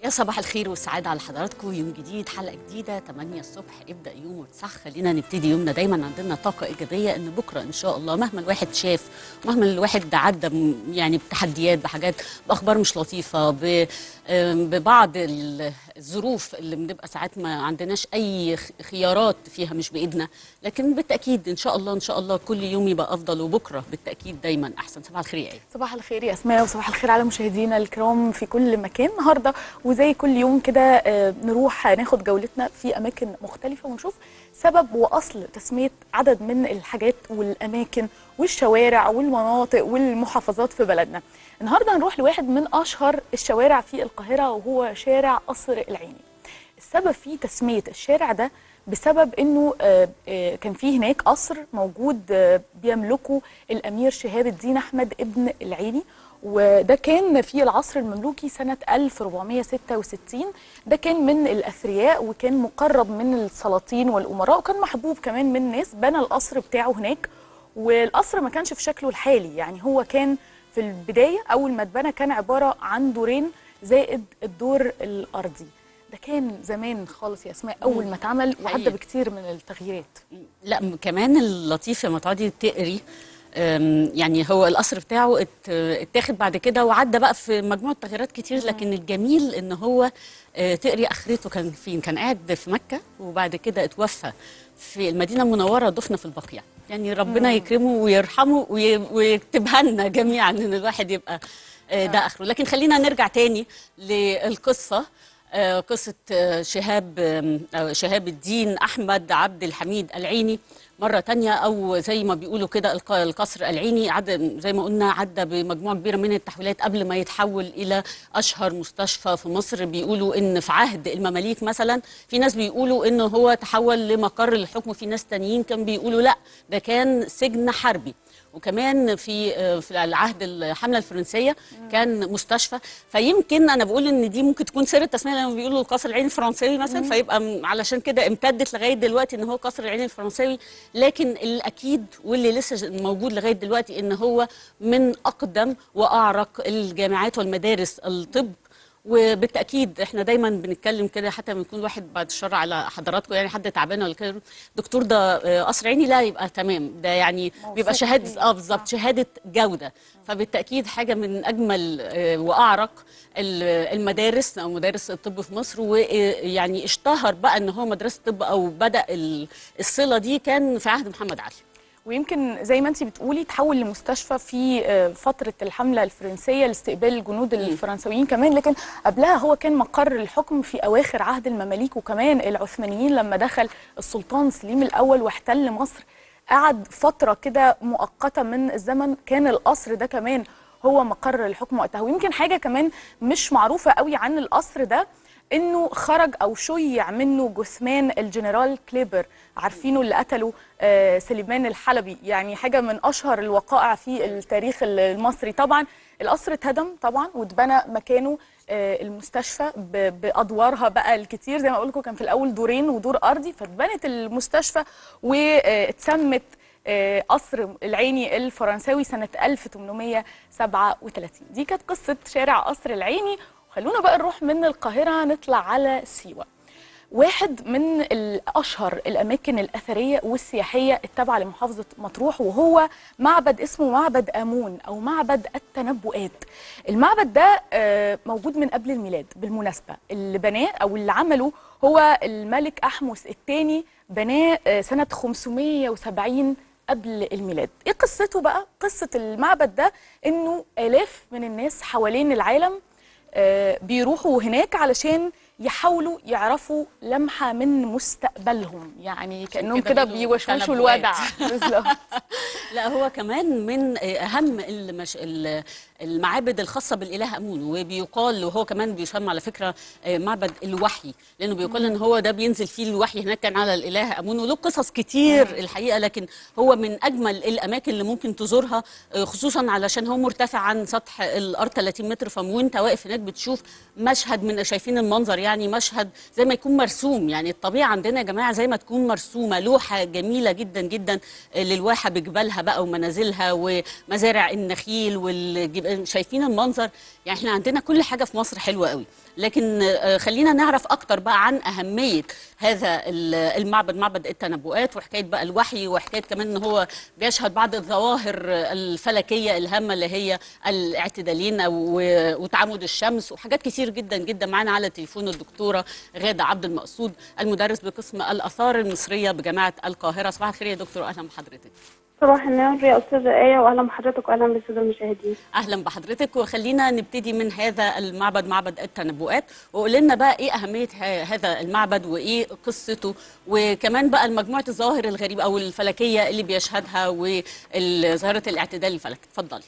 يا صباح الخير والسعادة على حضراتكم يوم جديد حلقة جديدة 8 الصبح ابدأ يوم وتصح خلينا نبتدي يوم دايما عندنا طاقة إيجابية إن بكرة إن شاء الله مهما الواحد شاف مهما الواحد عدى م- يعني بتحديات بحاجات بأخبار مش لطيفة ب- آم، ببعض ال- الظروف اللي بنبقى ساعات ما عندناش أي خ- خيارات فيها مش بإيدنا لكن بالتأكيد إن شاء الله إن شاء الله كل يوم يبقى أفضل وبكرة بالتأكيد دايما أحسن صباح الخير يا إيه صباح الخير يا اسماء وصباح الخير على مشاهدينا الكرام في كل مكان النهارده وزي كل يوم كده آه، نروح ناخد جولتنا في اماكن مختلفه ونشوف سبب واصل تسميه عدد من الحاجات والاماكن والشوارع والمناطق والمحافظات في بلدنا. النهارده هنروح لواحد من اشهر الشوارع في القاهره وهو شارع قصر العيني. السبب في تسميه الشارع ده بسبب انه آه، آه، كان في هناك قصر موجود آه، بيملكه الامير شهاب الدين احمد ابن العيني وده كان في العصر المملوكي سنة 1466 ده كان من الأثرياء وكان مقرب من السلاطين والأمراء وكان محبوب كمان من الناس بنى القصر بتاعه هناك والقصر ما كانش في شكله الحالي يعني هو كان في البداية أول ما اتبنى كان عبارة عن دورين زائد الدور الأرضي ده كان زمان خالص يا اسماء اول ما اتعمل وعدى حقيقي. بكتير من التغييرات لا م- كمان اللطيف لما تقعدي تقري أم، يعني هو القصر بتاعه ات- اتاخد بعد كده وعدى بقى في مجموعه تغييرات كتير لكن الجميل ان هو آه، تقري اخرته كان فين كان قاعد في مكه وبعد كده اتوفى في المدينه المنوره دفن في البقيع يعني ربنا يكرمه ويرحمه وي- ويكتبها لنا جميعا ان الواحد يبقى آه، ده اخره لكن خلينا نرجع تاني للقصه آه، قصة آه، شهاب آم، أو شهاب الدين أحمد عبد الحميد العيني مرة تانية أو زي ما بيقولوا كده الق- القصر العيني عدى زي ما قلنا عدى بمجموعة كبيرة من التحويلات قبل ما يتحول إلى أشهر مستشفى في مصر بيقولوا إن في عهد المماليك مثلا في ناس بيقولوا إن هو تحول لمقر الحكم في ناس تانيين كان بيقولوا لا ده كان سجن حربي وكمان في آه، في العهد الحمله الفرنسيه كان مستشفى فيمكن انا بقول ان دي ممكن تكون سر التسميه لما بيقولوا القصر العيني الفرنساوي مثلا فيبقى م- علشان كده امتدت لغايه دلوقتي ان هو قصر العيني الفرنساوي لكن الاكيد واللي لسه موجود لغايه دلوقتي ان هو من اقدم واعرق الجامعات والمدارس الطب وبالتاكيد احنا دايما بنتكلم كده حتى لما يكون واحد بعد الشر على حضراتكم يعني حد تعبان ولا كده دكتور ده آه، قصر عيني لا يبقى تمام ده يعني موثوق بيبقى شهاده فيه. اه بالظبط شهاده جوده فبالتاكيد حاجه من اجمل آه، واعرق ال- المدارس او مدارس الطب في مصر ويعني اشتهر بقى ان هو مدرسه طب او بدا ال- الصله دي كان في عهد محمد علي ويمكن زي ما انت بتقولي تحول لمستشفى في آه، فتره الحمله الفرنسيه لاستقبال الجنود الفرنسويين كمان لكن قبلها هو كان مقر الحكم في اواخر عهد المماليك وكمان العثمانيين لما دخل السلطان سليم الاول واحتل مصر قعد فتره كده مؤقته من الزمن كان القصر ده كمان هو مقر الحكم وقتها ويمكن حاجه كمان مش معروفه قوي عن القصر ده انه خرج او شيع منه جثمان الجنرال كليبر عارفينه اللي قتلوا آه، سليمان الحلبي يعني حاجه من اشهر الوقائع في التاريخ المصري طبعا القصر اتهدم طبعا واتبنى مكانه آه، المستشفى ب- بادوارها بقى الكتير زي ما اقول لكم كان في الاول دورين ودور ارضي فاتبنت المستشفى واتسمت آه، قصر العيني الفرنساوي سنة 1837 دي كانت قصة شارع قصر العيني وخلونا بقى نروح من القاهرة نطلع على سيوة واحد من الأشهر الأماكن الأثرية والسياحية التابعة لمحافظة مطروح وهو معبد اسمه معبد آمون أو معبد التنبؤات المعبد ده آه، موجود من قبل الميلاد بالمناسبة اللي بناه أو اللي عمله هو الملك أحمس الثاني بناه آه، سنة 570 قبل الميلاد ايه قصته بقى قصة المعبد ده انه آلاف من الناس حوالين العالم آه، بيروحوا هناك علشان يحاولوا يعرفوا لمحة من مستقبلهم يعني كأنهم كده كده بيقولوا بيوشوشوا تنبؤات. الودع بالظبط لا هو كمان من اهم المش... ال- المعابد الخاصه بالاله امون وبيقال وهو كمان بيسمى على فكره معبد الوحي لانه بيقال ان هو ده بينزل فيه الوحي هناك كان على الاله امون وله قصص كتير الحقيقه لكن هو من اجمل الاماكن اللي ممكن تزورها خصوصا علشان هو مرتفع عن سطح الارض 30 متر فوانت واقف هناك بتشوف مشهد من شايفين المنظر يعني مشهد زي ما يكون مرسوم يعني الطبيعه عندنا يا جماعه زي ما تكون مرسومه لوحه جميله جدا جدا للواحه بجبالها بقى ومنازلها ومزارع النخيل والجبال شايفين المنظر يعني احنا عندنا كل حاجه في مصر حلوه قوي لكن آه، خلينا نعرف اكتر بقى عن اهميه هذا ال- المعبد معبد التنبؤات وحكايه بقى الوحي وحكايه كمان ان هو بيشهد بعض الظواهر الفلكيه الهامه اللي هي الاعتدالين او وتعامد الشمس وحاجات كتير جدا جدا معانا على تليفون الدكتوره غاده عبد المقصود المدرس بقسم الاثار المصريه بجامعه القاهره صباح الخير يا دكتور اهلا بحضرتك صباح النور يا أستاذة آية وأهلا بحضرتك وأهلا بالسادة المشاهدين اهلا بحضرتك وخلينا نبتدي من هذا المعبد معبد التنبؤات وقول لنا بقى ايه اهميه ه- هذا المعبد وايه قصته وكمان بقى مجموعه الظواهر الغريبه او الفلكيه اللي بيشهدها وظاهره الاعتدال الفلكي اتفضلي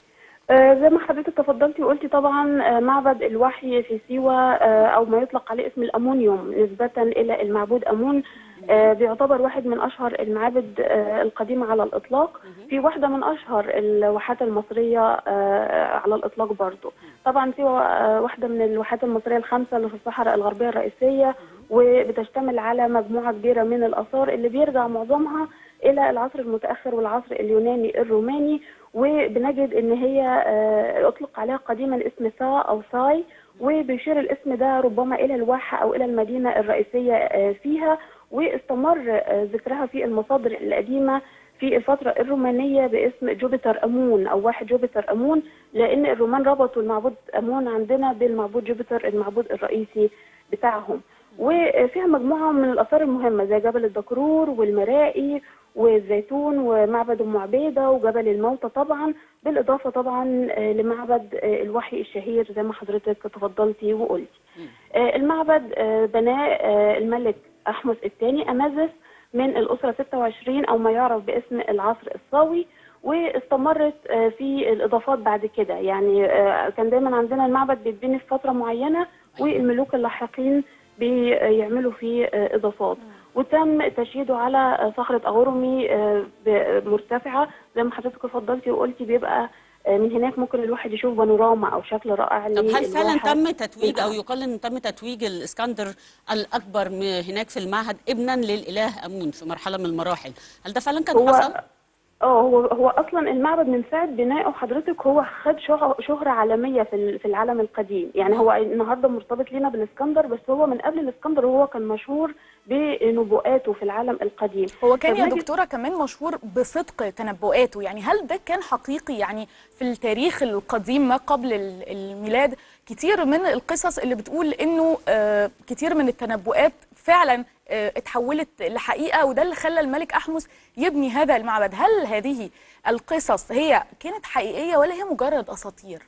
آه زي ما حضرتك تفضلتي وقلتي طبعا آه معبد الوحي في سيوة آه أو ما يطلق عليه اسم الأمونيوم نسبة إلى المعبود أمون آه بيعتبر واحد من أشهر المعابد آه القديمة على الإطلاق في واحدة من أشهر الواحات المصرية آه على الإطلاق برضو طبعا سيوة آه واحدة من الواحات المصرية الخمسة اللي في الصحراء الغربية الرئيسية وبتشتمل على مجموعة كبيرة من الآثار اللي بيرجع معظمها إلى العصر المتأخر والعصر اليوناني الروماني وبنجد ان هي آه، اطلق عليها قديما اسم ثا او ثاي وبيشير الاسم ده ربما الى الواحه او الى المدينه الرئيسيه آه، فيها واستمر آه، ذكرها في المصادر القديمه في الفترة الرومانية باسم جوبيتر أمون أو واحد جوبيتر أمون لأن الرومان ربطوا المعبود أمون عندنا بالمعبود جوبيتر المعبود الرئيسي بتاعهم وفيها مجموعة من الآثار المهمة زي جبل الدكرور والمرائي والزيتون ومعبد ام عبيده وجبل الموتى طبعا بالاضافه طبعا آه، لمعبد آه، الوحي الشهير زي ما حضرتك تفضلتي وقلتي. آه، المعبد آه، بناه آه، الملك احمس الثاني امازس من الاسره 26 او ما يعرف باسم العصر الصاوي واستمرت آه، في الاضافات بعد كده يعني آه، كان دايما عندنا المعبد بيتبني في فتره معينه والملوك اللاحقين بيعملوا فيه آه، اضافات وتم تشييده على صخرة أغرمي آه، ب- مرتفعة زي ما حضرتك اتفضلتي وقلتي بيبقى آه، من هناك ممكن الواحد يشوف بانوراما أو شكل رائع طب هل فعلا للواحة. تم تتويج او يقال ان تم تتويج الاسكندر الاكبر م- هناك في المعهد ابنا للاله امون في مرحله من المراحل هل ده فعلا كان هو حصل اه هو هو اصلا المعبد من ساعه بنائه حضرتك هو خد شه- شهره عالميه في ال- في العالم القديم يعني هو النهارده مرتبط لينا بالاسكندر بس هو من قبل الاسكندر هو كان مشهور بنبوءاته في العالم القديم هو كان يا فبنجد- دكتورة كمان مشهور بصدق تنبؤاته يعني هل ده كان حقيقي يعني في التاريخ القديم ما قبل ال- الميلاد كتير من القصص اللي بتقول انه آه، كتير من التنبؤات فعلا آه، اتحولت لحقيقة وده اللي خلى الملك أحمس يبني هذا المعبد هل هذه القصص هي كانت حقيقية ولا هي مجرد أساطير؟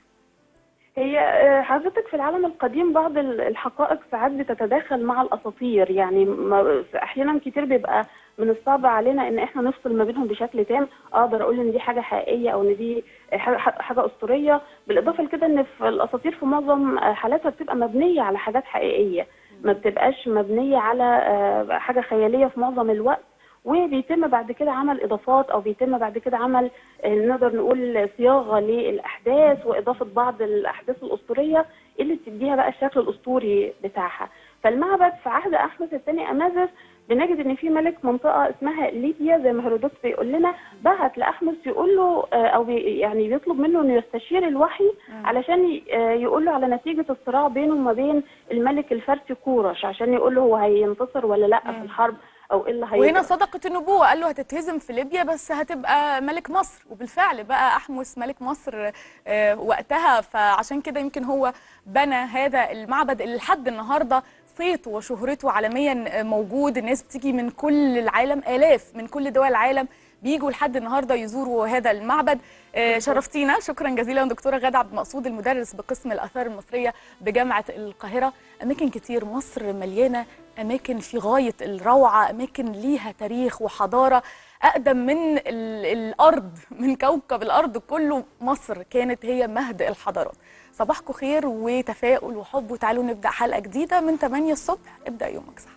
هي آه، حضرتك في العالم القديم بعض ال- الحقائق ساعات بتتداخل مع الاساطير يعني ما- احيانا كتير بيبقى من الصعب علينا ان احنا نفصل ما بينهم بشكل تام اقدر اقول ان دي حاجه حقيقيه او ان دي حاجه حاجة اسطوريه بالاضافه لكده ان في الاساطير في معظم آه، حالاتها بتبقى مبنيه على حاجات حقيقيه ما بتبقاش مبنيه على آه، حاجه خياليه في معظم الوقت وبيتم بعد كده عمل اضافات او بيتم بعد كده عمل آه، نقدر نقول صياغه للاحداث واضافه بعض الاحداث الاسطوريه اللي بتديها بقى الشكل الاسطوري بتاعها فالمعبد في عهد احمس الثاني امازس بنجد ان في ملك منطقه اسمها ليبيا زي ما هيرودوت بيقول لنا بعت لاحمس يقول له آه، او بي- يعني بيطلب منه انه يستشير الوحي علشان ي- آه، يقول له على نتيجه الصراع بينه وما بين الملك الفارسي كورش عشان يقول له هو هينتصر ولا لا في الحرب او ايه اللي هيجرى وهنا صدقت النبوة قال له هتتهزم في ليبيا بس هتبقى ملك مصر وبالفعل بقى أحمس ملك مصر آه، وقتها فعشان كده يمكن هو بنى هذا المعبد اللي لحد النهاردة صيته وشهرته عالميا آه، موجود الناس بتيجي من كل العالم آلاف من كل دول العالم بيجوا لحد النهارده يزوروا هذا المعبد آه، شرفتينا شكرا جزيلا دكتوره غاده عبد المقصود المدرس بقسم الاثار المصريه بجامعه القاهره اماكن كتير مصر مليانه اماكن في غايه الروعه اماكن ليها تاريخ وحضاره اقدم من ال- الارض من كوكب الارض كله مصر كانت هي مهد الحضارات صباحكم خير وتفاؤل وحب وتعالوا نبدا حلقه جديده من 8 الصبح ابدا يومك صح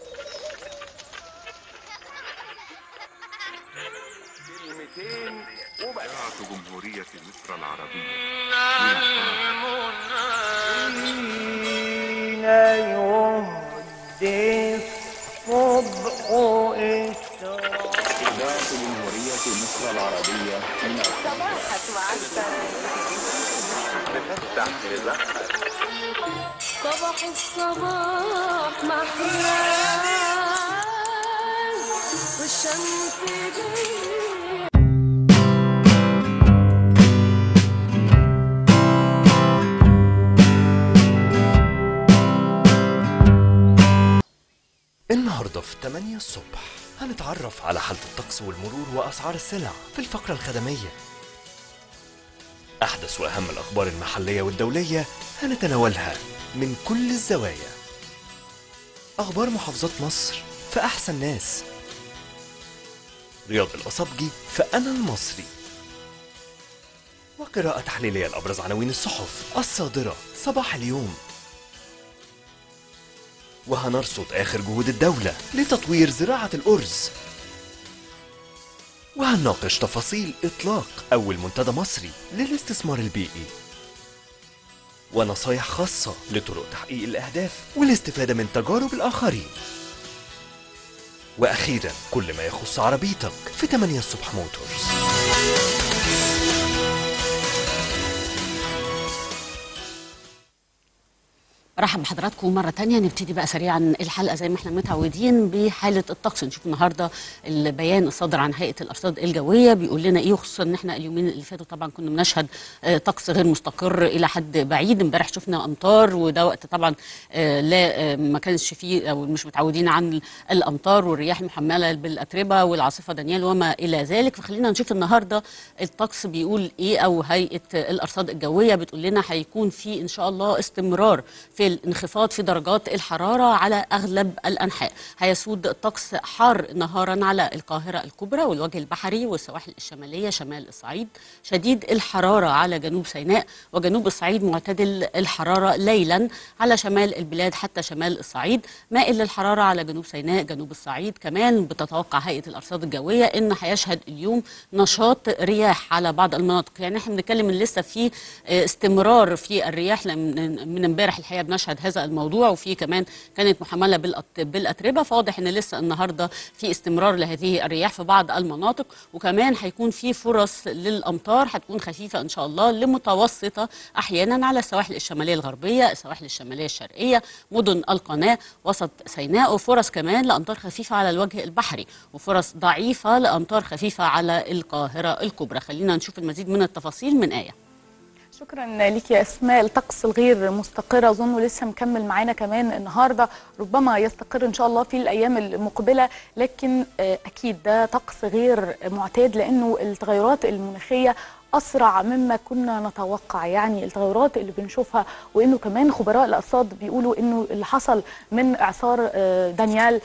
كلمتين إذاعة جمهورية مصر العربية يهدي الصبح إشراق إذاعة جمهورية مصر العربية من صباح الصباح محلى والشمس جايه النهارده في 8 الصبح هنتعرف على حالة الطقس والمرور وأسعار السلع في الفقرة الخدمية أحدث وأهم الأخبار المحلية والدولية هنتناولها من كل الزوايا أخبار محافظات مصر في أحسن ناس رياض الأصبجي في أنا المصري وقراءة تحليلية لأبرز عناوين الصحف الصادرة صباح اليوم وهنرصد آخر جهود الدولة لتطوير زراعة الأرز وهنناقش تفاصيل إطلاق أول منتدى مصري للاستثمار البيئي ونصايح خاصة لطرق تحقيق الأهداف والاستفادة من تجارب الآخرين وأخيرا كل ما يخص عربيتك في 8 الصبح موتورز برحب بحضراتكم مرة تانية نبتدي بقى سريعا الحلقة زي ما احنا متعودين بحالة الطقس نشوف النهاردة البيان الصادر عن هيئة الأرصاد الجوية بيقول لنا ايه وخصوصا ان احنا اليومين اللي فاتوا طبعا كنا بنشهد آه، طقس غير مستقر إلى حد بعيد امبارح شفنا أمطار وده وقت طبعا آه، لا آه، ما كانش فيه أو مش متعودين عن الأمطار والرياح المحملة بالأتربة والعاصفة دانيال وما إلى ذلك فخلينا نشوف النهاردة الطقس بيقول ايه أو هيئة الأرصاد الجوية بتقول لنا هيكون في إن شاء الله استمرار في الانخفاض في درجات الحرارة على أغلب الأنحاء هيسود الطقس حار نهارا على القاهرة الكبرى والوجه البحري والسواحل الشمالية شمال الصعيد شديد الحرارة على جنوب سيناء وجنوب الصعيد معتدل الحرارة ليلا على شمال البلاد حتى شمال الصعيد مائل للحرارة على جنوب سيناء جنوب الصعيد كمان بتتوقع هيئة الأرصاد الجوية إن هيشهد اليوم نشاط رياح على بعض المناطق يعني احنا بنتكلم إن لسه في آه، استمرار في الرياح لم- من امبارح الحقيقة بنشهد هذا الموضوع وفي كمان كانت محملة بالأت- بالأتربة فواضح إن لسه النهاردة في استمرار لهذه الرياح في بعض المناطق وكمان هيكون في فرص للأمطار هتكون خفيفة إن شاء الله لمتوسطة أحيانا على السواحل الشمالية الغربية السواحل الشمالية الشرقية مدن القناة وسط سيناء وفرص كمان لأمطار خفيفة على الوجه البحري وفرص ضعيفة لأمطار خفيفة على القاهرة الكبرى خلينا نشوف المزيد من التفاصيل من آية شكرا ليك يا اسماء الطقس الغير مستقر اظن لسه مكمل معانا كمان النهارده ربما يستقر ان شاء الله في الايام المقبله لكن آه، اكيد ده طقس غير معتاد لانه التغيرات المناخيه اسرع مما كنا نتوقع يعني التغيرات اللي بنشوفها وانه كمان خبراء الارصاد بيقولوا انه اللي حصل من اعصار آه، دانيال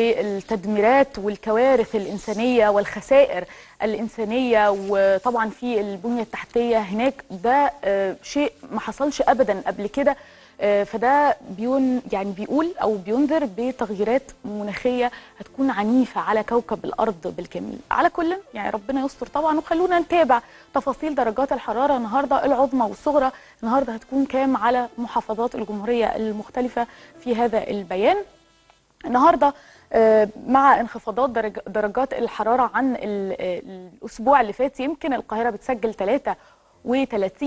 والتدميرات والكوارث الانسانيه والخسائر الانسانيه وطبعا في البنيه التحتيه هناك ده آه، شيء ما حصلش ابدا قبل كده آه، فده بيون يعني بيقول او بينذر بتغييرات مناخيه هتكون عنيفه على كوكب الارض بالكامل على كل يعني ربنا يستر طبعا وخلونا نتابع تفاصيل درجات الحراره النهارده العظمى والصغرى النهارده هتكون كام على محافظات الجمهوريه المختلفه في هذا البيان النهارده آه، مع انخفاضات درج درجات الحراره عن ال- آه، الاسبوع اللي فات يمكن القاهره بتسجل 33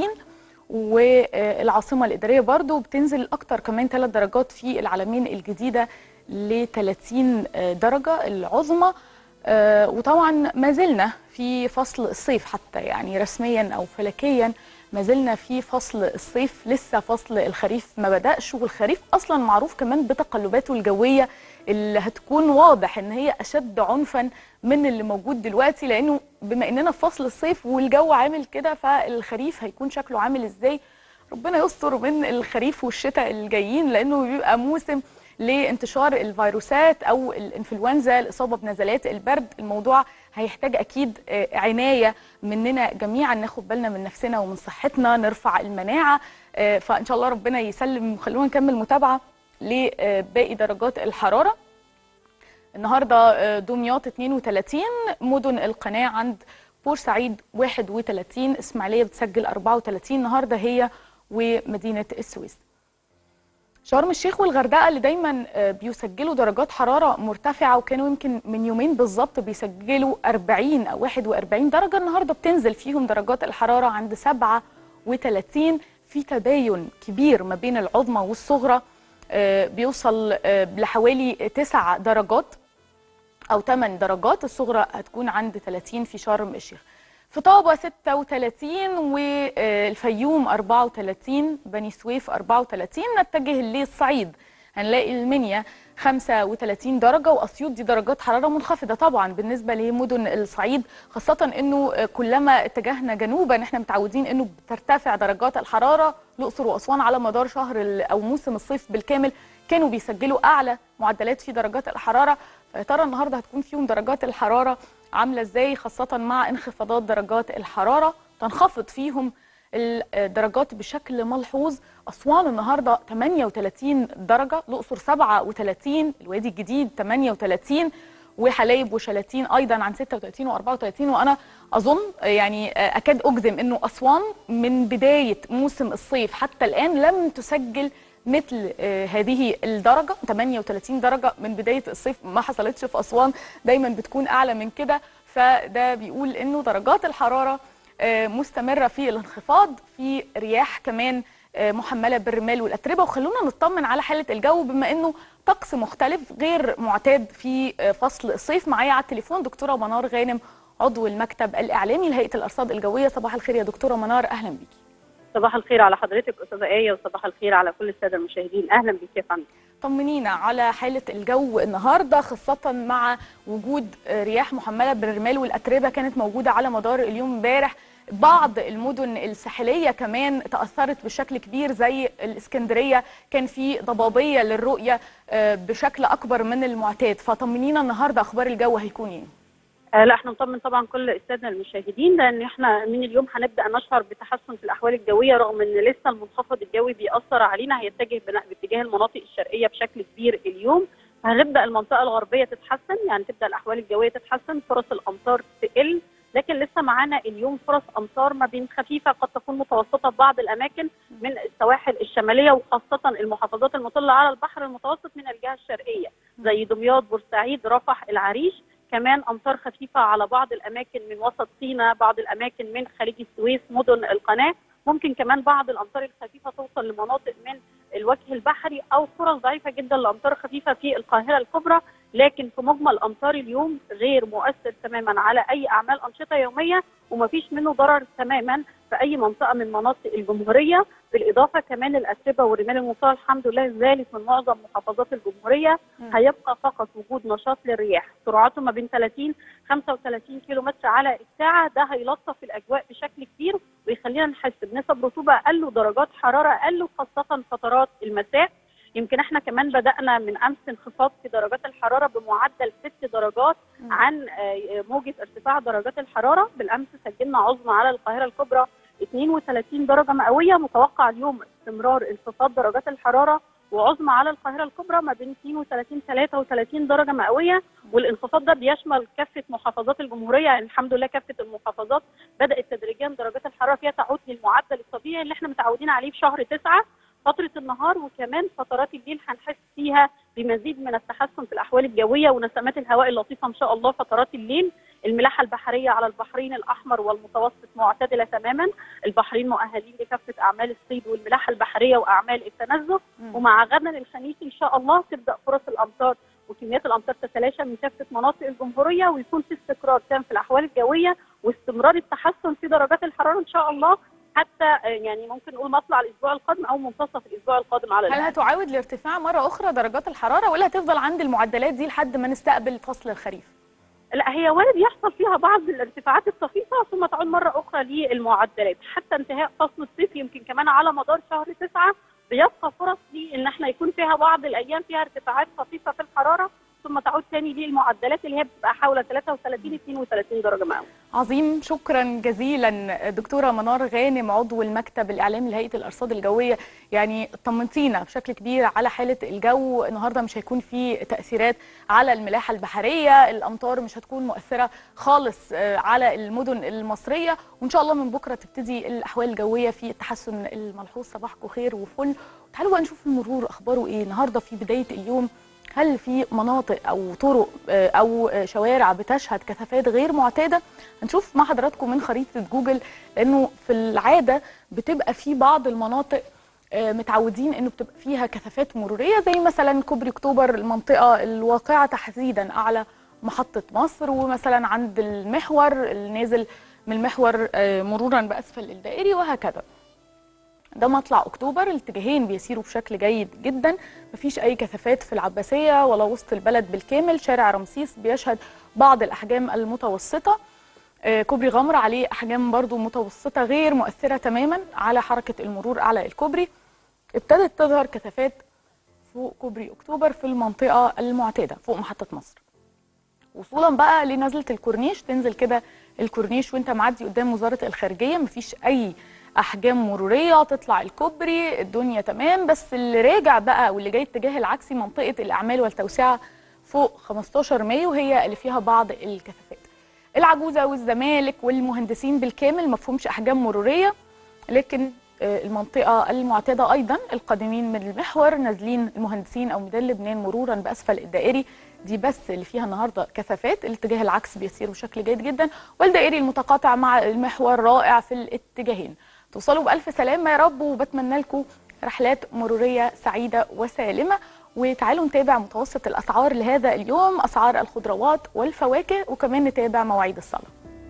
والعاصمه الاداريه برضو بتنزل اكتر كمان 3 درجات في العلمين الجديده ل 30 آه، درجه العظمى آه، وطبعا ما زلنا في فصل الصيف حتى يعني رسميا او فلكيا ما زلنا في فصل الصيف لسه فصل الخريف ما بدأش والخريف اصلا معروف كمان بتقلباته الجويه اللي هتكون واضح ان هي اشد عنفا من اللي موجود دلوقتي لانه بما اننا في فصل الصيف والجو عامل كده فالخريف هيكون شكله عامل ازاي ربنا يستر من الخريف والشتاء الجايين لانه بيبقى موسم لانتشار الفيروسات او الانفلونزا الاصابه بنزلات البرد الموضوع هيحتاج اكيد آه، عنايه مننا جميعا ناخد بالنا من نفسنا ومن صحتنا نرفع المناعه آه، فان شاء الله ربنا يسلم وخلونا نكمل متابعه لباقي درجات الحراره النهارده آه، دمياط 32 مدن القناه عند بورسعيد 31 اسماعيليه بتسجل 34 النهارده هي ومدينه السويس شرم الشيخ والغردقه اللي دايما آه، بيسجلوا درجات حراره مرتفعه وكانوا يمكن من يومين بالظبط بيسجلوا 40 او 41 درجه النهارده بتنزل فيهم درجات الحراره عند 37 في تباين كبير ما بين العظمى والصغرى آه، بيوصل آه، لحوالي 9 درجات او 8 درجات الصغرى هتكون عند 30 في شرم الشيخ في طابة 36 والفيوم 34 بني سويف 34 نتجه للصعيد هنلاقي المنيا 35 درجة وأسيوط دي درجات حرارة منخفضة طبعا بالنسبة لمدن الصعيد خاصة أنه كلما اتجهنا جنوبا احنا متعودين أنه بترتفع درجات الحرارة الأقصر وأسوان على مدار شهر ال- أو موسم الصيف بالكامل كانوا بيسجلوا أعلى معدلات في درجات الحرارة فيا ترى النهارده هتكون فيهم درجات الحرارة عاملة ازاي خاصة مع انخفاضات درجات الحرارة تنخفض فيهم الدرجات بشكل ملحوظ أسوان النهاردة 38 درجة الأقصر 37 الوادي الجديد 38 وحلايب وشلاتين أيضا عن 36 و34 وأنا أظن يعني أكاد أجزم أنه أسوان من بداية موسم الصيف حتى الآن لم تسجل مثل آه، هذه الدرجة 38 درجة من بداية الصيف ما حصلتش في أسوان دايما بتكون أعلى من كده فده بيقول أنه درجات الحرارة آه، مستمرة في الانخفاض في رياح كمان آه، محملة بالرمال والأتربة وخلونا نطمن على حالة الجو بما أنه طقس مختلف غير معتاد في آه، فصل الصيف معايا على التليفون دكتورة منار غانم عضو المكتب الإعلامي لهيئة الأرصاد الجوية صباح الخير يا دكتورة منار أهلا بيكي صباح الخير على حضرتك استاذه ايه وصباح الخير على كل الساده المشاهدين اهلا بك يا فندم طمنينا على حالة الجو النهاردة خاصة مع وجود رياح محملة بالرمال والأتربة كانت موجودة على مدار اليوم امبارح بعض المدن الساحلية كمان تأثرت بشكل كبير زي الإسكندرية كان في ضبابية للرؤية آه، بشكل أكبر من المعتاد فطمنينا النهاردة أخبار الجو هيكون إيه؟ آه لا احنا نطمن طبعا كل الساده المشاهدين لان احنا من اليوم هنبدا نشعر بتحسن في الاحوال الجويه رغم ان لسه المنخفض الجوي بيأثر علينا هيتجه بنا- باتجاه المناطق الشرقيه بشكل كبير اليوم هنبدا المنطقه الغربيه تتحسن يعني تبدا الاحوال الجويه تتحسن فرص الامطار تقل لكن لسه معانا اليوم فرص امطار ما بين خفيفه قد تكون متوسطه في بعض الاماكن من السواحل الشماليه وخاصه المحافظات المطله على البحر المتوسط من الجهه الشرقيه زي دمياط بورسعيد رفح العريش كمان امطار خفيفه على بعض الاماكن من وسط سيناء بعض الاماكن من خليج السويس مدن القناه ممكن كمان بعض الامطار الخفيفه توصل لمناطق من الوجه البحري او فرص ضعيفه جدا لامطار خفيفه في القاهره الكبرى لكن في مجمل امطار اليوم غير مؤثر تماما على اي اعمال انشطه يوميه ومفيش منه ضرر تماما في اي منطقه من مناطق الجمهوريه بالاضافه كمان الاتربه والرمال الموصله الحمد لله زالت من معظم محافظات الجمهوريه هيبقى فقط وجود نشاط للرياح سرعته ما بين 30 35 كيلو متر على الساعه ده هيلطف الاجواء بشكل كبير ويخلينا نحس بنسب رطوبه اقل ودرجات حراره اقل وخاصه فترات المساء يمكن احنا كمان بدانا من امس انخفاض في درجات الحراره بمعدل ست درجات عن آه، موجه ارتفاع درجات الحراره بالامس سجلنا عظمى على القاهره الكبرى 32 درجه مئويه متوقع اليوم استمرار انخفاض درجات الحراره وعظمى على القاهره الكبرى ما بين 32 33 درجه مئويه والانخفاض ده بيشمل كافه محافظات الجمهوريه يعني الحمد لله كافه المحافظات بدات تدريجيا درجات الحراره فيها تعود للمعدل الطبيعي اللي احنا متعودين عليه في شهر تسعة فتره النهار وكمان فترات الليل هنحس فيها بمزيد من التحسن في الاحوال الجويه ونسمات الهواء اللطيفه ان شاء الله فترات الليل الملاحه البحريه على البحرين الاحمر والمتوسط معتدله تماما البحرين مؤهلين لكافه اعمال الصيد والملاحه البحريه واعمال التنزه ومع غدا الخميس ان شاء الله تبدا فرص الامطار وكميات الامطار تتلاشى من كافه مناطق الجمهوريه ويكون في استقرار تام في الاحوال الجويه واستمرار التحسن في درجات الحراره ان شاء الله حتى آه، يعني ممكن نقول مطلع الاسبوع القادم او منتصف الاسبوع القادم على هل الأقل. هتعاود لارتفاع مرة أخرى درجات الحرارة ولا هتفضل عند المعدلات دي لحد ما نستقبل فصل الخريف؟ لا هي وارد يحصل فيها بعض الارتفاعات الطفيفه ثم تعود مره اخرى للمعدلات حتى انتهاء فصل الصيف يمكن كمان على مدار شهر تسعه بيبقى فرص لي ان احنا يكون فيها بعض الايام فيها ارتفاعات طفيفه في الحراره ثم تعود تاني للمعدلات اللي هي بتبقى حول 33 32 درجه مئويه عظيم شكرا جزيلا دكتوره منار غانم عضو المكتب الاعلامي لهيئه الارصاد الجويه يعني طمنتينا بشكل كبير على حاله الجو النهارده مش هيكون في تاثيرات على الملاحه البحريه الامطار مش هتكون مؤثره خالص آه، على المدن المصريه وان شاء الله من بكره تبتدي الاحوال الجويه في التحسن الملحوظ صباحكم خير وفل تعالوا بقى نشوف المرور اخباره ايه النهارده في بدايه اليوم هل في مناطق او طرق آه، او آه، شوارع بتشهد كثافات غير معتاده هنشوف مع حضراتكم من خريطه جوجل لانه في العاده بتبقى في بعض المناطق آه، متعودين انه بتبقى فيها كثافات مروريه زي مثلا كوبري اكتوبر المنطقه الواقعه تحديدا اعلى محطه مصر ومثلا عند المحور النازل من المحور آه، مرورا باسفل الدائري وهكذا ده مطلع اكتوبر الاتجاهين بيسيروا بشكل جيد جدا مفيش اي كثافات في العباسيه ولا وسط البلد بالكامل شارع رمسيس بيشهد بعض الاحجام المتوسطه آه، كوبري غمر عليه احجام برضو متوسطه غير مؤثره تماما على حركه المرور على الكوبري ابتدت تظهر كثافات فوق كوبري اكتوبر في المنطقه المعتاده فوق محطه مصر وصولا بقى لنزله الكورنيش تنزل كده الكورنيش وانت معدي قدام وزاره الخارجيه مفيش اي احجام مروريه تطلع الكوبري الدنيا تمام بس اللي راجع بقى واللي جاي اتجاه العكسي منطقه الاعمال والتوسعه فوق 15 مايو هي اللي فيها بعض الكثافات العجوزه والزمالك والمهندسين بالكامل مفهومش احجام مروريه لكن آه، المنطقة المعتادة أيضا القادمين من المحور نازلين المهندسين أو ميدان لبنان مرورا بأسفل الدائري دي بس اللي فيها النهارده كثافات الاتجاه العكس بيسير بشكل جيد جدا والدائري المتقاطع مع المحور رائع في الاتجاهين توصلوا بألف سلامة يا رب وبتمنى لكم رحلات مرورية سعيدة وسالمة وتعالوا نتابع متوسط الأسعار لهذا اليوم أسعار الخضروات والفواكه وكمان نتابع مواعيد الصلاة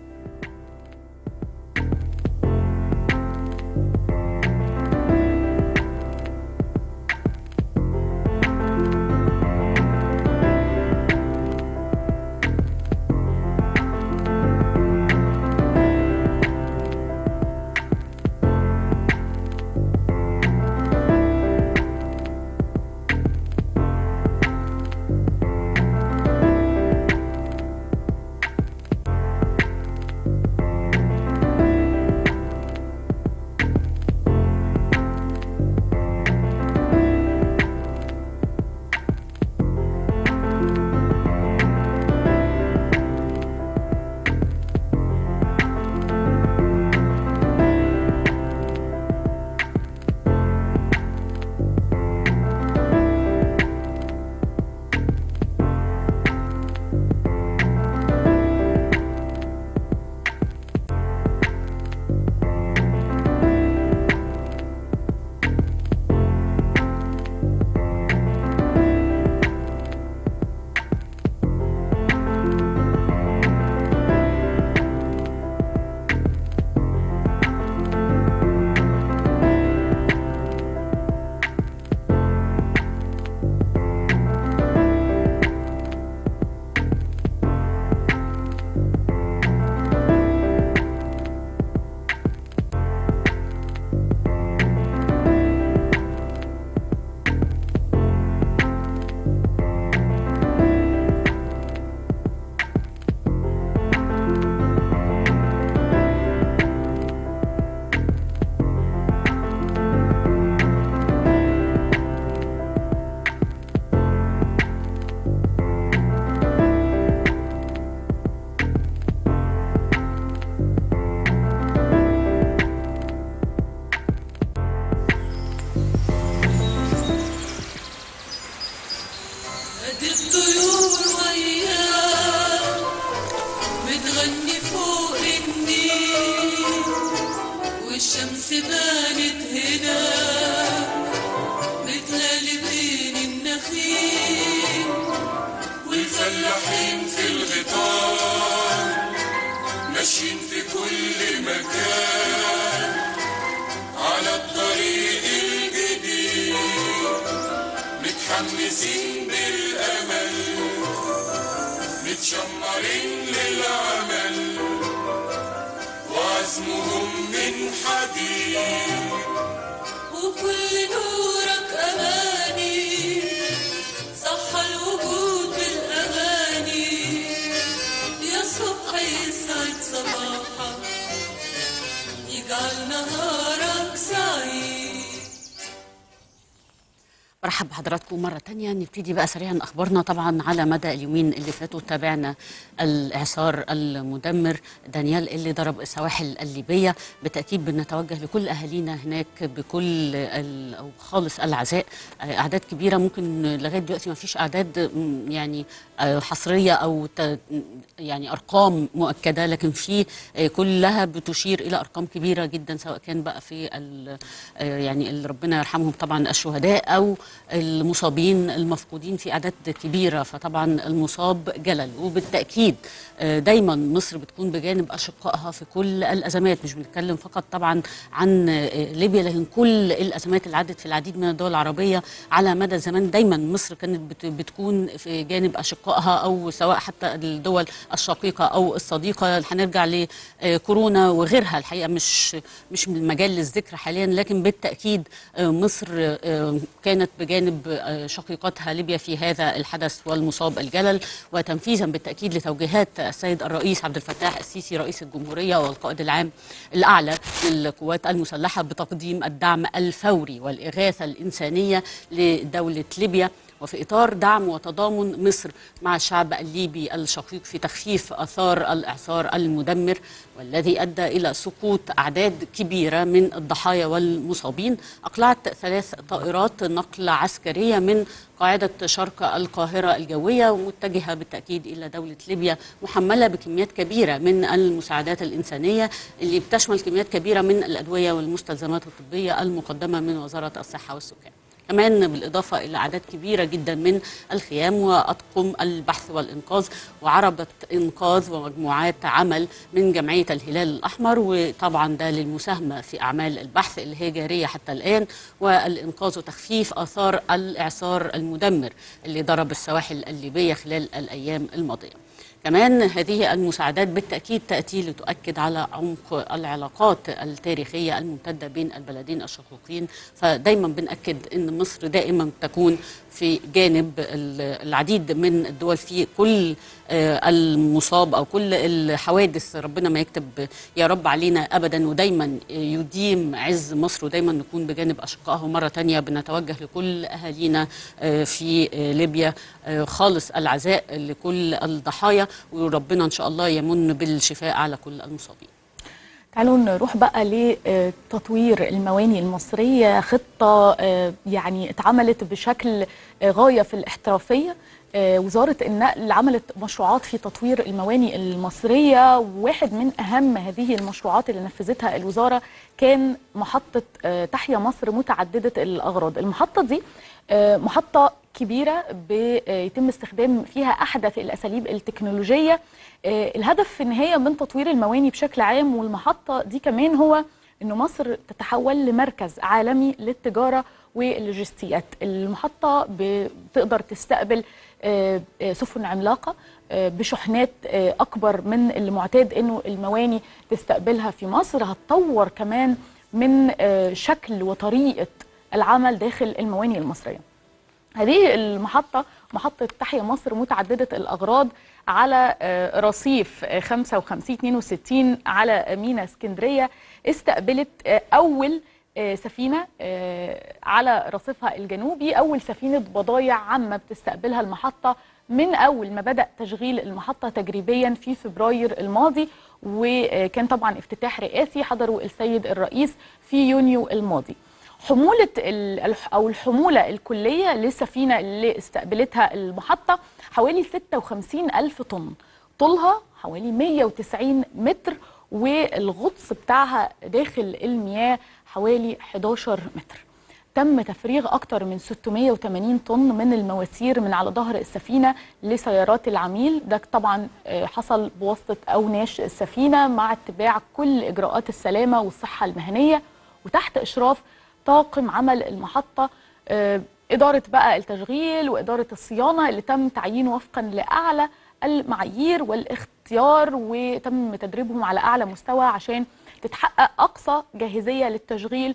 ادي الطيور وياه بتغني فوق النيل والشمس بانت هنا بتلالي بين النخيل والفلاحين في الغيطان ماشيين في كل مكان على الطريق الجديد متحمسين بالأمل متشمرين للعمل وعزمهم من حديد وكل نورك أماني صح الوجود بالأغاني يا صبح يسعد صباح واجعل نهارك سعيد برحب بحضراتكم مرة تانية نبتدي بقى سريعا أخبارنا طبعا على مدى اليومين اللي فاتوا تابعنا الإعصار المدمر دانيال اللي ضرب السواحل الليبية بالتأكيد بنتوجه لكل أهالينا هناك بكل ال- أو خالص العزاء آه، أعداد كبيرة ممكن لغاية دلوقتي ما فيش أعداد م، يعني آه، حصرية أو ت- يعني أرقام مؤكدة لكن في آه، كلها بتشير إلى أرقام كبيرة جدا سواء كان بقى في ال- آه، يعني اللي ربنا يرحمهم طبعا الشهداء أو المصابين المفقودين في أعداد كبيرة فطبعا المصاب جلل وبالتأكيد آه، دايما مصر بتكون بجانب أشقائها في كل الأزمات مش بنتكلم فقط طبعا عن آه، ليبيا لكن كل الأزمات اللي عدت في العديد من الدول العربية على مدى الزمان دايما مصر كانت بت- بتكون في جانب أشقائها أو سواء حتى الدول الشقيقة أو الصديقة هنرجع لكورونا وغيرها الحقيقة مش مش من المجال للذكر حاليا لكن بالتأكيد آه، مصر آه، كانت بجانب آه، شقيقتها ليبيا في هذا الحدث والمصاب الجلل وتنفيذا بالتأكيد لتوجيهات السيد الرئيس عبد الفتاح السيسي رئيس الجمهورية والقائد العام الأعلى للقوات المسلحة بتقديم الدعم الفوري والإغاثة الإنسانية لدولة ليبيا وفي إطار دعم وتضامن مصر مع الشعب الليبي الشقيق في تخفيف آثار الإعصار المدمر والذي أدى إلى سقوط أعداد كبيرة من الضحايا والمصابين أقلعت ثلاث طائرات نقل عسكرية من قاعدة شرق القاهرة الجوية ومتجهة بالتأكيد إلى دولة ليبيا محملة بكميات كبيرة من المساعدات الإنسانية اللي بتشمل كميات كبيرة من الأدوية والمستلزمات الطبية المقدمة من وزارة الصحة والسكان كمان بالإضافة إلى أعداد كبيرة جدا من الخيام وأطقم البحث والإنقاذ وعربة إنقاذ ومجموعات عمل من جمعية الهلال الأحمر وطبعا ده للمساهمة في أعمال البحث اللي هي جارية حتى الآن والإنقاذ وتخفيف آثار الإعصار المدمر اللي ضرب السواحل الليبية خلال الأيام الماضية كمان هذه المساعدات بالتأكيد تأتي لتؤكد على عمق العلاقات التاريخية الممتدة بين البلدين الشقيقين فدايما بنأكد أن مصر دائما تكون في جانب ال- العديد من الدول في كل آه، المصاب أو كل الحوادث ربنا ما يكتب يا رب علينا أبدا ودايما يديم عز مصر ودايما نكون بجانب أشقائها مرة تانية بنتوجه لكل أهالينا آه، في آه، ليبيا آه، خالص العزاء لكل الضحايا وربنا إن شاء الله يمن بالشفاء على كل المصابين تعالوا نروح بقى لتطوير المواني المصرية خطة آه، يعني اتعملت بشكل آه، غاية في الاحترافية آه، وزارة النقل عملت مشروعات في تطوير المواني المصرية وواحد من أهم هذه المشروعات اللي نفذتها الوزارة كان محطة آه، تحيا مصر متعددة الأغراض المحطة دي آه، محطة كبيرة بيتم استخدام فيها أحدث الأساليب التكنولوجية آه، الهدف في النهاية من تطوير المواني بشكل عام والمحطة دي كمان هو أن مصر تتحول لمركز عالمي للتجارة واللوجستيات المحطة بتقدر تستقبل آه، آه، سفن عملاقة آه، بشحنات آه، أكبر من اللي معتاد أنه المواني تستقبلها في مصر هتطور كمان من آه، شكل وطريقة العمل داخل المواني المصرية هذه المحطة محطة تحيا مصر متعددة الأغراض على آه، رصيف آه، 55 62 على مينا اسكندرية استقبلت آه، أول آه، سفينة آه، على رصيفها الجنوبي أول سفينة بضايع عامة بتستقبلها المحطة من أول ما بدأ تشغيل المحطة تجريبيا في فبراير الماضي وكان طبعا افتتاح رئاسي حضره السيد الرئيس في يونيو الماضي حمولة ال- الح- أو الحمولة الكلية للسفينة اللي استقبلتها المحطة حوالي 56 ألف طن طولها حوالي 190 متر والغطس بتاعها داخل المياه حوالي 11 متر تم تفريغ أكتر من 680 طن من المواسير من على ظهر السفينة لسيارات العميل ده طبعا آه، حصل بواسطة أوناش السفينة مع اتباع كل إجراءات السلامة والصحة المهنية وتحت إشراف طاقم عمل المحطة آه، إدارة بقى التشغيل وإدارة الصيانة اللي تم تعيينه وفقا لأعلى المعايير والاختيار وتم تدريبهم على أعلى مستوى عشان تتحقق أقصى جاهزية للتشغيل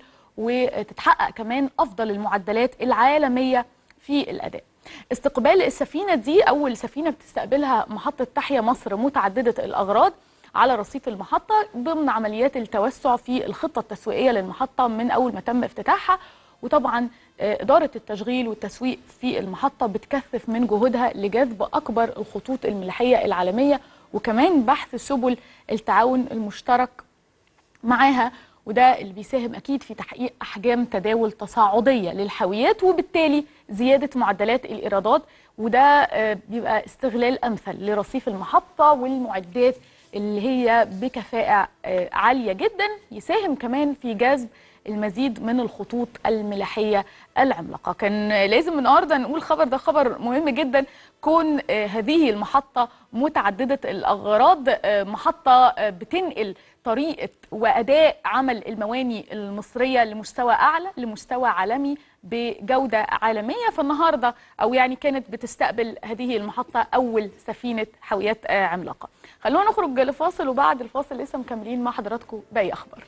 وتتحقق كمان أفضل المعدلات العالمية في الأداء استقبال السفينة دي أول سفينة بتستقبلها محطة تحيا مصر متعددة الأغراض على رصيف المحطه ضمن عمليات التوسع في الخطه التسويقيه للمحطه من اول ما تم افتتاحها وطبعا آه، إدارة التشغيل والتسويق في المحطة بتكثف من جهودها لجذب أكبر الخطوط الملاحية العالمية وكمان بحث سبل التعاون المشترك معاها وده اللي بيساهم اكيد في تحقيق احجام تداول تصاعديه للحاويات وبالتالي زياده معدلات الايرادات وده آه، بيبقى استغلال امثل لرصيف المحطه والمعدات اللي هي بكفاءه آه، عاليه جدا يساهم كمان في جذب المزيد من الخطوط الملاحيه العملاقه كان لازم النهارده نقول الخبر ده خبر مهم جدا كون آه، هذه المحطه متعدده الاغراض آه، محطه آه، بتنقل طريقه واداء عمل المواني المصريه لمستوى اعلى لمستوى عالمي بجوده عالميه فالنهارده او يعني كانت بتستقبل هذه المحطه اول سفينه حاويات آه، عملاقه خلونا نخرج لفاصل وبعد الفاصل لسه مكملين مع حضراتكم باقي اخبار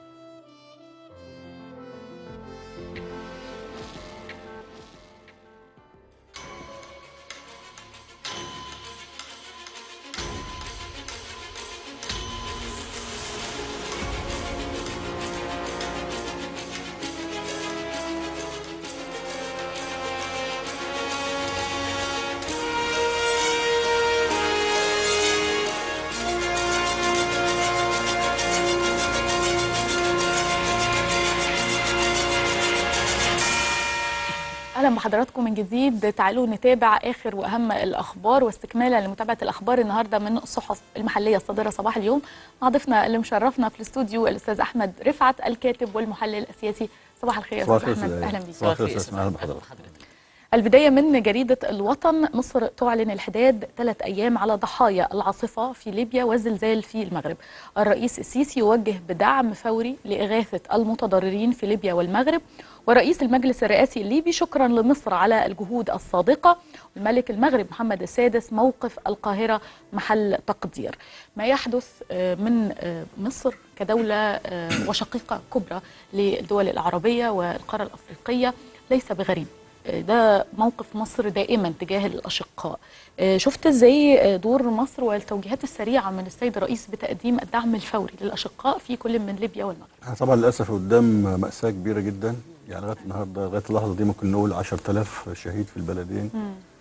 اهلا بحضراتكم من جديد تعالوا نتابع اخر واهم الاخبار واستكمالا لمتابعه الاخبار النهارده من الصحف المحليه الصادره صباح اليوم مع ضيفنا اللي مشرفنا في الاستوديو الاستاذ احمد رفعت الكاتب والمحلل السياسي صباح الخير يا صباح استاذ الخير احمد أستاذ- اهلا بيك صباح الخير صباح أستاذ الخير. اسماعيل بحضرتك البداية من جريدة الوطن مصر تعلن الحداد ثلاث أيام على ضحايا العاصفة في ليبيا والزلزال في المغرب الرئيس السيسي يوجه بدعم فوري لإغاثة المتضررين في ليبيا والمغرب ورئيس المجلس الرئاسي الليبي شكرا لمصر على الجهود الصادقة الملك المغرب محمد السادس موقف القاهرة محل تقدير ما يحدث آه، من آه، مصر كدولة آه، وشقيقة كبرى للدول العربية والقارة الأفريقية ليس بغريب ده موقف مصر دائما تجاه الاشقاء آه، شفت ازاي آه، دور مصر والتوجيهات السريعه من السيد الرئيس بتقديم الدعم الفوري للاشقاء في كل من ليبيا والمغرب احنا طبعا للاسف قدام ماساه كبيره جدا يعني لغايه النهارده لغايه اللحظه دي ممكن نقول 10000 شهيد في البلدين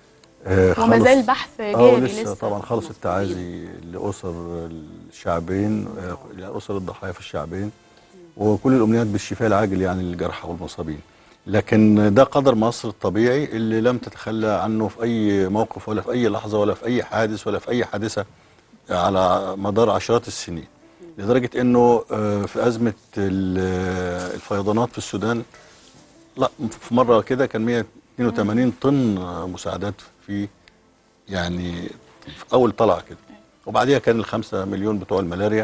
آه وما خلص- زال بحث اه جاري لسه, لسه طبعا خلص مصريين. التعازي لاسر الشعبين آه، لاسر الضحايا في الشعبين وكل الامنيات بالشفاء العاجل يعني للجرحى والمصابين لكن ده قدر مصر الطبيعي اللي لم تتخلى عنه في اي موقف ولا في اي لحظه ولا في اي حادث ولا في اي حادثه على مدار عشرات السنين لدرجه انه آه، في ازمه ال- الفيضانات في السودان لا في مره كده كان 182 طن مساعدات في يعني في اول طلعه كده وبعديها كان الخمسة مليون بتوع الملاريا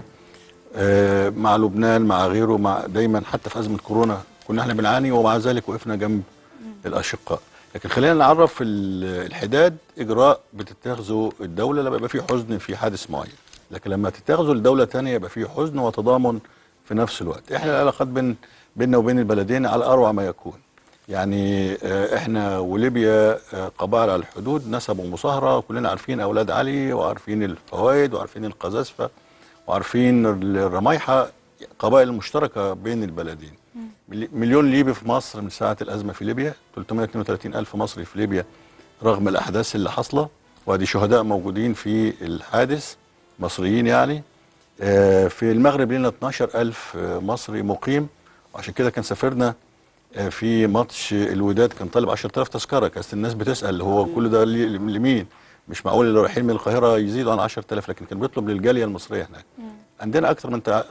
آه، مع لبنان مع غيره مع دايما حتى في ازمه كورونا كنا احنا بنعاني ومع ذلك وقفنا جنب الاشقاء لكن خلينا نعرف ال- الحداد اجراء بتتخذه الدوله لما يبقى فيه حزن في حادث معين لكن لما تتخذه لدوله ثانيه يبقى فيه حزن وتضامن في نفس الوقت احنا العلاقات بين بيننا وبين البلدين على اروع ما يكون يعني آه، احنا وليبيا آه، قبائل على الحدود نسب ومصاهره كلنا عارفين اولاد علي وعارفين الفوائد وعارفين القذافه وعارفين الرمايحه قبائل مشتركه بين البلدين ملي- مليون ليبي في مصر من ساعه الازمه في ليبيا 332 الف مصري في ليبيا رغم الاحداث اللي حاصله وادي شهداء موجودين في الحادث مصريين يعني آه، في المغرب لنا 12 الف آه، مصري مقيم وعشان كده كان سافرنا آه، في ماتش الوداد كان طالب 10000 تذكره كانت الناس بتسال هو كل ده لي- لمين مش معقول اللي رايحين من القاهره يزيدوا عن 10000 لكن كان بيطلب للجاليه المصريه هناك عندنا اكثر من تع-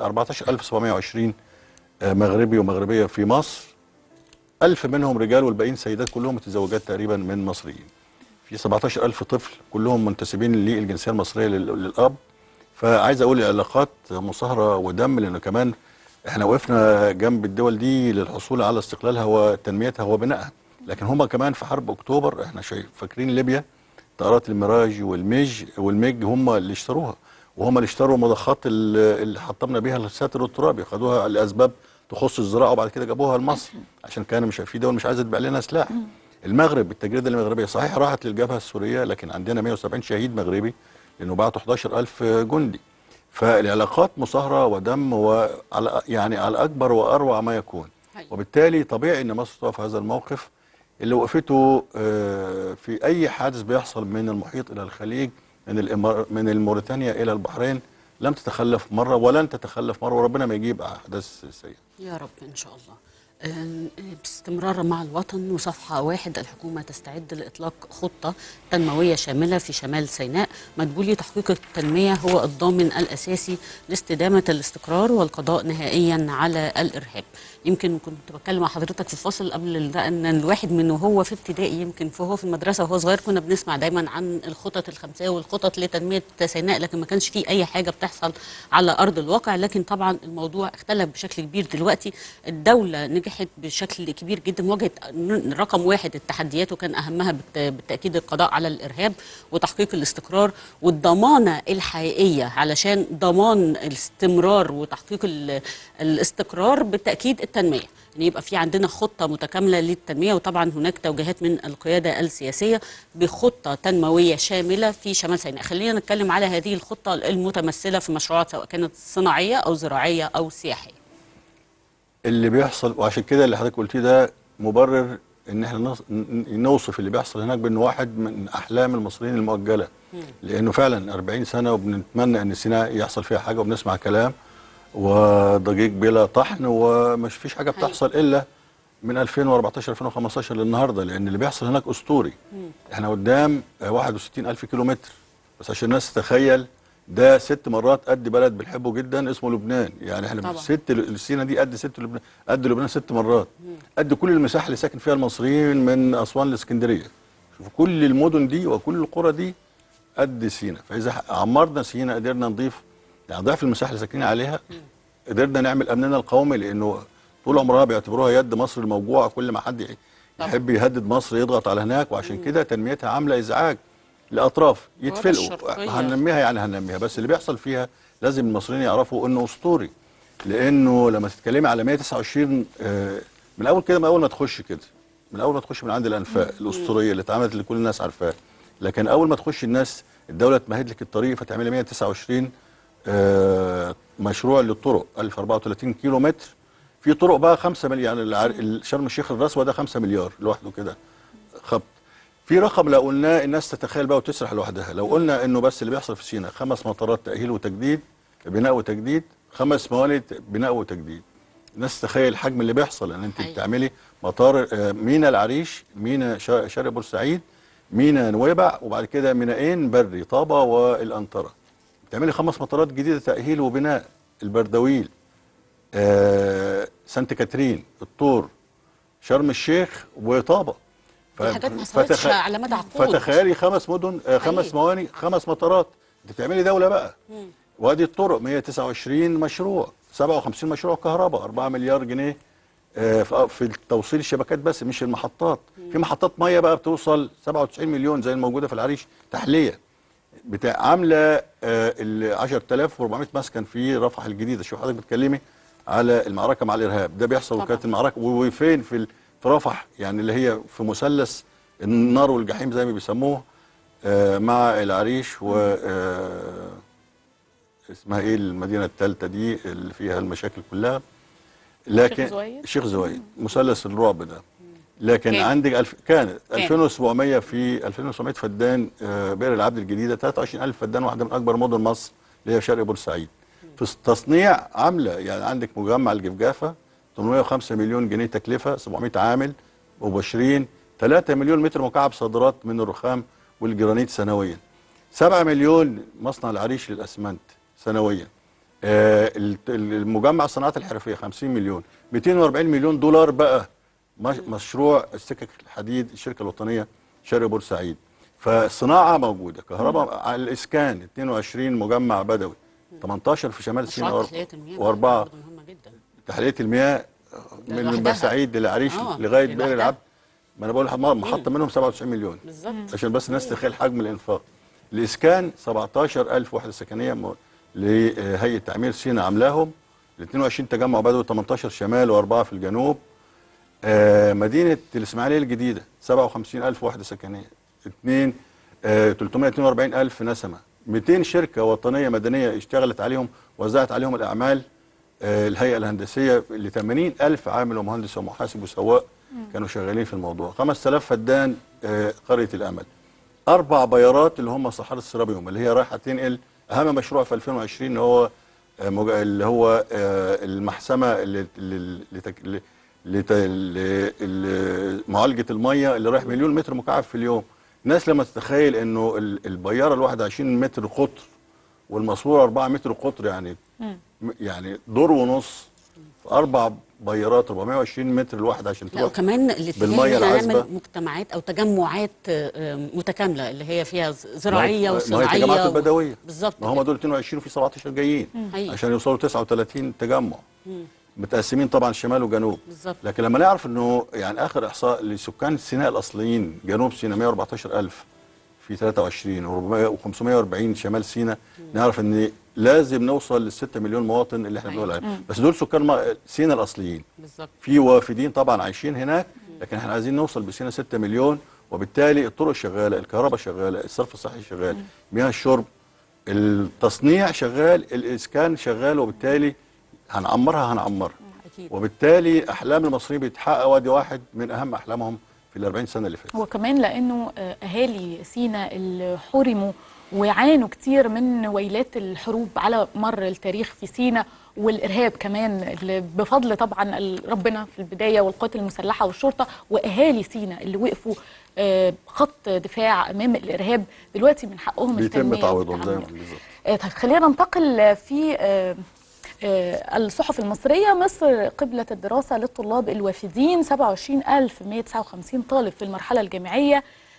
14720 آه، مغربي ومغربيه في مصر ألف منهم رجال والباقيين سيدات كلهم متزوجات تقريبا من مصريين في 17000 طفل كلهم منتسبين للجنسيه المصريه لل- للاب فعايز اقول العلاقات مصاهره ودم لانه كمان احنا وقفنا جنب الدول دي للحصول على استقلالها وتنميتها وبنائها لكن هم كمان في حرب اكتوبر احنا شايف فاكرين ليبيا طائرات الميراج والميج والميج هم اللي اشتروها وهم اللي اشتروا مضخات ال- اللي حطمنا بيها الساتر الترابي خدوها لاسباب تخص الزراعه وبعد كده جابوها لمصر عشان كان مش في دول مش عايزه تبيع لنا سلاح المغرب التجربه المغربيه صحيح راحت للجبهه السوريه لكن عندنا 170 شهيد مغربي لانه بعتوا 11000 جندي فالعلاقات مصاهره ودم وعلى يعني على اكبر واروع ما يكون أيوة. وبالتالي طبيعي ان مصر تقف في هذا الموقف اللي وقفته آه، في اي حادث بيحصل من المحيط الى الخليج من الإمار من الموريتانيا الى البحرين لم تتخلف مره ولن تتخلف مره وربنا ما يجيب احداث سيئه يا رب ان شاء الله آم، باستمرار مع الوطن وصفحة واحد الحكومة تستعد لإطلاق خطة تنموية شاملة في شمال سيناء مدبولي تحقيق التنمية هو الضامن الأساسي لاستدامة الاستقرار والقضاء نهائيا على الإرهاب يمكن كنت بتكلم مع حضرتك في الفصل قبل ده ان الواحد من وهو في ابتدائي يمكن فهو في المدرسه وهو صغير كنا بنسمع دايما عن الخطط الخمسيه والخطط لتنميه سيناء لكن ما كانش فيه اي حاجه بتحصل على ارض الواقع لكن طبعا الموضوع اختلف بشكل كبير دلوقتي الدوله نجحت بشكل كبير جدا مواجهه رقم واحد التحديات وكان اهمها بالت- بالتاكيد القضاء على الارهاب وتحقيق الاستقرار والضمانه الحقيقيه علشان ضمان الاستمرار وتحقيق ال- الاستقرار بالتاكيد التنميه ان يبقى في عندنا خطه متكامله للتنميه وطبعا هناك توجيهات من القياده السياسيه بخطه تنمويه شامله في شمال سيناء خلينا نتكلم على هذه الخطه المتمثله في مشروعات سواء كانت صناعيه او زراعيه او سياحيه اللي بيحصل وعشان كده اللي حضرتك قلتيه ده مبرر ان احنا نص- ن- نوصف اللي بيحصل هناك بانه واحد من احلام المصريين المؤجله لانه فعلا 40 سنه وبنتمنى ان سيناء يحصل فيها حاجه وبنسمع كلام وضجيج بلا طحن ومش فيش حاجه بتحصل الا من 2014 2015 للنهارده لان اللي بيحصل هناك اسطوري احنا قدام آه، 61 الف كيلو متر بس عشان الناس تتخيل ده ست مرات قد بلد بنحبه جدا اسمه لبنان يعني احنا طبعا. ست السينا دي قد ست لبنان قد لبنان ست مرات قد كل المساحه اللي ساكن فيها المصريين من اسوان لاسكندريه شوفوا كل المدن دي وكل القرى دي قد سينا فاذا عمرنا سينا قدرنا نضيف يعني ضعف المساحه اللي ساكنين عليها قدرنا نعمل امننا القومي لانه طول عمرها بيعتبروها يد مصر الموجوعه كل ما حد يحب يهدد مصر يضغط على هناك وعشان كده تنميتها عامله ازعاج لاطراف يتفلقوا الشرقية. هننميها يعني هننميها بس اللي بيحصل فيها لازم المصريين يعرفوا انه اسطوري لانه لما تتكلمي على 129 آه، من اول كده من اول ما تخش كده من اول ما تخش من عند الانفاق الاسطوريه اللي اتعملت اللي كل الناس عارفاها لكن اول ما تخش الناس الدوله تمهد لك الطريق فتعملي 129 آه، مشروع للطرق 1034 كيلو متر في طرق بقى 5 مليار يعني العر- شرم الشيخ الرسوه ده 5 مليار لوحده كده خط في رقم لو قلناه الناس تتخيل بقى وتسرح لوحدها لو قلنا انه بس اللي بيحصل في سينا خمس مطارات تاهيل وتجديد بناء وتجديد خمس موانئ بناء وتجديد الناس تتخيل الحجم اللي بيحصل ان انت أيوة. بتعملي مطار آه، مينا العريش مينا شا- شرق بورسعيد مينا نويبع وبعد كده مينائين بري طابه والانطره بتعملي خمس مطارات جديده تاهيل وبناء البردويل آه سانت كاترين الطور شرم الشيخ وطابه ف- دي حاجات ما حصلتش فتخ- على مدى عقود فتخيلي خمس مدن آه خمس أيوة. موانئ خمس مطارات انت بتعملي دوله بقى وادي الطرق 129 مشروع 57 مشروع كهرباء 4 مليار جنيه آه، في في توصيل الشبكات بس مش المحطات في محطات ميه بقى بتوصل 97 مليون زي الموجوده في العريش تحليه بتاع عامله آه، ال 10400 مسكن في رفح الجديده شوف حضرتك بتكلمي على المعركه مع الارهاب ده بيحصل طبعا. وكانت المعركه وفين في ال- في رفح يعني اللي هي في مثلث النار والجحيم زي ما بيسموه آه، مع العريش و آه، اسمها ايه المدينه الثالثه دي اللي فيها المشاكل كلها لكن شيخ زويد؟ شيخ زويد مثلث الرعب ده لكن كان. عندك الف كانت كان. 2700 في 2700 فدان آه، بئر العبد الجديده 23000 فدان واحده من اكبر مدن مصر اللي هي شرق بورسعيد في التصنيع عامله يعني عندك مجمع الجفجافه 805 مليون جنيه تكلفه 700 عامل مباشرين 3 مليون متر مكعب صادرات من الرخام والجرانيت سنويا 7 مليون مصنع العريش للاسمنت سنويا آه، الت- المجمع الصناعات الحرفيه 50 مليون 240 مليون دولار بقى مش- مشروع السكك الحديد الشركه الوطنيه شرق بورسعيد فالصناعه موجوده كهرباء على الاسكان 22 مجمع بدوي 18 في شمال سيناء مشروعات وأر- تحلية المياه واربعه برضه مهمة جدا تحليه المياه من لوحدها. بورسعيد للعريش آه، لغايه دي بئر لوحدها. العبد ما انا بقول لحضرتك محطه منهم 97 مليون بالظبط عشان بس الناس تتخيل حجم الانفاق الاسكان 17000 وحده سكنيه م- لهيئه تعمير سيناء عاملاهم ال 22 تجمع بدوي 18 شمال واربعه في الجنوب آه مدينه الاسماعيليه الجديده 57000 وحده سكنيه اثنين آه 342000 نسمه 200 شركه وطنيه مدنيه اشتغلت عليهم وزعت عليهم الاعمال آه، الهيئه الهندسيه ل 80 الف عامل ومهندس ومحاسب وسواق كانوا شغالين في الموضوع 5000 فدان آه، قريه الامل اربع بيارات اللي هم صحاري السرابيوم اللي هي رايحه تنقل اهم مشروع في 2020 اللي هو آه، مج- اللي هو آه، المحسمه اللي اللي- لتك- ل- لت- ل- ل- معالجه الميه اللي رايح مليون متر مكعب في اليوم الناس لما تتخيل انه ال- البياره الواحده 20 متر قطر والماسوره 4 متر قطر يعني م- يعني دور ونص في اربع بيارات 420 متر الواحد عشان لا تروح وكمان الاتجاه بالمية ان احنا العذبة. نعمل مجتمعات او تجمعات آه، متكامله اللي هي فيها ز- زراعيه ما هي وصناعيه التجمعات و- البدويه بالظبط ما هم دول 22 وفي 17 جايين حقيقي. عشان يوصلوا 39 تجمع متقسمين طبعا شمال وجنوب بالظبط. لكن لما نعرف انه يعني اخر احصاء لسكان سيناء الاصليين جنوب سيناء 114000 في 23 و540 شمال سيناء نعرف ان لازم نوصل لل 6 مليون مواطن اللي احنا بنقول عليهم بس دول سكان ما- سيناء الاصليين بالظبط في وافدين طبعا عايشين هناك لكن احنا عايزين نوصل بسينا 6 مليون وبالتالي الطرق شغاله الكهرباء شغاله الصرف الصحي شغال مياه الشرب التصنيع شغال الاسكان شغال وبالتالي هنعمرها هنعمرها اكيد وبالتالي احلام المصريين بيتحقق وادي واحد من اهم احلامهم في ال 40 سنه اللي فاتت هو كمان لانه آه، اهالي سينا اللي حرموا وعانوا كتير من ويلات الحروب على مر التاريخ في سينا والارهاب كمان اللي بفضل طبعا ال- ربنا في البدايه والقوات المسلحه والشرطه واهالي سينا اللي وقفوا آه، خط دفاع امام الارهاب دلوقتي من حقهم بيتم التنميه تعويضهم زي ما والتعمير. بالظبط آه، طيب خلينا ننتقل في آه، آه، الصحف المصرية مصر قبلة الدراسة للطلاب الوافدين 27159 طالب في المرحلة الجامعية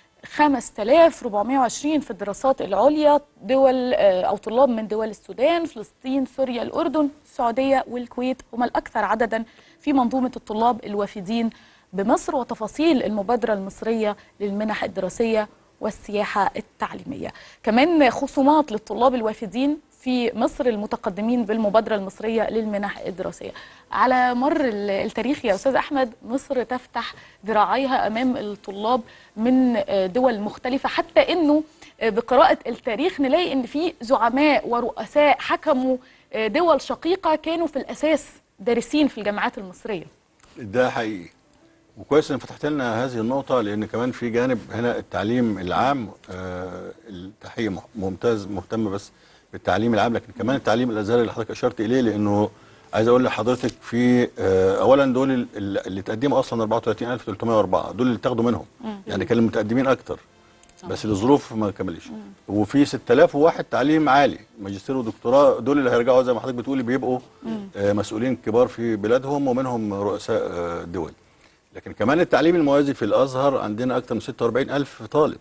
5420 في الدراسات العليا دول آه، أو طلاب من دول السودان فلسطين سوريا الأردن السعودية والكويت هم الأكثر عددا في منظومة الطلاب الوافدين بمصر وتفاصيل المبادرة المصرية للمنح الدراسية والسياحة التعليمية كمان خصومات للطلاب الوافدين في مصر المتقدمين بالمبادرة المصرية للمنح الدراسية على مر ال- التاريخ يا أستاذ أحمد مصر تفتح ذراعيها أمام الطلاب من آه، دول مختلفة حتى أنه آه، بقراءة التاريخ نلاقي أن في زعماء ورؤساء حكموا آه، دول شقيقة كانوا في الأساس دارسين في الجامعات المصرية ده حقيقي وكويس ان فتحت لنا هذه النقطة لأن كمان في جانب هنا التعليم العام آه التحية مح- ممتاز مهتم بس بالتعليم العام لكن كمان التعليم الأزهري اللي حضرتك أشرت إليه لأنه عايز أقول لحضرتك في آه أولا دول ال- ال- اللي تقدموا أصلا 34304 دول اللي تاخدوا منهم يعني كانوا متقدمين أكتر بس الظروف ما كملش وفي 6001 تعليم عالي ماجستير ودكتوراه دول اللي هيرجعوا زي ما حضرتك بتقولي بيبقوا آه مسؤولين كبار في بلادهم ومنهم رؤساء آه دول لكن كمان التعليم الموازي في الازهر عندنا اكثر من 46000 طالب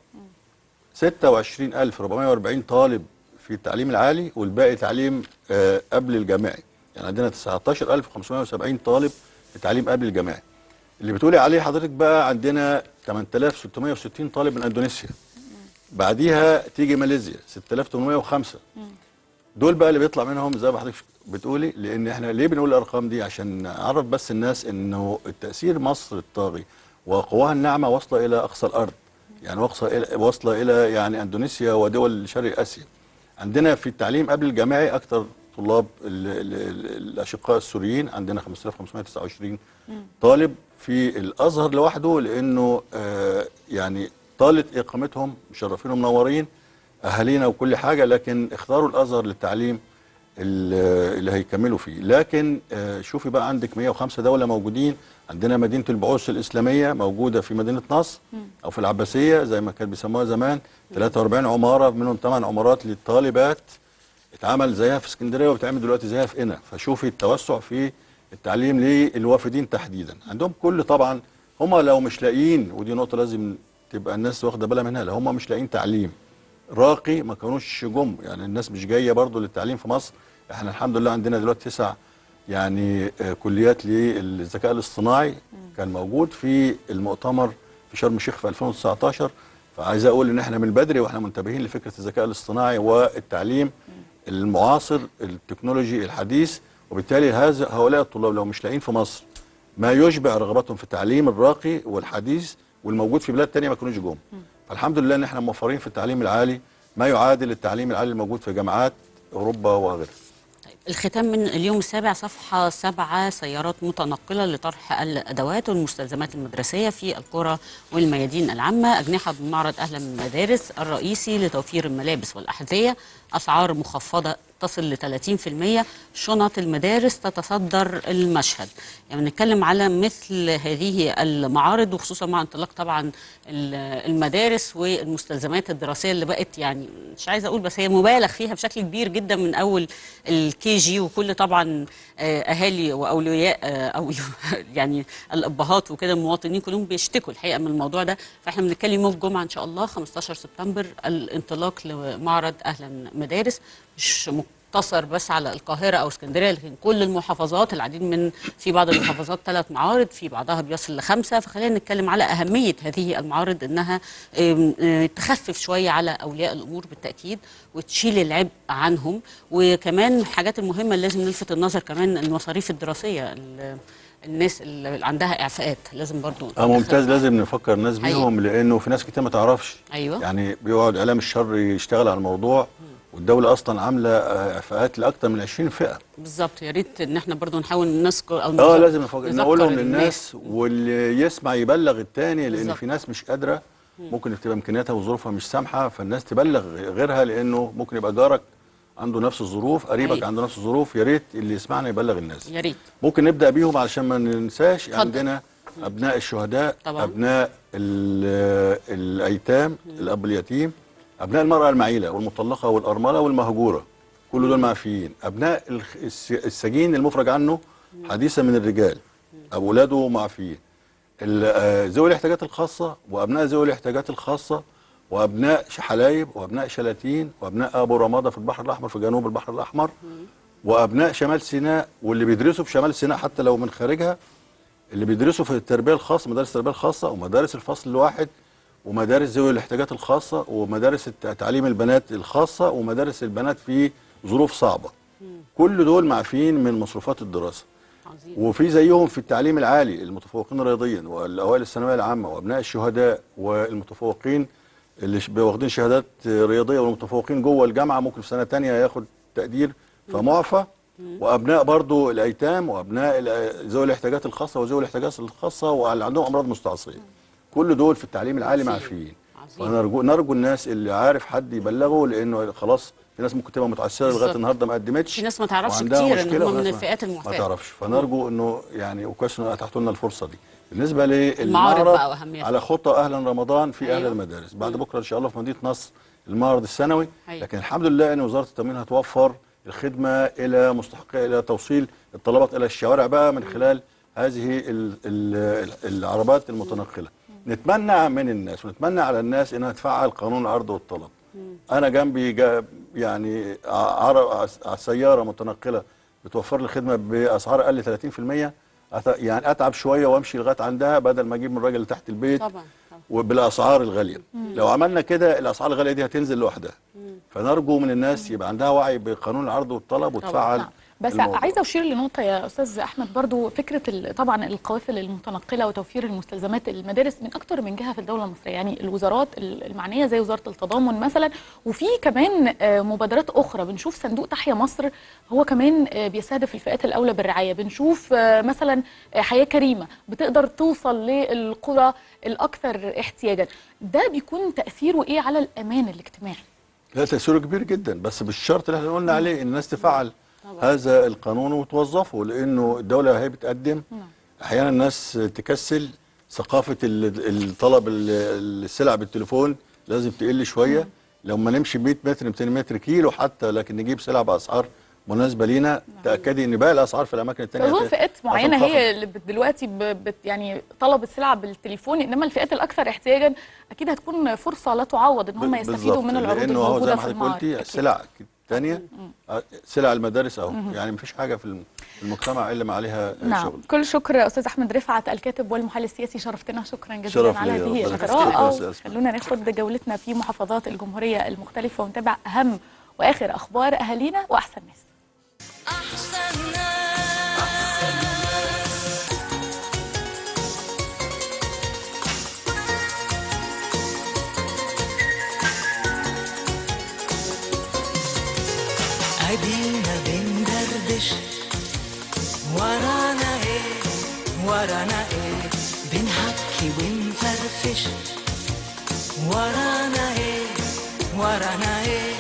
26440 طالب في التعليم العالي والباقي تعليم آه قبل الجامعي يعني عندنا 19570 طالب في تعليم قبل الجامعي اللي بتقولي عليه حضرتك بقى عندنا 8660 طالب من اندونيسيا بعديها تيجي ماليزيا 6805 دول بقى اللي بيطلع منهم زي ما حضرتك بتقولي لان احنا ليه بنقول الارقام دي عشان نعرف بس الناس انه التاثير مصر الطاغي وقواها الناعمه واصله الى اقصى الارض يعني واصله الى واصله الى يعني اندونيسيا ودول شرق اسيا عندنا في التعليم قبل الجامعي اكثر طلاب ال ال ال الاشقاء السوريين عندنا 5529 طالب في الازهر لوحده لانه آه يعني طالت اقامتهم مشرفين ومنورين اهالينا وكل حاجه لكن اختاروا الازهر للتعليم ال- اللي هيكملوا فيه لكن آه، شوفي بقى عندك 105 دوله موجودين عندنا مدينه البعوث الاسلاميه موجوده في مدينه نصر او في العباسيه زي ما كانوا بيسموها زمان 43 عماره منهم 8 عمارات للطالبات اتعمل زيها في اسكندريه وبتعمل دلوقتي زيها في قنا فشوفي التوسع في التعليم للوافدين تحديدا عندهم كل طبعا هم لو مش لاقيين ودي نقطه لازم تبقى الناس واخده بالها منها لو هم مش لاقيين تعليم راقي ما كانوش جم يعني الناس مش جايه برضو للتعليم في مصر احنا الحمد لله عندنا دلوقتي تسع يعني آه، كليات للذكاء الاصطناعي كان موجود في المؤتمر في شرم الشيخ في 2019 فعايز اقول ان احنا من بدري واحنا منتبهين لفكره الذكاء الاصطناعي والتعليم المعاصر التكنولوجي الحديث وبالتالي هذا هؤلاء الطلاب لو مش لاقيين في مصر ما يشبع رغبتهم في التعليم الراقي والحديث والموجود في بلاد تانية ما كانوش جم فالحمد لله ان احنا موفرين في التعليم العالي ما يعادل التعليم العالي الموجود في جامعات اوروبا وغيرها الختام من اليوم السابع صفحة سبعة سيارات متنقلة لطرح الأدوات والمستلزمات المدرسية في القرى والميادين العامة أجنحة بمعرض أهلا من المدارس الرئيسي لتوفير الملابس والأحذية أسعار مخفضة تصل ل 30% شنط المدارس تتصدر المشهد يعني بنتكلم على مثل هذه المعارض وخصوصا مع انطلاق طبعا ال- المدارس والمستلزمات الدراسيه اللي بقت يعني مش عايزه اقول بس هي مبالغ فيها بشكل كبير جدا من اول الكي جي وكل طبعا آه، اهالي واولياء آه، او يعني الابهات وكده المواطنين كلهم بيشتكوا الحقيقه من الموضوع ده فاحنا بنتكلم يوم الجمعه ان شاء الله 15 سبتمبر الانطلاق لمعرض اهلا مدارس مش مقتصر بس على القاهره او اسكندريه لكن كل المحافظات العديد من في بعض المحافظات ثلاث معارض في بعضها بيصل لخمسه فخلينا نتكلم على اهميه هذه المعارض انها آم، آه، تخفف شويه على اولياء الامور بالتاكيد وتشيل العبء عنهم وكمان من الحاجات المهمه اللي لازم نلفت النظر كمان المصاريف الدراسيه ال- الناس اللي عندها اعفاءات لازم برضو اه ممتاز ندخل- لازم نفكر الناس حقيقي. بيهم لانه في ناس كتير ما تعرفش ايوه يعني بيقعد اعلام الشر يشتغل على الموضوع والدوله اصلا عامله آه، اعفاءات لاكثر من 20 فئه بالظبط يا ريت ان احنا برضو نحاول نذكر او اه نذكر- لازم نفكر نذكر نقولهم للناس واللي يسمع يبلغ التاني لان بالظبط. في ناس مش قادره ممكن تبقى امكانياتها وظروفها مش سامحه فالناس تبلغ غيرها لانه ممكن يبقى جارك عنده نفس الظروف قريبك حقيقي. عنده نفس الظروف يا ريت اللي يسمعنا يبلغ الناس يا ريت ممكن نبدا بيهم علشان ما ننساش اتفضل. عندنا ابناء الشهداء طبعا. ابناء ال- الايتام الاب اليتيم ابناء المراه المعيله والمطلقه والارمله والمهجوره كل دول معفيين ابناء الخ- الس- السجين المفرج عنه حديثا من الرجال اولاده معفيين ال- آه، ذوي الاحتياجات الخاصه وابناء ذوي الاحتياجات الخاصه وابناء ش- حلايب وابناء شلاتين وابناء ابو رماده في البحر الاحمر في جنوب البحر الاحمر وابناء شمال سيناء واللي بيدرسوا في شمال سيناء حتى لو من خارجها اللي بيدرسوا في التربيه الخاصه مدارس التربيه الخاصه ومدارس الفصل الواحد ومدارس ذوي الاحتياجات الخاصه ومدارس الت- تعليم البنات الخاصه ومدارس البنات في ظروف صعبه كل دول معفيين من مصروفات الدراسه عظيم وفي زيهم في التعليم العالي المتفوقين رياضيا والاوائل الثانويه العامه وابناء الشهداء والمتفوقين اللي ش- واخدين شهادات رياضيه والمتفوقين جوه الجامعه ممكن في سنه تانية ياخد تقدير فمعفى وابناء برضو الايتام وابناء ال- ذوي الاحتياجات الخاصه وذوي الاحتياجات الخاصه واللي عندهم امراض مستعصيه كل دول في التعليم العالي عظيم. معفيين عظيم. فنرجو نرجو الناس اللي عارف حد يبلغه لانه خلاص في ناس ممكن تبقى متعسره لغايه بالظبط. النهارده ما قدمتش في ناس ما تعرفش وعندها كتير ان مشكلة هم من وناس ما- الفئات ما المعفاه تعرفش فنرجو انه يعني وكويس انه اتحتوا لنا الفرصه دي بالنسبه المعارض للمعرض بقى وأهميتها. على خطه اهلا رمضان في أيوة. اهل المدارس بعد بكره ان شاء الله في مدينه نصر المعرض السنوي أيوة. لكن الحمد لله ان وزاره التموين هتوفر الخدمه الى مستحقيها الى توصيل الطلبات الى الشوارع بقى من خلال هذه ال ال العربات المتنقله نتمنى من الناس ونتمنى على الناس انها تفعل قانون العرض والطلب انا جنبي جا يعني عر- ع- سياره متنقله بتوفر لي خدمه باسعار اقل 30% أت- يعني اتعب شويه وامشي لغايه عندها بدل ما اجيب من الراجل اللي تحت البيت طبعا طبعا وبالاسعار الغاليه لو عملنا كده الاسعار الغاليه دي هتنزل لوحدها فنرجو من الناس يبقى عندها وعي بقانون العرض والطلب وتفعل نعم. بس الموضوع. عايزه اشير لنقطه يا استاذ احمد برضو فكره ال- طبعا القوافل المتنقله وتوفير المستلزمات المدارس من اكتر من جهه في الدوله المصريه يعني الوزارات ال- المعنيه زي وزاره التضامن مثلا وفي كمان آه، مبادرات اخرى بنشوف صندوق تحيا مصر هو كمان آه، بيستهدف الفئات الاولى بالرعايه بنشوف آه، مثلا آه، حياه كريمه بتقدر توصل للقرى الاكثر احتياجا ده بيكون تاثيره ايه على الامان الاجتماعي لا تأثيره كبير جدا بس بالشرط اللي احنا قلنا عليه ان الناس تفعل هذا القانون وتوظفه لانه الدوله هي بتقدم احيانا الناس تكسل ثقافه ال- الطلب ال- السلع بالتليفون لازم تقل شويه لما نمشي 100 متر 200 متر كيلو حتى لكن نجيب سلع باسعار مناسبه لينا تاكدي ان باقي الاسعار في الاماكن الثانيه اظن فئات معينه هي اللي بت- دلوقتي ب- بت يعني طلب السلع بالتليفون انما الفئات الاكثر احتياجا اكيد هتكون فرصه لا تعوض ان هم يستفيدوا من العروض لانه هو زي الموجوده ما في حضرتك المعارض قلتي أكيد. السلع الثانيه سلع المدارس اهو يعني مفيش حاجه في الم- في المجتمع الا ما عليها نعم شغل كل شكر استاذ احمد رفعت الكاتب والمحلل السياسي شرفتنا شكرا جزيلا شرف على ليا، هذه ربنا يخليك. القراءه شكراً يا أستاذ. خلونا ناخد جولتنا في محافظات الجمهوريه المختلفه ونتابع اهم واخر اخبار اهالينا واحسن ناس أحسن ناس ادينا بندردش ورانا ايه ورانا ايه بنحكي ونفرفش ورانا ايه ورانا ايه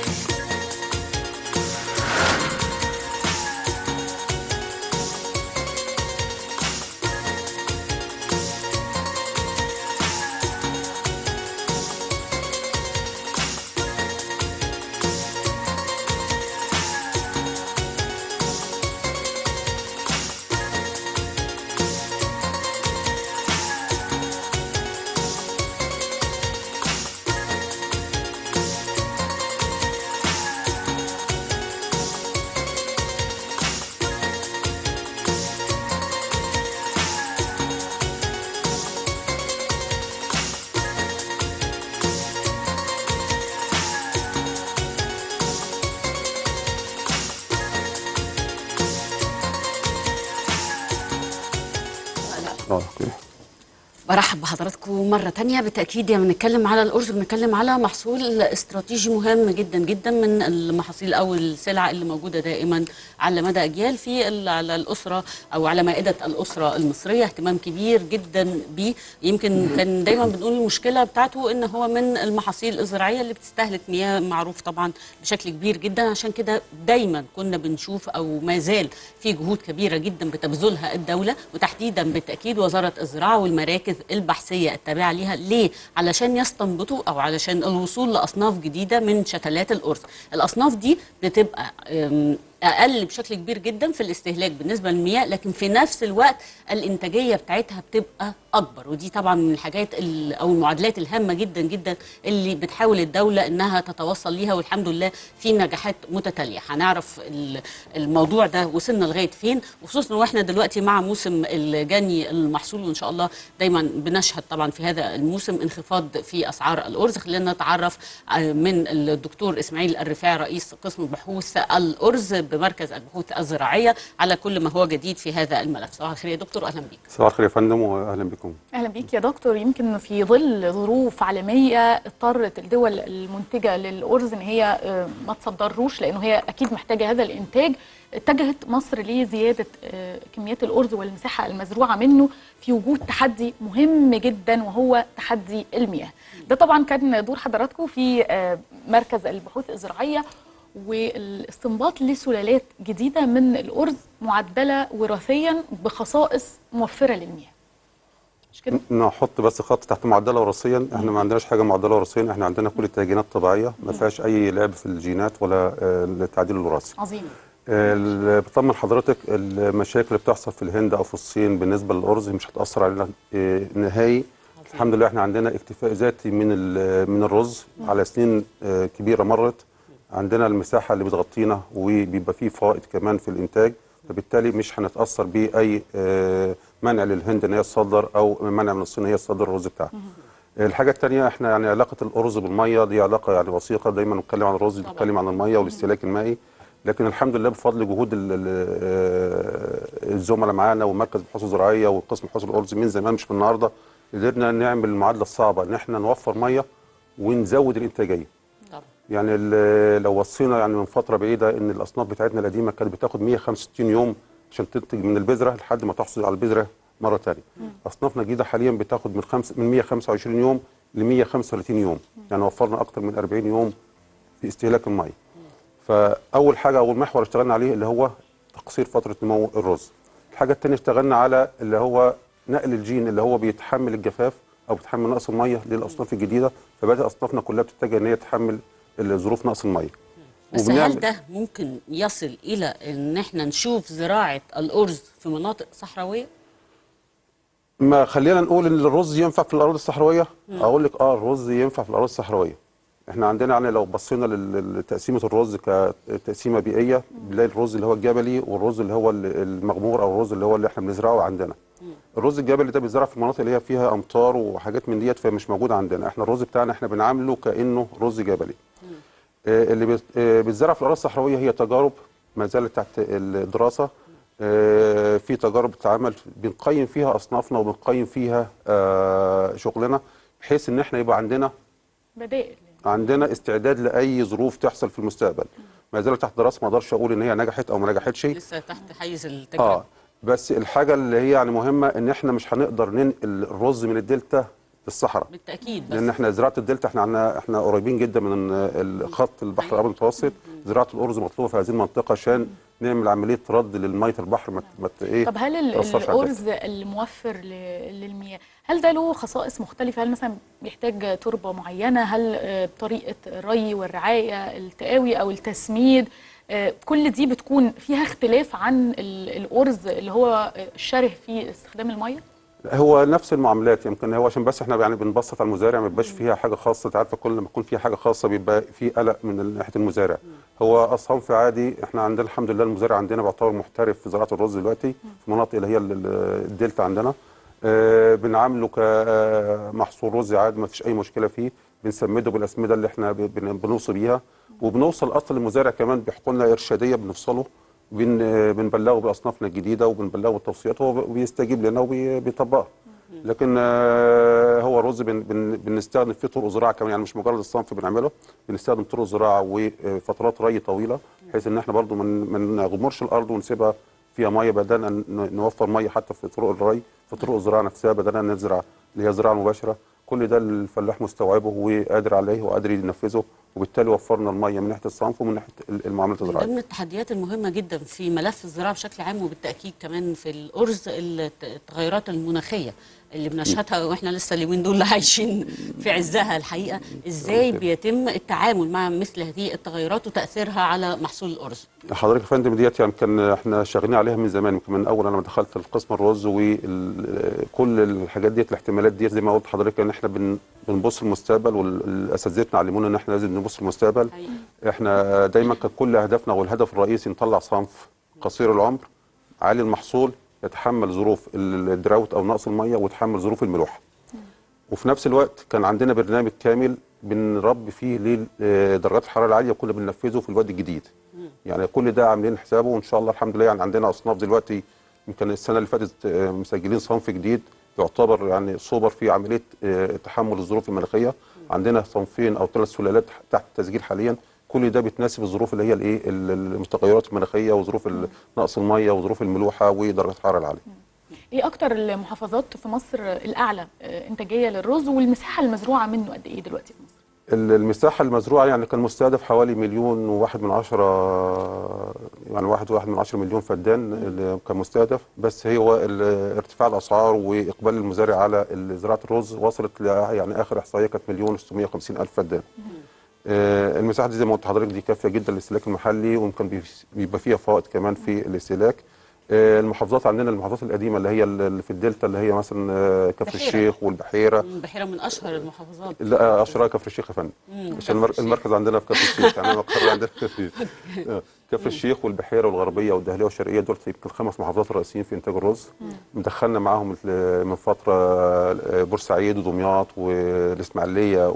اه اوكي برحب بحضراتكم مرة تانية بالتأكيد يعني بنتكلم على الأرز بنتكلم على محصول استراتيجي مهم جدا جدا من المحاصيل أو السلع اللي موجودة دائما على مدى أجيال في ال- على الأسرة أو على مائدة الأسرة المصرية اهتمام كبير جدا بيه يمكن كان دايما بنقول المشكلة بتاعته إن هو من المحاصيل الزراعية اللي بتستهلك مياه معروف طبعا بشكل كبير جدا عشان كده دايما كنا بنشوف أو ما زال في جهود كبيرة جدا بتبذلها الدولة وتحديدا بالتأكيد وزارة الزراعة والمراكز البحثية التابعة ليها ليه؟ علشان يستنبطوا أو علشان الوصول لأصناف جديدة من شتلات الأرز الأصناف دي بتبقى أم، اقل بشكل كبير جدا في الاستهلاك بالنسبه للمياه لكن في نفس الوقت الانتاجيه بتاعتها بتبقى اكبر ودي طبعا من الحاجات ال- او المعادلات الهامه جدا جدا اللي بتحاول الدوله انها تتوصل ليها والحمد لله في نجاحات متتاليه هنعرف ال- الموضوع ده وصلنا لغايه فين وخصوصا واحنا دلوقتي مع موسم الجني المحصول وان شاء الله دايما بنشهد طبعا في هذا الموسم انخفاض في اسعار الارز خلينا نتعرف آه، من الدكتور اسماعيل الرفاعي رئيس قسم بحوث الارز بمركز البحوث الزراعيه على كل ما هو جديد في هذا الملف صباح الخير يا دكتور اهلا بيك صباح الخير يا فندم واهلا بكم اهلا بيك يا دكتور يمكن في ظل ظروف عالميه اضطرت الدول المنتجه للارز ان هي آه، ما تصدروش لانه هي اكيد محتاجه هذا الانتاج اتجهت مصر لزياده آه، كميات الارز والمساحه المزروعه منه في وجود تحدي مهم جدا وهو تحدي المياه ده طبعا كان دور حضراتكم في آه، مركز البحوث الزراعيه والاستنباط لسلالات جديده من الارز معدله وراثيا بخصائص موفره للمياه مش كده؟ نحط بس خط تحت معدله وراثيا احنا ما عندناش حاجه معدله وراثيا احنا عندنا كل التهجينات طبيعيه ما فيهاش اي لعب في الجينات ولا آه، التعديل الوراثي عظيم ال- بطمن حضرتك المشاكل اللي بتحصل في الهند او في الصين بالنسبه للارز مش هتاثر علينا آه، نهائي الحمد لله احنا عندنا اكتفاء ذاتي من ال- من الرز على سنين آه، كبيره مرت عندنا المساحه اللي بتغطينا وبيبقى فيه فائض كمان في الانتاج فبالتالي مش هنتاثر باي آه، منع للهند ان هي تصدر او منع من الصين ان هي تصدر الرز بتاعها الحاجة التانية احنا يعني علاقة الأرز بالمية دي علاقة يعني وثيقة دايما نتكلم عن الرز نتكلم عن المية والاستهلاك المائي لكن الحمد لله بفضل جهود ال- ال- آه، الزملاء معانا ومركز البحوث الزراعية وقسم بحوث الأرز من زمان مش من النهاردة قدرنا نعمل المعادلة الصعبة ان احنا نوفر مية ونزود الإنتاجية طبعا يعني ال- لو وصينا يعني من فترة بعيدة ان الأصناف بتاعتنا القديمة كانت بتاخد 165 يوم عشان تنتج من البذرة لحد ما تحصل على البذرة مرة تانية أصنافنا الجديدة حاليا بتاخد من خمس من 125 يوم ل 135 يوم يعني وفرنا أكتر من 40 يوم في استهلاك المية فأول حاجة أول محور اشتغلنا عليه اللي هو تقصير فترة نمو الرز الحاجة التانية اشتغلنا على اللي هو نقل الجين اللي هو بيتحمل الجفاف أو بيتحمل نقص المية للأصناف الجديدة فبدأت أصنافنا كلها بتتجه إن هي تتحمل ظروف نقص المية بس وبنعمل- هل ده ممكن يصل الى ان احنا نشوف زراعه الارز في مناطق صحراويه ما خلينا نقول ان الرز ينفع في الاراضي الصحراويه اقول لك اه الرز ينفع في الاراضي الصحراويه احنا عندنا يعني لو بصينا لل- لتقسيمه الرز كتقسيمه بيئيه بنلاقي الرز اللي هو الجبلي والرز اللي هو ال- المغمور او الرز اللي هو اللي احنا بنزرعه عندنا الرز الجبلي ده بيتزرع في المناطق اللي هي فيها امطار وحاجات من ديت فمش موجود عندنا احنا الرز بتاعنا احنا بنعامله كانه رز جبلي آه، اللي بيت- آه، بيتزرع في الاراضي الصحراويه هي تجارب ما زالت تحت الدراسه آه، في تجارب بتتعمل بنقيم فيها اصنافنا وبنقيم فيها آه، شغلنا بحيث ان احنا يبقى عندنا بدائل عندنا استعداد لاي ظروف تحصل في المستقبل ما زالت تحت دراسه ما اقدرش اقول ان هي نجحت او ما نجحتش لسه تحت حيز التجربه اه بس الحاجه اللي هي يعني مهمه ان احنا مش هنقدر ننقل الرز من الدلتا للصحراء بالتاكيد بس لان احنا زراعه الدلتا احنا عندنا احنا قريبين جدا من الخط البحر الابيض المتوسط زراعه الارز مطلوبه في هذه المنطقه عشان نعمل عمليه رد للميه البحر ما ت- ما ت- ايه طب هل ال- تأثرش على الارز الموفر ل- للمياه هل ده له خصائص مختلفه هل مثلا بيحتاج تربه معينه هل آه، طريقه الري والرعايه التقاوي او التسميد آه، كل دي بتكون فيها اختلاف عن ال- الارز اللي هو آه، الشره في استخدام الميه هو نفس المعاملات يمكن هو عشان بس احنا يعني بنبسط على المزارع ما بيبقاش فيها حاجه خاصه انت عارفه كل ما يكون فيها حاجه خاصه بيبقى في قلق من ناحيه المزارع هو الصنف عادي احنا عندنا الحمد لله المزارع عندنا بيعتبر محترف في زراعه الرز دلوقتي في المناطق اللي هي ال- ال- الدلتا عندنا آه بنعامله كمحصول رز عادي ما فيش اي مشكله فيه بنسمده بالاسمده اللي احنا ب- بن- بنوصي بيها وبنوصل اصلا للمزارع كمان بيحكوا لنا ارشاديه بنفصله بن بنبلغه باصنافنا الجديده وبنبلغه بالتوصيات هو بيستجيب لنا وبيطبقها لكن آه، هو الرز بن بن بنستخدم فيه طرق زراعه كمان يعني مش مجرد الصنف بنعمله بنستخدم طرق زراعه وفترات ري طويله بحيث ان احنا برضو ما من ما نغمرش الارض ونسيبها فيها ميه بدل ان ن- نوفر ميه حتى في طرق الري في طرق الزراعه نفسها بدل ان نزرع اللي هي الزراعه المباشره كل ده الفلاح مستوعبه وقادر عليه وقادر ينفذه وبالتالي وفرنا الميه من ناحيه الصنف ومن ناحيه المعاملات من الزراعيه ضمن التحديات المهمة جدا في ملف الزراعة بشكل عام وبالتأكيد كمان في الأرز الت- التغيرات المناخية اللي بنشهدها واحنا لسه اليومين دول عايشين في عزها الحقيقة ازاي بيتم التعامل مع مثل هذه التغيرات وتأثيرها على محصول الأرز حضرتك يا فندم ديت يعني كان احنا شغالين عليها من زمان يمكن من اول انا ما دخلت القسم الرز وكل الحاجات ديت الاحتمالات ديت زي ما قلت لحضرتك ان احنا بن بنبص المستقبل والاساتذتنا علمونا ان احنا لازم نبص المستقبل احنا دايما كان كل اهدافنا والهدف الرئيسي نطلع صنف قصير العمر عالي المحصول يتحمل ظروف الدراوت او نقص الميه ويتحمل ظروف الملوحه وفي نفس الوقت كان عندنا برنامج كامل بنربي فيه لدرجات الحراره العاليه كنا بننفذه في الوادي الجديد يعني كل ده عاملين حسابه وان شاء الله الحمد لله يعني عندنا اصناف دلوقتي يمكن السنه اللي فاتت آه، مسجلين صنف جديد يعتبر يعني سوبر في عمليه آه، تحمل الظروف المناخيه عندنا صنفين او ثلاث سلالات تحت تسجيل حاليا كل ده بتناسب الظروف اللي هي الايه ال- المتغيرات المناخيه وظروف ال- نقص الميه وظروف الملوحه ودرجه الحراره العاليه ايه اكتر المحافظات في مصر الاعلى آه، انتاجيه للرز والمساحه المزروعه منه قد ايه دلوقتي في مصر ال- المساحة المزروعة يعني كان مستهدف حوالي مليون وواحد من عشرة يعني واحد واحد من عشرة مليون فدان اللي كان مستهدف بس هو ال- ارتفاع الأسعار وإقبال المزارع على ال- زراعة الرز وصلت ل يعني آخر إحصائية كانت مليون وستمية وخمسين ألف فدان آه، المساحة دي زي ما قلت لحضرتك دي كافية جدا للاستهلاك المحلي ويمكن بيس- بيبقى فيها فوائد كمان في الاستهلاك آه، المحافظات عندنا المحافظات القديمة اللي هي اللي في الدلتا اللي هي مثلا آه، كفر بحيرة. الشيخ والبحيرة البحيرة من أشهر المحافظات لا اشراء كفر الشيخ يا فندم مم، عشان كفر المر- المركز عندنا في كفر الشيخ يعني المقر عندنا في كفر الشيخ آه، كفر الشيخ والبحيره والغربيه والدهليه والشرقيه دول يمكن الخمس محافظات الرئيسيين في انتاج الرز مدخلنا معاهم ال- من فتره آه، بورسعيد ودمياط والاسماعيليه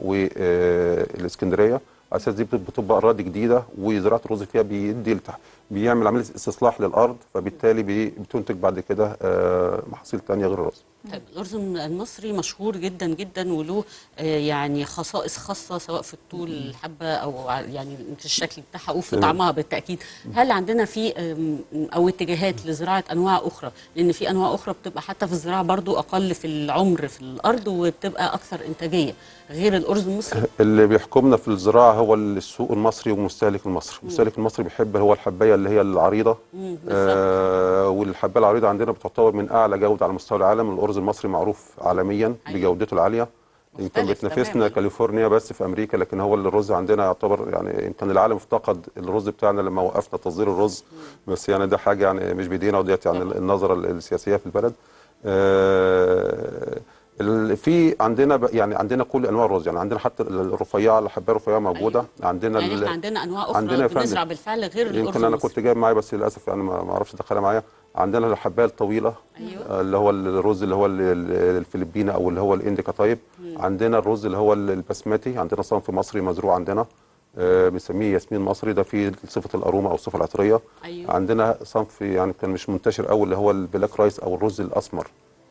والاسكندريه على اساس دي بت- بتبقى اراضي جديده وزراعه الرز فيها بيدي التح- بيعمل عمليه استصلاح للارض فبالتالي بي- بتنتج بعد كده آه، محاصيل ثانيه غير الرز طيب الأرز المصري مشهور جدا جدا وله آه، يعني خصائص خاصة سواء في الطول الحبة أو ع- يعني في الشكل بتاعها أو في تمام. طعمها بالتأكيد هل عندنا في آم، أو اتجاهات لزراعة أنواع أخرى لأن في أنواع أخرى بتبقى حتى في الزراعة برضو أقل في العمر في الأرض وبتبقى أكثر إنتاجية غير الأرز المصري اللي بيحكمنا في الزراعه هو السوق المصري والمستهلك المصري، المستهلك المصري بيحب هو الحبايه اللي هي العريضه مم، آه والحبايه العريضه عندنا بتعتبر من اعلى جوده على مستوى العالم، الارز المصري معروف عالميا أيوة. بجودته العاليه يمكن مختلف بتنافسنا تماماً. كاليفورنيا بس في امريكا لكن هو الرز عندنا يعتبر يعني يمكن العالم افتقد الرز بتاعنا لما وقفنا تصدير الرز بس يعني ده حاجه يعني مش بايدينا وديت يعني النظره السياسيه في البلد آه ال- في عندنا ب- يعني عندنا كل انواع الرز يعني عندنا حتى الرفيعه الحبايه الرفيعه موجوده عندنا يعني ال- احنا عندنا أنواع أخرى عندنا يا فندم. بنزرع بالفعل غير الأرز يمكن انا المصري كنت جايب معايا بس للاسف يعني ما ما اعرفش ادخلها معايا عندنا الحبايه الطويله أيوة. آه، اللي هو الرز اللي هو ال- ال- الفلبيني او اللي هو الانديكا طيب عندنا الرز اللي هو ال- البسمتي عندنا صنف مصري مزروع عندنا آه، بنسميه ياسمين مصري ده فيه صفه الاروما او الصفه العطريه أيوة. عندنا صنف يعني كان مش منتشر قوي اللي هو البلاك رايس او الرز الاسمر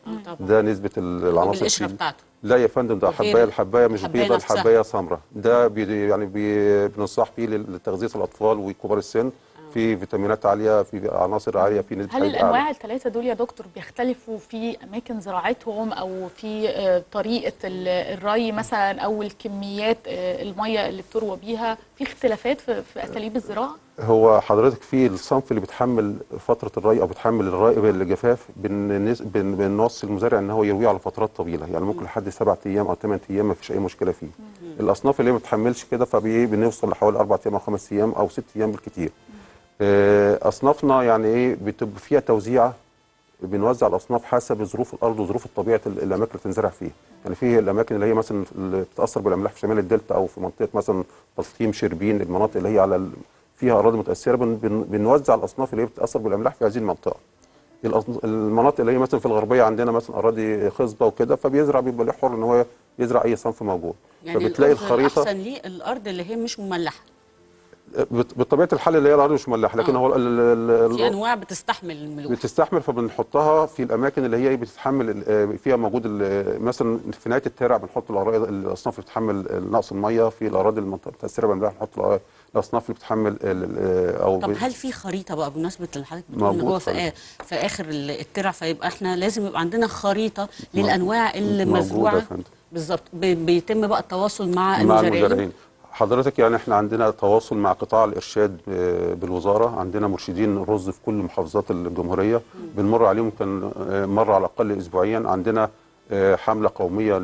طبعا. ده نسبه ال- العناصر بالقشرة فيه. بتاعته. لا يا فندم ده وغير حبايه الحبايه مش الحباية بيضه نفسها. الحبايه سمراء ده بي يعني بي بننصح بيه لل- لتغذيه الاطفال وكبار السن في فيتامينات عاليه في عناصر عاليه في نسبه هل حديد الانواع أعلى. الثلاثه دول يا دكتور بيختلفوا في اماكن زراعتهم او في آه، طريقه ال- الري مثلا او الكميات آه، الميه اللي بتروى بيها في اختلافات في, في اساليب الزراعه هو حضرتك في الصنف اللي بتحمل فتره الري او بتحمل الري بالجفاف بنس- بن- بنوصي المزارع ان هو يرويه على فترات طويله يعني ممكن لحد سبع ايام او ثمان ايام ما فيش اي مشكله فيه الاصناف اللي ما بتحملش كده فبنوصل لحوالي اربع ايام او خمس ايام او ست ايام بالكتير آه، اصنافنا يعني ايه بتبقى فيها توزيعه بنوزع الاصناف حسب ظروف الارض وظروف طبيعه ال- الاماكن اللي بتنزرع فيها يعني في الاماكن اللي هي مثلا اللي بتتاثر بالاملاح في شمال الدلتا او في منطقه مثلا بلطيم شربين المناطق اللي هي على ال- فيها اراضي متاثره بن بن بنوزع الاصناف اللي هي بتتاثر بالاملاح في هذه المنطقه الأصن- المناطق اللي هي مثلا في الغربيه عندنا مثلا اراضي خصبه وكده فبيزرع بيبقى له حر ان هو يزرع اي صنف موجود يعني فبتلاقي الأرض الخريطه احسن ليه الارض اللي هي مش مملحه بط- بطبيعه الحال اللي هي الارض مش مملحه لكن آه. هو ال- ال- في ال- انواع بتستحمل الملوحه بتستحمل فبنحطها في الاماكن اللي هي بتتحمل ال- آه، فيها موجود ال- مثلا في نهايه الترع بنحط الأراضي- الاصناف اللي بتتحمل نقص الميه في الاراضي المنطقه المتاثره بالملاح بنحط الأ- الاصناف اللي بتتحمل ال- ال- او طب ب- هل في خريطه بقى بمناسبه اللي حضرتك بتقول ان موجود هو في, خريطة. آ- في اخر ال- الترع فيبقى احنا لازم يبقى عندنا خريطه للانواع اللي موجودة يا مزروعه فندم. بالظبط ب- بيتم بقى التواصل مع مع المزارعين المزارعين حضرتك يعني احنا عندنا تواصل مع قطاع الارشاد آه، بالوزاره عندنا مرشدين رز في كل محافظات الجمهوريه بنمر عليهم كان آه، مره على الاقل اسبوعيا عندنا آه، حمله قوميه ل-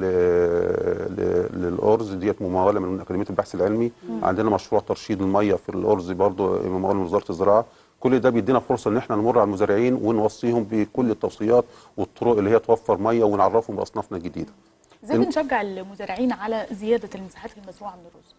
ل- للارز ديت مموله من اكاديميه البحث العلمي عندنا مشروع ترشيد الميه في الارز برضو ممول من وزاره الزراعه كل ده بيدينا فرصه ان احنا نمر على المزارعين ونوصيهم بكل التوصيات والطرق اللي هي توفر ميه ونعرفهم باصنافنا الجديده ازاي الم- بنشجع المزارعين على زياده المساحات المزروعه من الرز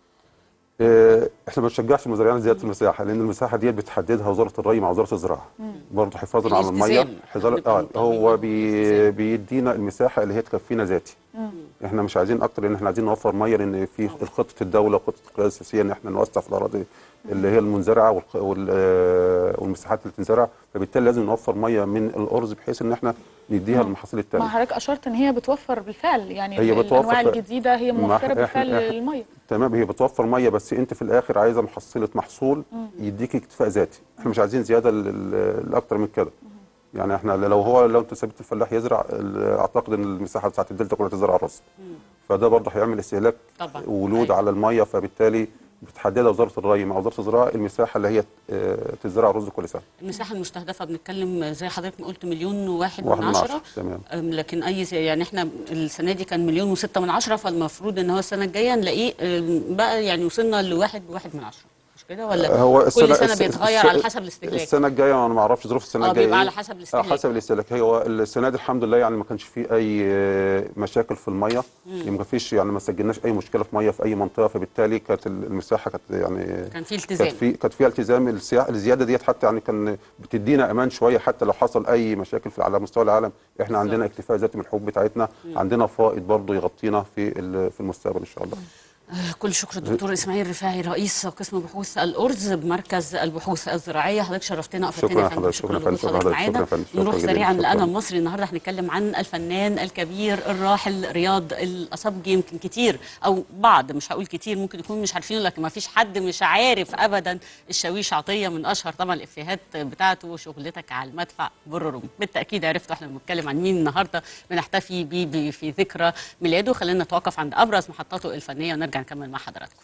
آه، احنا ما بنشجعش المزارعين على زياده المساحه لان المساحه ديت بتحددها وزاره الري مع وزاره الزراعه برضه حفاظا على الميه الالتزام. حفاظا نبقى اه مطمئنين هو بي بالالتزام. بيدينا المساحه اللي هي تكفينا ذاتي احنا مش عايزين اكتر لان احنا عايزين نوفر ميه لان في خطه الدوله وخطه القياده السياسيه ان احنا نوسع في الاراضي اللي هي المنزرعه والخ- وال- آه، والمساحات اللي تنزرع فبالتالي لازم نوفر ميه من الارز بحيث ان احنا نديها المحاصيل ما التانيه حضرتك اشرت ان هي بتوفر بالفعل يعني هي بتوفر الانواع ف- الجديده هي ما موفره إحنا- بالفعل إحنا- للميه تمام هي بتوفر ميه بس انت في الاخر عايزه محصله محصول يديك اكتفاء ذاتي احنا مش عايزين زياده ل- ل- لاكتر من كده يعني احنا لو هو لو انت سبت الفلاح يزرع ال- اعتقد ان المساحه بتاعت الدلتا كلها تزرع رز فده برضه هيعمل استهلاك طبعا ولود أيوة. على الميه فبالتالي بتحددها وزاره الري مع وزاره الزراعه المساحه اللي هي آه، تزرع رز كل سنه المساحه المستهدفه بنتكلم زي حضرتك ما قلت مليون واحد واحد من من عشرة عشرة، تمام. أم، لكن اي زي يعني احنا السنه دي كان مليون وستة من عشرة فالمفروض ان هو السنه الجايه نلاقيه أم، بقى يعني وصلنا لواحد واحد من عشرة مش كده ولا هو كل السنة- سنه الس- بيتغير الس- على حسب الاستهلاك السنه الجايه انا ما اعرفش ظروف السنه آه، الجايه بيبقى إيه. على حسب الاستهلاك. آه، حسب الاستهلاك هو السنه دي الحمد لله يعني ما كانش فيه اي آه، مشاكل في الميه يعني ما فيش يعني ما سجلناش اي مشكله في ميه في اي منطقه فبالتالي كانت المساحه كانت يعني كان في التزام. كانت في كانت فيها التزام السيا- الزياده ديت حتى يعني كان بتدينا امان شويه حتى لو حصل اي مشاكل في على مستوى العالم احنا عندنا اكتفاء ذاتي من الحبوب بتاعتنا عندنا فائض برضه يغطينا في ال- في المستقبل ان شاء الله آه، كل شكر الدكتور اسماعيل رفاعي رئيس قسم بحوث الارز بمركز البحوث الزراعيه حضرتك شرفتنا شكراً افدتنا يا يا فندم حضرتك، شكرا شكراً لوجود فندم، حضرتك شكراً معانا فندم، شكراً نروح جزيلاً، سريعا شكراً. لأنا مصري النهارده هنتكلم عن الفنان الكبير الراحل رياض الاصابجي يمكن كتير او بعض مش هقول كتير ممكن يكون مش عارفينه لكن ما فيش حد مش عارف ابدا الشاويش عطيه من اشهر طبعا الافيهات بتاعته شغلتك على المدفع بررم بالتاكيد عرفتوا احنا بنتكلم عن مين النهارده بنحتفي بيه بيه في ذكرى ميلاده خلينا نتوقف عند ابرز محطاته الفنيه ونرجع نكمل مع حضراتكم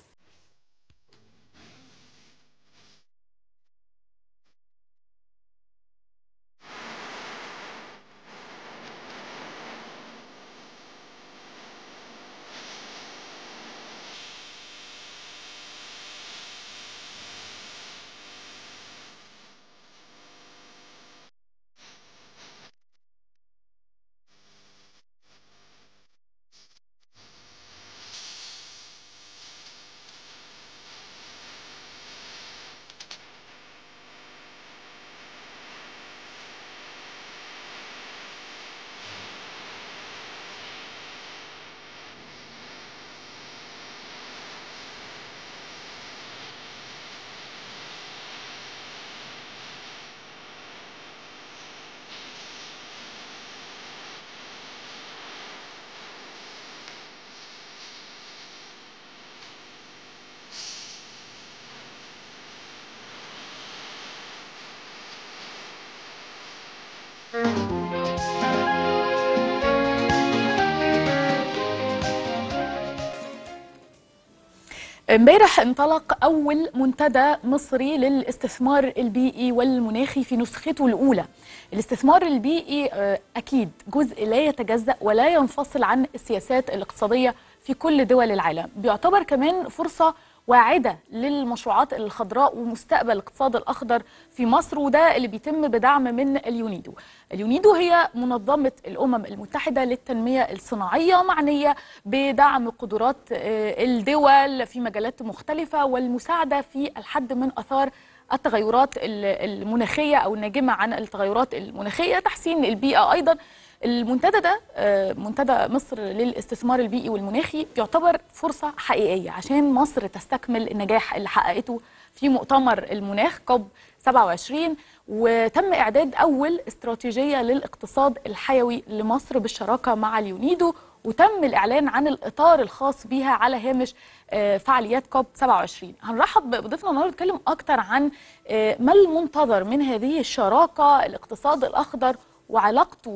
امبارح انطلق أول منتدى مصري للاستثمار البيئي والمناخي في نسخته الأولى الاستثمار البيئي آه، أكيد جزء لا يتجزأ ولا ينفصل عن السياسات الاقتصادية في كل دول العالم بيعتبر كمان فرصة واعدة للمشروعات الخضراء ومستقبل الاقتصاد الأخضر في مصر وده اللي بيتم بدعم من اليونيدو اليونيدو هي منظمة الأمم المتحدة للتنمية الصناعية معنية بدعم قدرات آه، الدول في مجالات مختلفة والمساعدة في الحد من أثار التغيرات ال- المناخية أو الناجمة عن التغيرات المناخية تحسين البيئة أيضا المنتدى ده آه، منتدى مصر للاستثمار البيئي والمناخي يعتبر فرصة حقيقية عشان مصر تستكمل النجاح اللي حققته في مؤتمر المناخ كوب 27 وتم إعداد أول استراتيجية للاقتصاد الحيوي لمصر بالشراكة مع اليونيدو وتم الإعلان عن الإطار الخاص بها على هامش آه، فعاليات كوب 27 هنرحب بضيفنا النهارده نتكلم أكتر عن آه، ما المنتظر من هذه الشراكة الاقتصاد الأخضر وعلاقته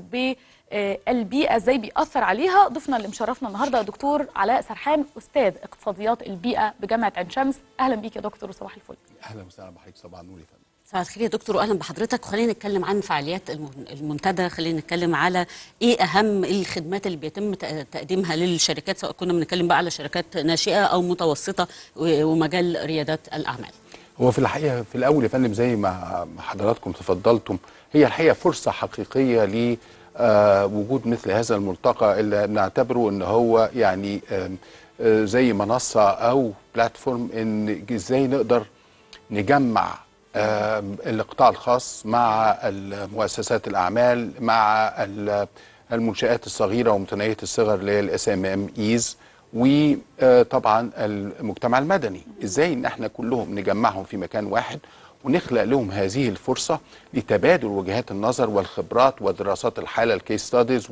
بالبيئة ازاي بيأثر عليها ضيفنا اللي مشرفنا النهارده دكتور علاء سرحان أستاذ اقتصاديات البيئة بجامعة عين شمس أهلا بيك يا دكتور وصباح الفل اهلا وسهلا بحضرتك صباح النور يا فندم صباح الخير يا دكتور واهلا بحضرتك وخلينا نتكلم عن فعاليات المن- المنتدى خلينا نتكلم على ايه اهم الخدمات اللي بيتم تق- تقديمها للشركات سواء كنا بنتكلم بقى على شركات ناشئه او متوسطه و- ومجال ريادات الاعمال هو في الحقيقه في الاول يا فندم زي ما ما حضراتكم تفضلتم هي الحقيقه فرصه حقيقيه ل آه، وجود مثل هذا الملتقى اللي بنعتبره ان هو يعني آم، آه، زي منصه او بلاتفورم ان ازاي نقدر نجمع آم، القطاع الخاص مع مؤسسات الاعمال مع ال- المنشات الصغيره ومتناهيه الصغر اللي هي الاس ام ام ايز وطبعا المجتمع المدني ازاي ان احنا كلهم نجمعهم في مكان واحد ونخلق لهم هذه الفرصه لتبادل وجهات النظر والخبرات ودراسات الحاله الكيس ستاديز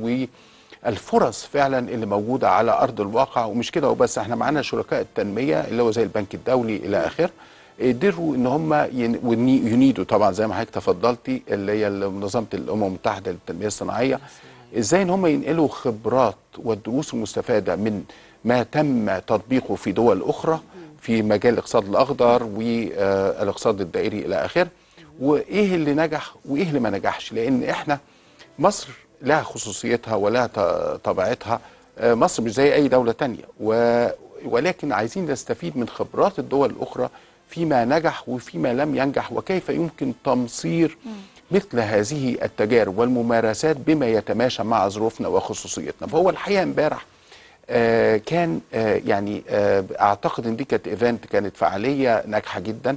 والفرص فعلا اللي موجوده على ارض الواقع ومش كده وبس احنا معانا شركاء التنميه اللي هو زي البنك الدولي الى اخره قدروا ان هم ين- والني- ينيدوا طبعا زي ما حضرتك تفضلتي اللي هي منظمه الامم المتحده للتنميه الصناعيه ازاي ان هم ينقلوا خبرات والدروس المستفاده من ما تم تطبيقه في دول اخرى في مجال الاقتصاد الاخضر والاقتصاد الدائري الى اخره وايه اللي نجح وايه اللي ما نجحش لان احنا مصر لها خصوصيتها ولها ط- طبيعتها آه، مصر مش زي اي دوله تانية و- ولكن عايزين نستفيد من خبرات الدول الاخرى فيما نجح وفيما لم ينجح وكيف يمكن تمصير مثل هذه التجارب والممارسات بما يتماشى مع ظروفنا وخصوصيتنا فهو الحقيقه امبارح آه كان آه يعني آه اعتقد ان دي كانت ايفنت كانت فعاليه ناجحه جدا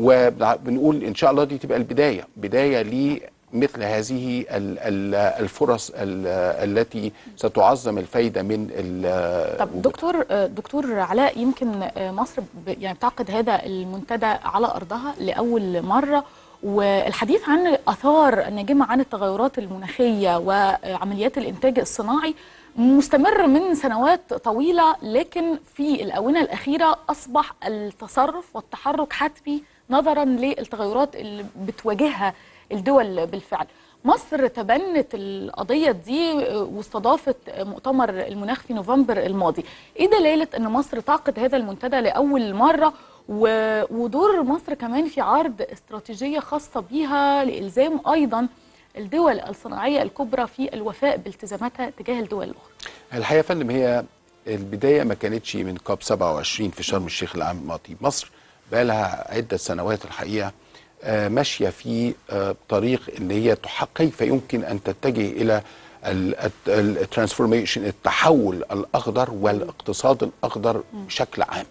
وبنقول ان شاء الله دي تبقى البدايه بدايه لمثل هذه ال- ال- الفرص ال- التي ستعظم الفايده من ال- طب دكتور آه، دكتور علاء يمكن آه، مصر ب- يعني بتعقد هذا المنتدى على ارضها لاول مره والحديث عن اثار الناجمه عن التغيرات المناخيه وعمليات الانتاج الصناعي مستمر من سنوات طويله لكن في الاونه الاخيره اصبح التصرف والتحرك حتمي نظرا للتغيرات اللي بتواجهها الدول بالفعل مصر تبنت القضية دي واستضافت مؤتمر المناخ في نوفمبر الماضي ايه دلالة ان مصر تعقد هذا المنتدى لأول مرة و- ودور مصر كمان في عرض استراتيجية خاصة بيها لإلزام أيضا الدول الصناعية الكبرى في الوفاء بالتزاماتها تجاه الدول الأخرى الحقيقه يا فندم هي البدايه ما كانتش من كوب 27 في شرم الشيخ العام الماضي مصر بقى لها عده سنوات الحقيقه آه، ماشيه في آه، طريق اللي هي تح- كيف يمكن ان تتجه الى الترانسفورميشن التحول الاخضر والاقتصاد الاخضر بشكل عام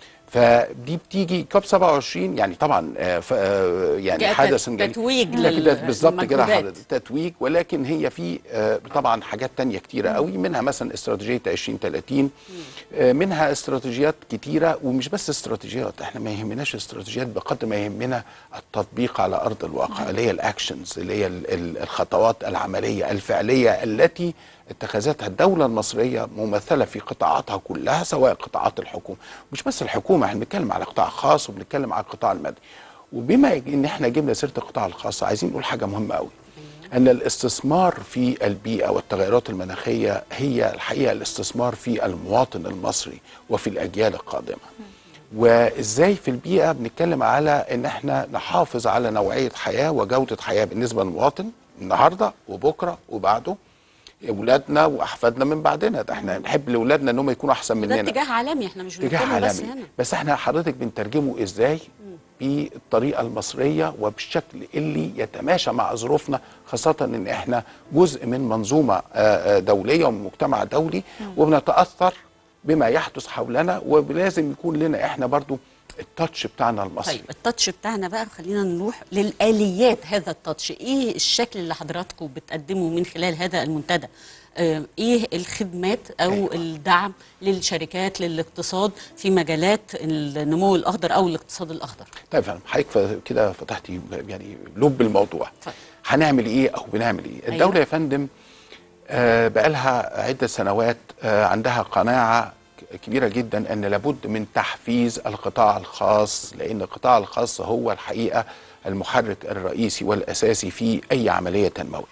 فدي بتيجي كوب 27 يعني طبعا آه، ف- آه، يعني كانت حدث جليل. تتويج لكن لل- ده بالظبط كده للمجهودات. حضرتك تتويج ولكن هي في آه، طبعا حاجات تانية كتيرة قوي منها مثلا استراتيجية 2030 آه، منها استراتيجيات كتيرة ومش بس استراتيجيات احنا ما يهمناش استراتيجيات بقدر ما يهمنا التطبيق على أرض الواقع اللي هي الأكشنز اللي هي ال- ال- الخطوات العملية الفعلية التي اتخذتها الدولة المصرية ممثلة في قطاعاتها كلها سواء قطاعات الحكومة مش بس الحكومة احنا بنتكلم على قطاع خاص وبنتكلم على القطاع المدني وبما ان احنا جبنا سيره القطاع الخاص عايزين نقول حاجه مهمه قوي ان الاستثمار في البيئه والتغيرات المناخيه هي الحقيقه الاستثمار في المواطن المصري وفي الاجيال القادمه وازاي في البيئه بنتكلم على ان احنا نحافظ على نوعيه حياه وجوده حياه بالنسبه للمواطن النهارده وبكره وبعده اولادنا واحفادنا من بعدنا ده احنا نحب لاولادنا ان هم يكونوا احسن ده مننا اتجاه عالمي احنا مش اتجاه بنتكلم بس عالمي هنا بس احنا حضرتك بنترجمه ازاي بالطريقه المصريه وبالشكل اللي يتماشى مع ظروفنا خاصه ان احنا جزء من منظومه آه، آه، دوليه ومن مجتمع دولي وبنتاثر بما يحدث حولنا ولازم يكون لنا احنا برضو التاتش بتاعنا المصري طيب التاتش بتاعنا بقى خلينا نروح للآليات هذا التاتش ايه الشكل اللي حضراتكم بتقدمه من خلال هذا المنتدى آه، ايه الخدمات او أيوة. الدعم للشركات للاقتصاد في مجالات النمو الاخضر او الاقتصاد الاخضر طيب فندم حضرتك ف- كده فتحتي يعني لب الموضوع هنعمل ايه او بنعمل ايه الدوله أيوة. يا فندم آه، بقالها عده سنوات آه، عندها قناعه ك- كبيره جدا ان لابد من تحفيز القطاع الخاص لان القطاع الخاص هو الحقيقه المحرك الرئيسي والاساسي في اي عمليه تنمويه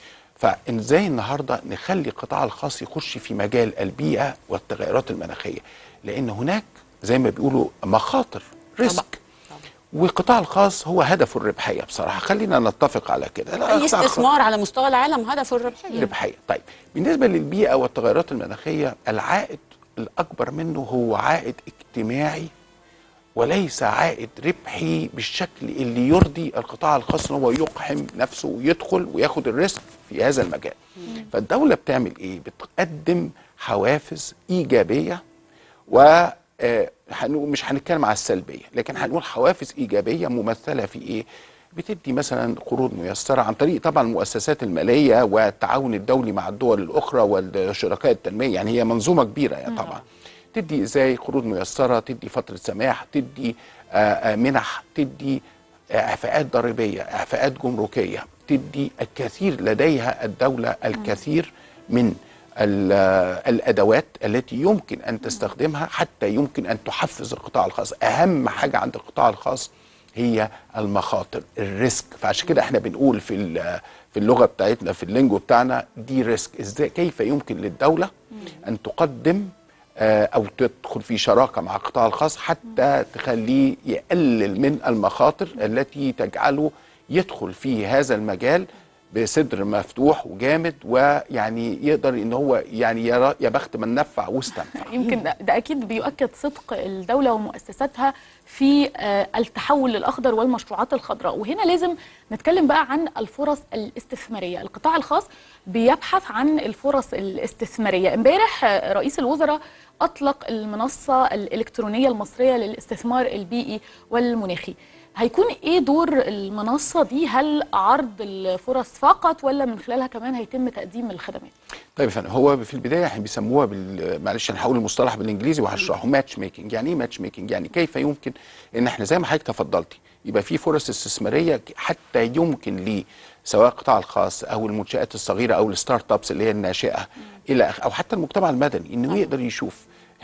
فازاي النهارده نخلي القطاع الخاص يخش في مجال البيئه والتغيرات المناخيه لان هناك زي ما بيقولوا مخاطر ريسك والقطاع الخاص هو هدفه الربحيه بصراحه خلينا نتفق على كده لا، اي القطاع الخاص- استثمار على مستوى العالم هدفه الربحيه ربحيه طيب بالنسبه للبيئه والتغيرات المناخيه العائد الاكبر منه هو عائد اجتماعي وليس عائد ربحي بالشكل اللي يرضي القطاع الخاص ان هو يقحم نفسه ويدخل وياخد الريسك في هذا المجال فالدوله بتعمل ايه بتقدم حوافز ايجابيه و آه، هنقول مش هنتكلم على السلبيه لكن هنقول حوافز ايجابيه ممثله في ايه بتدي مثلا قروض ميسره عن طريق طبعا المؤسسات الماليه والتعاون الدولي مع الدول الاخرى والشركاء التنميه يعني هي منظومه كبيره يعني طبعا تدي ازاي قروض ميسره تدي فتره سماح تدي آه، آه، منح تدي اعفاءات ضريبيه اعفاءات جمركيه تدي الكثير لديها الدوله الكثير من ال- الادوات التي يمكن ان تستخدمها حتى يمكن ان تحفز القطاع الخاص اهم حاجه عند القطاع الخاص هي المخاطر الريسك فعشان كده احنا بنقول في ال- في اللغه بتاعتنا في اللينجو بتاعنا دي ريسك ازاي كيف يمكن للدوله ان تقدم آه، او تدخل في شراكه مع القطاع الخاص حتى تخليه يقلل من المخاطر التي تجعله يدخل في هذا المجال بصدر مفتوح وجامد ويعني يقدر ان هو يعني يرى يا بخت من نفع واستنفع يمكن ده, ده اكيد بيؤكد صدق الدوله ومؤسساتها في آه، التحول للاخضر والمشروعات الخضراء وهنا لازم نتكلم بقى عن الفرص الاستثماريه القطاع الخاص بيبحث عن الفرص الاستثماريه امبارح آه، رئيس الوزراء اطلق المنصه الالكترونيه المصريه للاستثمار البيئي والمناخي هيكون ايه دور المنصه دي هل عرض الفرص فقط ولا من خلالها كمان هيتم تقديم الخدمات طيب يا فندم هو في البدايه احنا بيسموها بال معلش انا هقول المصطلح بالانجليزي وهشرحه ماتش ميكنج يعني ايه ماتش ميكنج يعني كيف يمكن ان احنا زي ما حضرتك تفضلتي يبقى في فرص استثماريه حتى يمكن لي سواء القطاع الخاص او المنشات الصغيره او الستارت ابس اللي هي الناشئه الى آخره، او حتى المجتمع المدني انه يقدر يشوف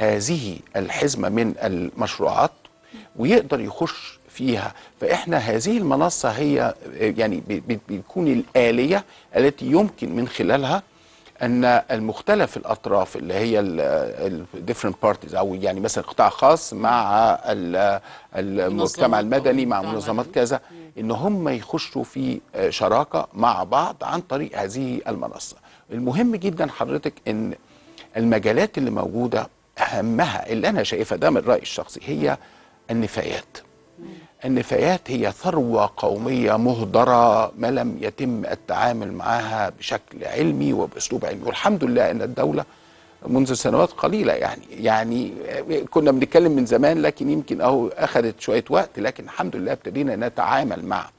هذه الحزمه من المشروعات ويقدر يخش فيها فاحنا هذه المنصه هي يعني بي- بي- بيكون الاليه التي يمكن من خلالها ان المختلف الاطراف اللي هي الديفرنت بارتيز او يعني مثلا قطاع خاص مع ال- المجتمع المدني مع منظمات كذا ان هم يخشوا في آه، شراكه مع بعض عن طريق هذه المنصه المهم جدا حضرتك ان المجالات اللي موجوده اهمها اللي انا شايفها ده من رايي الشخصي هي النفايات النفايات هي ثروة قومية مهدرة ما لم يتم التعامل معها بشكل علمي وبأسلوب علمي والحمد لله أن الدولة منذ سنوات قليلة يعني يعني كنا بنتكلم من زمان لكن يمكن أهو أخذت شوية وقت لكن الحمد لله ابتدينا نتعامل مع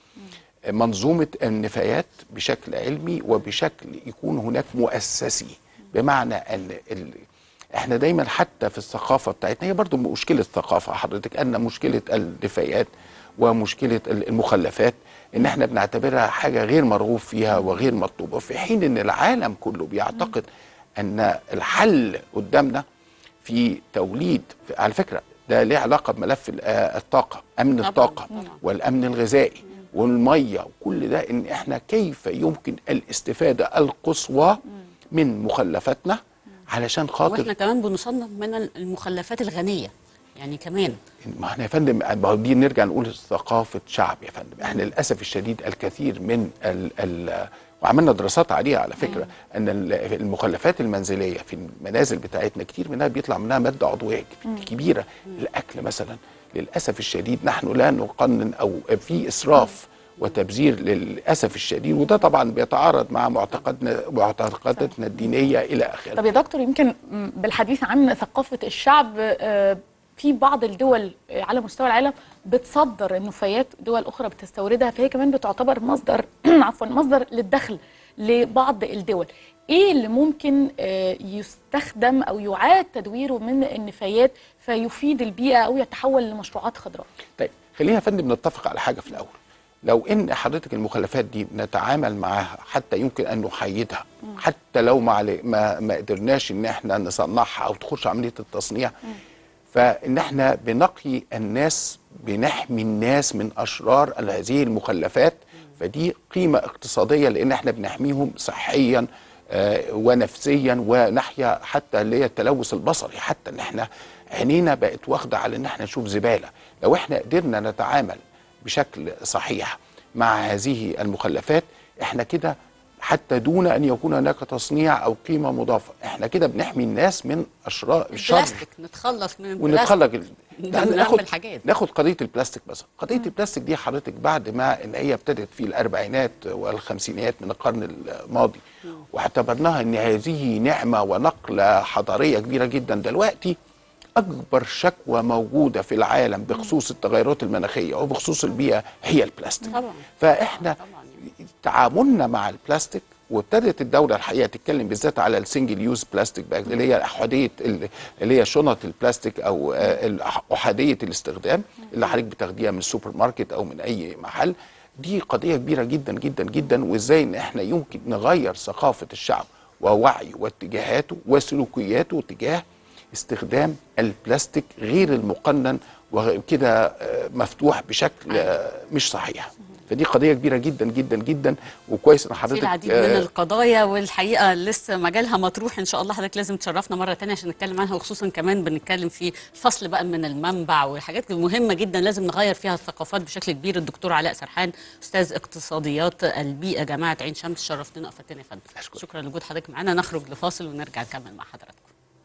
منظومة النفايات بشكل علمي وبشكل يكون هناك مؤسسي بمعنى أن ال... احنا دايما حتى في الثقافة بتاعتنا هي برضو مشكلة ثقافة حضرتك أن مشكلة النفايات ومشكلة المخلفات ان احنا بنعتبرها حاجة غير مرغوب فيها وغير مطلوبة في حين ان العالم كله بيعتقد ان الحل قدامنا في توليد على فكرة ده ليه علاقة بملف ال- آه، الطاقة أمن الطاقة والأمن الغذائي والمية وكل ده إن إحنا كيف يمكن الاستفادة القصوى من مخلفاتنا علشان خاطر واحنا كمان بنصنف من المخلفات الغنيه يعني كمان ما احنا يا فندم ما هو دي نرجع نقول ثقافه شعب يا فندم احنا للاسف الشديد الكثير من ال ال وعملنا دراسات عليها على فكره ان ال- المخلفات المنزليه في المنازل بتاعتنا كتير منها بيطلع منها ماده عضويه مم. كبيره الاكل مثلا للاسف الشديد نحن لا نقنن او في اسراف وتبذير للاسف الشديد وده طبعا بيتعارض مع معتقدنا معتقداتنا الدينيه الى اخره طب يا دكتور يمكن م، بالحديث عن ثقافة الشعب آه، في بعض الدول آه، على مستوى العالم بتصدر النفايات دول أخرى بتستوردها فهي كمان بتعتبر مصدر عفوا مصدر للدخل لبعض الدول ايه اللي ممكن آه، يستخدم او يعاد تدويره من النفايات فيفيد البيئة او يتحول لمشروعات خضراء طيب خلينا يا فندم نتفق على حاجه في الاول لو ان حضرتك المخلفات دي نتعامل معاها حتى يمكن ان نحيدها حتى لو ما علي- ما, ما قدرناش ان احنا نصنعها او تخش عمليه التصنيع فان احنا بنقي الناس بنحمي الناس من اشرار هذه المخلفات فدي قيمه اقتصاديه لان احنا بنحميهم صحيا آه، ونفسيا وناحيه حتى اللي هي التلوث البصري حتى ان احنا عينينا بقت واخده على ان احنا نشوف زباله لو احنا قدرنا نتعامل بشكل صحيح مع هذه المخلفات احنا كده حتى دون ان يكون هناك تصنيع او قيمه مضافه احنا كده بنحمي الناس من اشرار الشر البلاستيك نتخلص من ونتخلق البلاستيك ال- ده من ناخد أهم الحاجات ناخد قضيه البلاستيك بس قضيه البلاستيك دي حضرتك بعد ما ان هي ابتدت في الاربعينات والخمسينيات من القرن الماضي واعتبرناها ان هذه نعمه ونقله حضاريه كبيره جدا دلوقتي اكبر شكوى موجوده في العالم بخصوص التغيرات المناخيه وبخصوص البيئه هي البلاستيك طبعا فاحنا تعاملنا مع البلاستيك وابتدت الدوله الحقيقه تتكلم بالذات على السنجل يوز بلاستيك باج اللي هي احاديه ال- اللي هي شنط البلاستيك او آه، ال- احاديه الاستخدام اللي حضرتك بتاخديها من السوبر ماركت او من اي محل دي قضيه كبيره جدا جدا جدا وازاي ان احنا يمكن نغير ثقافه الشعب ووعيه واتجاهاته وسلوكياته تجاه استخدام البلاستيك غير المقنن وكده آه، مفتوح بشكل آه، مش صحيح فدي قضيه كبيره جدا جدا جدا وكويس ان في حضرتك العديد من آه، القضايا والحقيقه لسه مجالها مطروح ان شاء الله حضرتك لازم تشرفنا مره تانية عشان نتكلم عنها وخصوصا كمان بنتكلم في الفصل بقى من المنبع وحاجات مهمه جدا لازم نغير فيها الثقافات بشكل كبير الدكتور علاء سرحان استاذ اقتصاديات البيئه جامعه عين شمس شرفتنا وافدتنا يا فندم شكرا لوجود حضرتك معانا نخرج لفاصل ونرجع نكمل مع حضراتكم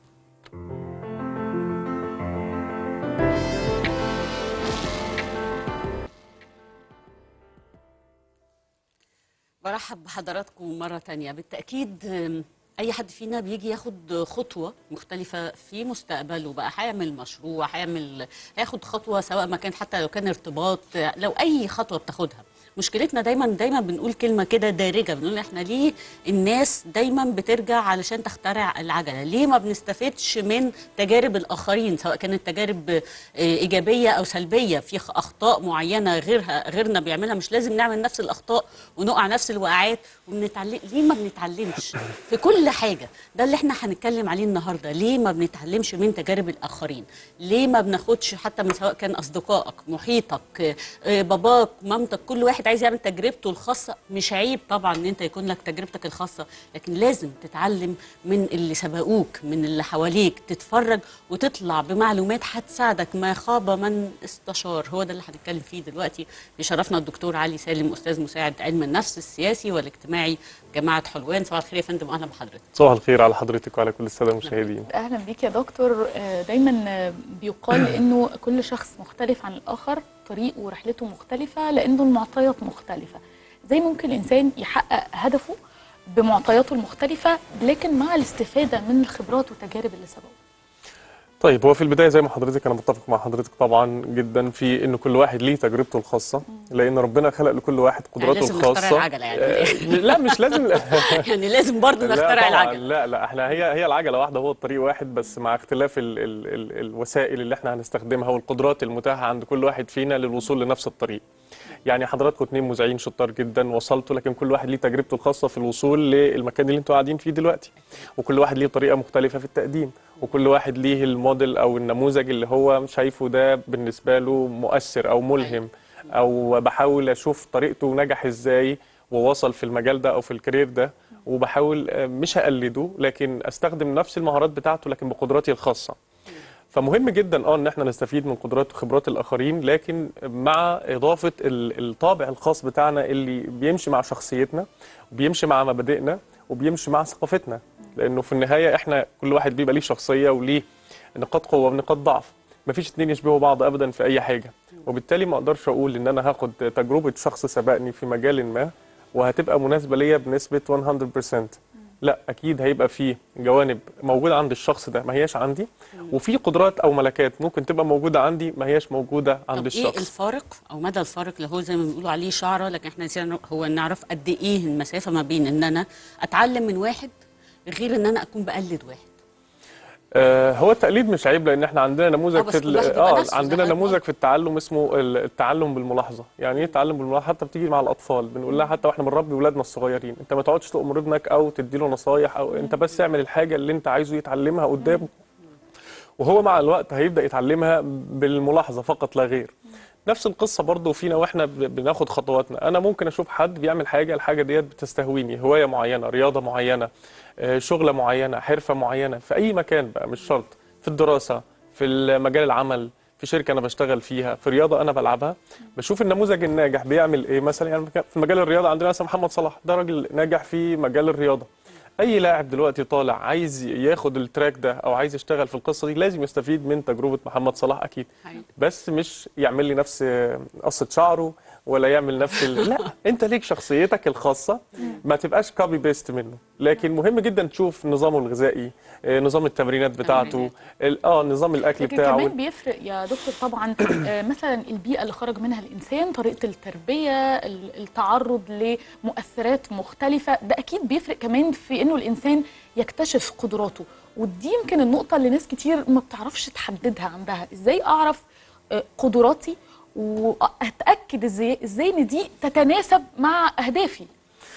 برحب بحضراتكم مرة تانية بالتأكيد أم، أي حد فينا بيجي ياخد خطوة مختلفة في مستقبله بقى هيعمل مشروع هيعمل هياخد خطوة سواء ما كان حتى لو كان ارتباط لو أي خطوة بتاخدها مشكلتنا دايما دايما بنقول كلمة كده دارجة بنقول احنا ليه الناس دايما بترجع علشان تخترع العجلة ليه ما بنستفدش من تجارب الآخرين سواء كانت تجارب آه، إيجابية أو سلبية في خ- أخطاء معينة غيرها غيرنا بيعملها مش لازم نعمل نفس الأخطاء ونقع نفس الوقعات وبنتعلم ليه ما بنتعلمش في كل حاجة ده اللي احنا هنتكلم عليه النهاردة ليه ما بنتعلمش من تجارب الآخرين ليه ما بناخدش حتى من سواء كان أصدقائك محيطك آه، آه، باباك مامتك كل واحد عايز يعمل تجربته الخاصة مش عيب طبعا ان انت يكون لك تجربتك الخاصة لكن لازم تتعلم من اللي سبقوك من اللي حواليك تتفرج وتطلع بمعلومات هتساعدك ما خاب من استشار هو ده اللي هنتكلم فيه دلوقتي بيشرفنا الدكتور علي سالم استاذ مساعد علم النفس السياسي والاجتماعي جامعة حلوان صباح الخير يا فندم اهلا بحضرتك صباح الخير على حضرتك وعلى كل الساده المشاهدين اهلا بيك يا دكتور آه، دايما آه، بيقال انه كل شخص مختلف عن الاخر طريقه ورحلته مختلفه لانه المعطيات مختلفه زي ممكن الانسان يحقق هدفه بمعطياته المختلفه لكن مع الاستفاده من الخبرات والتجارب اللي سبقه طيب هو في البدايه زي ما حضرتك انا متفق مع حضرتك طبعا جدا في ان كل واحد ليه تجربته الخاصه لان ربنا خلق لكل واحد قدراته لازم نخترع الخاصه العجلة يعني. آه، لا مش لازم يعني لازم برضه لا نخترع طبعاً، العجلة لا لا احنا هي هي العجله واحده هو الطريق واحد بس مع اختلاف ال ال ال الوسائل اللي احنا هنستخدمها والقدرات المتاحه عند كل واحد فينا للوصول لنفس الطريق يعني حضراتكم اتنين مذيعين شطار جدا وصلتوا لكن كل واحد ليه تجربته الخاصه في الوصول للمكان اللي انتوا قاعدين فيه دلوقتي وكل واحد ليه طريقه مختلفه في التقديم وكل واحد ليه الموديل او النموذج اللي هو شايفه ده بالنسبه له مؤثر او ملهم او بحاول اشوف طريقته نجح ازاي ووصل في المجال ده او في الكارير ده وبحاول آه، مش اقلده لكن استخدم نفس المهارات بتاعته لكن بقدراتي الخاصه فمهم جدا اه ان احنا نستفيد من قدرات وخبرات الاخرين لكن مع اضافه ال- الطابع الخاص بتاعنا اللي بيمشي مع شخصيتنا وبيمشي مع مبادئنا وبيمشي مع ثقافتنا لانه في النهايه احنا كل واحد بيبقى ليه شخصيه وليه نقاط قوه ونقاط ضعف مفيش اتنين يشبهوا بعض ابدا في اي حاجه وبالتالي ما اقدرش اقول ان انا هاخد تجربه شخص سبقني في مجال ما وهتبقى مناسبه ليا بنسبه 100% لا اكيد هيبقى في جوانب موجوده عند الشخص ده ما هياش عندي وفي قدرات او ملكات ممكن تبقى موجوده عندي ما هياش موجوده عند طب الشخص ايه الفارق او مدى الفارق اللي هو زي ما بيقولوا عليه شعره لكن احنا نسينا هو نعرف قد ايه المسافه ما بين ان انا اتعلم من واحد غير ان انا اكون بقلد واحد آه، هو التقليد مش عيب لان احنا عندنا آه، نموذج بس في كل ال- واحد يبقى اه نفسه عندنا زي ما نموذج في التعلم اسمه ال- التعلم بالملاحظه يعني ايه التعلم بالملاحظه حتى بتيجي مع الاطفال بنقول لها حتى واحنا بنربي ولادنا الصغيرين انت ما تقعدش تأمر ابنك او تدي له نصايح او انت بس اعمل الحاجه اللي انت عايزه يتعلمها قدامه وهو مع الوقت هيبدا يتعلمها بالملاحظه فقط لا غير نفس القصه برضو فينا واحنا ب- بناخد خطواتنا انا ممكن اشوف حد بيعمل حاجه الحاجه ديت بتستهويني هوايه معينه رياضه معينه آه، شغله معينه حرفه معينه في اي مكان بقى مش شرط في الدراسه في مجال العمل في شركه انا بشتغل فيها في رياضه انا بلعبها بشوف النموذج الناجح بيعمل ايه مثلا يعني في مجال الرياضه عندنا مثلا محمد صلاح ده راجل ناجح في مجال الرياضه اي لاعب دلوقتي طالع عايز ياخد التراك ده او عايز يشتغل في القصه دي لازم يستفيد من تجربه محمد صلاح اكيد بس مش يعمل لي نفس قصه شعره ولا يعمل نفس ال... لا انت ليك شخصيتك الخاصه ما تبقاش كوبي بيست منه لكن مهم جدا تشوف نظامه الغذائي آه، نظام التمرينات بتاعته ال- اه نظام الاكل لكن بتاعه كمان بيفرق يا دكتور طبعا آه، مثلا البيئه اللي خرج منها الانسان طريقه التربيه ال- التعرض لمؤثرات مختلفه ده اكيد بيفرق كمان في انه الانسان يكتشف قدراته ودي يمكن النقطه اللي ناس كتير ما بتعرفش تحددها عندها ازاي اعرف آه، قدراتي واتاكد ازاي ازاي ان دي تتناسب مع اهدافي